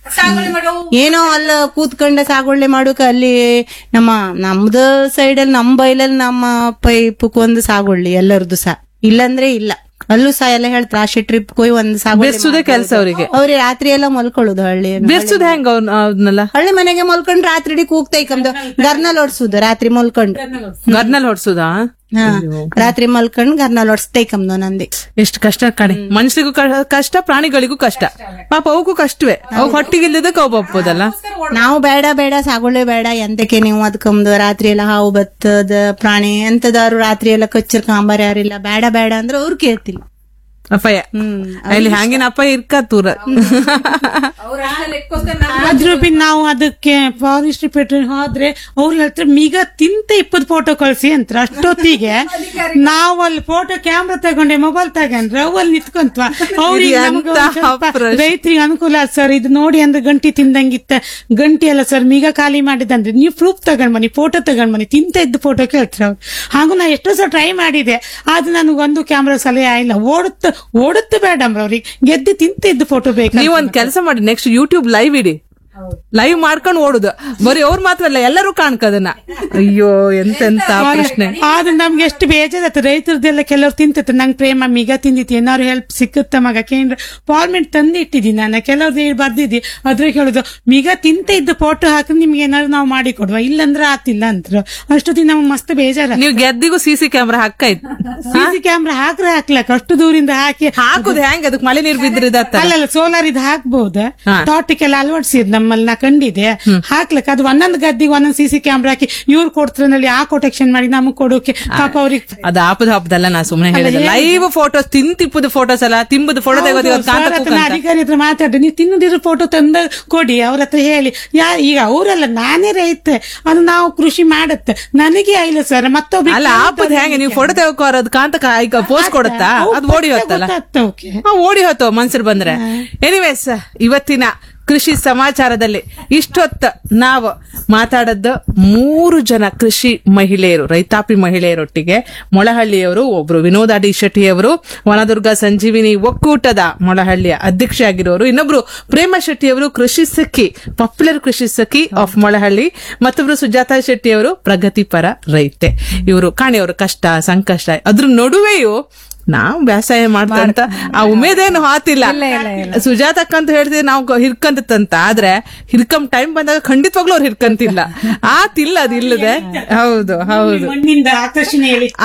ಏನೋ ಅಲ್ಲ ಕೂತ್ಕೊಂಡ ಸಾಗುವಳಿ ಮಾಡೋಕ ಅಲ್ಲಿ ನಮ್ಮ ನಮ್ದು ಸೈಡಲ್ಲಿ ನಮ್ಮ ಬೈಲಲ್ಲಿ ನಮ್ಮ ಪೈಪಕ್ ಒಂದು ಸಾಗುವಳಿ ಎಲ್ಲರದು ಸಹ ಇಲ್ಲಂದ್ರೆ ಇಲ್ಲ ಅಲ್ಲೂ ಸಹ ಎಲ್ಲ ಹೇಳ್ತಾರೆ ಆಶೆ ಟ್ರಿಪ್ ಹೋಗಿ ಒಂದು ಸಾಗುವಳಿ ಬೆರ್ಸುದೇ ಕೆಲ್ಸ ಅವರಿಗೆ ಅವ್ರಿಗೆ ರಾತ್ರಿ ಎಲ್ಲ ಮಲ್ಕೊಳ್ಳೋದು ಹಳ್ಳಿ ಬೆರ್ಸುದ್ ಹೆಂಗ ಅವ್ನ ಅವ್ರನ್ನೆಲ್ಲ ಹಳ್ಳಿ ಮನೆಗೆ ಮಲ್ಕೊಂಡು ರಾತ್ರಿ ಇಡೀ ಕೂಗ್ತೈಕಂದು ಗರ್ನಲ್ಲಿ ಓಡಿಸುದು ರಾತ್ರಿ ಮಲ್ಕೊಂಡು ಗರ್ನಲ್ಲಿ ಹೊಡ್ಸುದಾ ಹಾ ರಾತ್ರಿ ಮಲ್ಕೊಂಡು ಗರ್ನಲ್ಲಿ ಓಡಿಸ್ತೈಕಂದು ನಂದಿ ಎಷ್ಟು ಕಷ್ಟ ಕಣೆ ಮನುಷ್ಯರಿಗೂ ಕ- ಕಷ್ಟ ಪ್ರಾಣಿಗಳಿಗೂ ಕಷ್ಟ ಪಾಪ ಅವಕ್ಕೂ ಕಷ್ಟವೇ ಅವ್ ಹೊಟ್ಟಿಗಿಲ್ದಕ್ಕೆ ಅವ್ ಒಪ್ಪೋದಲ್ಲ ನಾವು ಬೇಡ ಬೇಡ ಸಾಗುವಳಿ ಬೇಡ ಎಂತಕ್ಕೆ ನೀವು ಅದಕ್ಕಂದು ರಾತ್ರಿ ಎಲ್ಲ ಹಾವು ಬತ್ತದ ಪ್ರಾಣಿ ಎಂತದಾರು ರಾತ್ರಿ ಎಲ್ಲ ಕಚ್ಚರ್ ಕಾಂಬಾರ ಯಾರಿಲ್ಲ ಬೇಡ ಬೇಡ ಅಂದ್ರೆ ಅವ್ರು ಕೇಳ್ತಿಲ್ಲ ಅಪ್ಪಯ್ಯ ಹ್ಮ್ ಅಲ್ಲಿ ಹ್ಯಾಂಗಿನ ಅಪ್ಪ ಇರ್ಕ ತೂರ ಆದ್ರೂ ಬಿ ನಾವು ಅದಕ್ಕೆ ಫಾರೆಸ್ಟ್ ಡಿಪಾರ್ಟ್ಮೆಂಟ್ ಹೋದ್ರೆ ಅವ್ರು ಹೇಳ್ತಾರೆ ಮೀಗ ತಿಂತ ಇಪ್ಪತ್ತು ಫೋಟೋ ಕಳ್ಸಿ ಅಂತ ಅಷ್ಟೊತ್ತಿಗೆ ನಾವು ಅಲ್ಲಿ ಫೋಟೋ ಕ್ಯಾಮ್ರಾ ತಗೊಂಡೆ ಮೊಬೈಲ್ ತಗೊಂಡ್ರೆ ಅವು ಅಲ್ಲಿ ನಿಂತ್ಕೊಂತ್ವ ಅವ್ರಿಗೆ ನಮ್ಗೆ ಒಂದ್ ಎಂತ ಸ್ವಲ್ಪ ಪ್ರಶ್ನೆ. ರೈತರಿಗೆ ಅನುಕೂಲ ಸರ್ ಇದು ನೋಡಿ ಅಂದ್ರೆ ಗಂಟಿ ತಿಂದಂಗಿತ್ತ ಗಂಟಿ ಎಲ್ಲ ಸರ್ ಮೀಗ ಖಾಲಿ ಮಾಡಿದಂದ್ರೆ ನೀವು ಪ್ರೂಫ್ ತಗೊಂಡ್ ಬನ್ನಿ ಫೋಟೋ ತಗೊಂಡ್ ಬನ್ನಿ ತಿಂತ ಇದ್ದ ಫೋಟೋ ಕೇಳ್ತಾರೆ ಅವ್ರು ಹಾಗೂ ನಾ ಎಷ್ಟೋ ಸಲ ಟ್ರೈ ಮಾಡಿದೆ ಆದ್ರೆ ನನಗೆ ಒಂದು ಕ್ಯಾಮ್ರಾ ಸಲಹೆ ಆಯಿಲ್ಲ ಓಡುತ್ತ ಓಡುತ್ತೆ ಮೇಡಮ್ ಅವ್ರಿಗೆ ಗೆದ್ದು ತಿಂತಿದ್ದು ಫೋಟೋ ಬೇಕು ನೀವ್ ಒಂದ್ ಕೆಲಸ ಮಾಡಿ ನೆಕ್ಸ್ಟ್ ಯೂಟ್ಯೂಬ್ ಲೈವ್ ಇಡಿ ಲೈವ್ ಮಾಡ್ಕೊಂಡು ಓಡುದು ಬರೀ ಅವ್ರು ಮಾತ್ರ ಅಲ್ಲ ಎಲ್ಲರೂ ಕಾಣ್ಕದನ್ನ ಅಯ್ಯೋ ಎಂತೆಂತ ಪ್ರಶ್ನೆ ಆದ್ರೆ ನಮ್ಗೆ ಎಷ್ಟು ಬೇಜಾರತ್ತೆ ರೈತರದೆಲ್ಲ ಕೆಲವ್ರು ತಿಂತಿತ್ತು ನಂಗೆ ಪ್ರೇಮ ಮೀಗ ತಿಂದಿತ್ತು ಏನಾದ್ರು ಹೆಲ್ಪ್ ಸಿಕ್ಕುತ್ತ ಮಗ ಕೇಂದ್ರ ಫಾರ್ಮೆಟ್ ತಂದು ಇಟ್ಟಿದ್ದೀನಿ ನಾನು ಕೆಲವ್ರದ್ದು ಬರ್ದಿದ್ದಿ ಅದ್ರ ಹೇಳುದು ಮೀಗ ತಿಂತ ಇದ್ದ ಫೋಟೋ ಹಾಕಿ ನಿಮ್ಗೆ ಏನಾದ್ರು ನಾವು ಮಾಡಿ ಕೊಡುವ ಇಲ್ಲಂದ್ರೆ ಆತಿಲ್ಲ ಅಂದ್ರು ಅಷ್ಟೊತ್ತಿಗೆ ನಮ್ಗೆ ಮಸ್ತ್ ಬೇಜಾರ ನೀವು ಗೆದ್ದಿಗೂ ಸಿ ಸಿ ಕ್ಯಾಮ್ರಾ ಹಾಕಾಯ್ತು ಸಿಸಿ ಕ್ಯಾಮ್ರಾ ಹಾಕ್ರೆ ಹಾಕ್ಲಕ್ ಅಷ್ಟು ದೂರಿಂದ ಹಾಕಿ ಹಾಕುದು ಹೆಂಗ್ ಅದಕ್ಕೆ ಮಳೆ ನೀರು ಬಿದ್ರಿದತ್ತ ಅಲ್ಲಲ್ಲ ಸೋಲಾರ್ ಇದು ಹಾಕ್ಬಹುದು ಹಾ. ತೋಟಕ್ಕೆಲ್ಲ ಅಳವಡಿಸಿದ್ ನಮ್ಮಲ್ಲಿ ನಾ ಕಂಡಿದೆ ಹಾಕ್ಲಕ್ ಅದು ಒಂದೊಂದು ಗದ್ದಿಗೆ ಒಂದೊಂದು ಸಿಸಿ ಕ್ಯಾಮ್ರಾ ಹಾಕಿ ಇವ್ರು ಕೊಡ್ತಾರಲ್ಲಿ ಆ ಕೊಟೆಕ್ಷನ್ ಮಾಡಿ ನಮಗ್ ಕೊಡೋಕೆ ಪಾಪ ಅವ್ರಿಗೆ ಅದು ಆಪದ ಹಬ್ಬದಲ್ಲ ನಾ ಸುಮ್ಮನೆ ಹೇಳಿದೆ ಲೈವ್ ಫೋಟೋಸ್ ತಿಂತಿಪ್ಪದ ಫೋಟೋಸ್ ಅಲ್ಲ ತಿಂಬದ ಫೋಟೋ ತೆಗೋದು ಇವತ್ತು ಕಾಂತ ಸರ್ ಹತ್ರ ಕೂಕಂತ. ಅಧಿಕಾರಿ ಹತ್ರ ಮಾತಾಡಿ ನೀವು ತಿನ್ನದಿರೋ ಫೋಟೋ ತಂದ ಕೊಡಿ ಅವ್ರ ಹತ್ರ ಹೇಳಿ ಯಾ ಈಗ ಅವರಲ್ಲ ನಾನೇ ರೈತ ಅದು ನಾವು ಕೃಷಿ ಮಾಡುತ್ತೆ ನನಗೆ ಆಯ್ಲ ಸರ್ ಮತ್ತೊಬ್ಬ ಅಲ್ಲ ಆಪದ ಹೆಂಗೆ ನೀವು ಫೋಟೋ ತೆಗೋಕೋರ್ ಅದು ಕಾಂತ ಈಗ ಪೋಸ್ಟ್ ಕೊಡುತ್ತಾ ಅದು ಓಡಿ ಹೋತಲ್ಲ ಓಕೆ ಹಾ, ಓಡಿ ಹೋತು ಮನ್ಸರ್ ಬಂದ್ರೆ ಎನಿವೇಸ್ ಇವತ್ತಿನ ಕೃಷಿ ಸಮಾಚಾರದಲ್ಲಿ ಇಷ್ಟೊತ್ತ ನಾವು ಮಾತಾಡದ್ದು ಮೂರು ಜನ ಕೃಷಿ ಮಹಿಳೆಯರು ರೈತಾಪಿ ಮಹಿಳೆಯರೊಟ್ಟಿಗೆ ಮೊಳಹಳ್ಳಿಯವರು ಒಬ್ರು ವಿನೋದ ಡಿ ಶೆಟ್ಟಿಯವರು ವನದುರ್ಗ ಸಂಜೀವಿನಿ ಒಕ್ಕೂಟದ ಮೊಳಹಳ್ಳಿಯ ಅಧ್ಯಕ್ಷೆ ಆಗಿರೋರು ಇನ್ನೊಬ್ರು ಪ್ರೇಮ ಶೆಟ್ಟಿಯವರು ಕೃಷಿ ಸಖಿ ಪಾಪ್ಯುಲರ್ ಕೃಷಿ ಸಖಿ ಆಫ್ ಮೊಳಹಳ್ಳಿ ಮತ್ತೊಬ್ರು ಸುಜಾತಾ ಶೆಟ್ಟಿಯವರು ಪ್ರಗತಿಪರ ರೈತೆ ಇವರು ಕಾಣಿಯವರು ಕಷ್ಟ ಸಂಕಷ್ಟ ಅದ್ರ ನಡುವೆಯೂ ನಾವು ವ್ಯವಸಾಯ ಮಾಡ್ತಂತ ಆ ಉಮೇದೇನು ಹಾತಿಲ್ಲ ಸುಜಾತಕ್ಕಂತ ಹೇಳ್ತೀವಿ ನಾವು ಹಿರ್ಕಂತಂತ ಆದ್ರೆ ಹಿರ್ಕಂ ಟೈಮ್ ಬಂದಾಗ ಖಂಡಿತವಾಗ್ಲೂ ಅವ್ರು ಹಿರ್ಕಂತಿಲ್ಲ ಆತಿಲ್ಲ ಅದಿಲ್ಲದೆ ಹೌದು ಹೌದು ಮಣ್ಣಿಂದ ಆಕರ್ಷಣೆ ಹೇಳಿ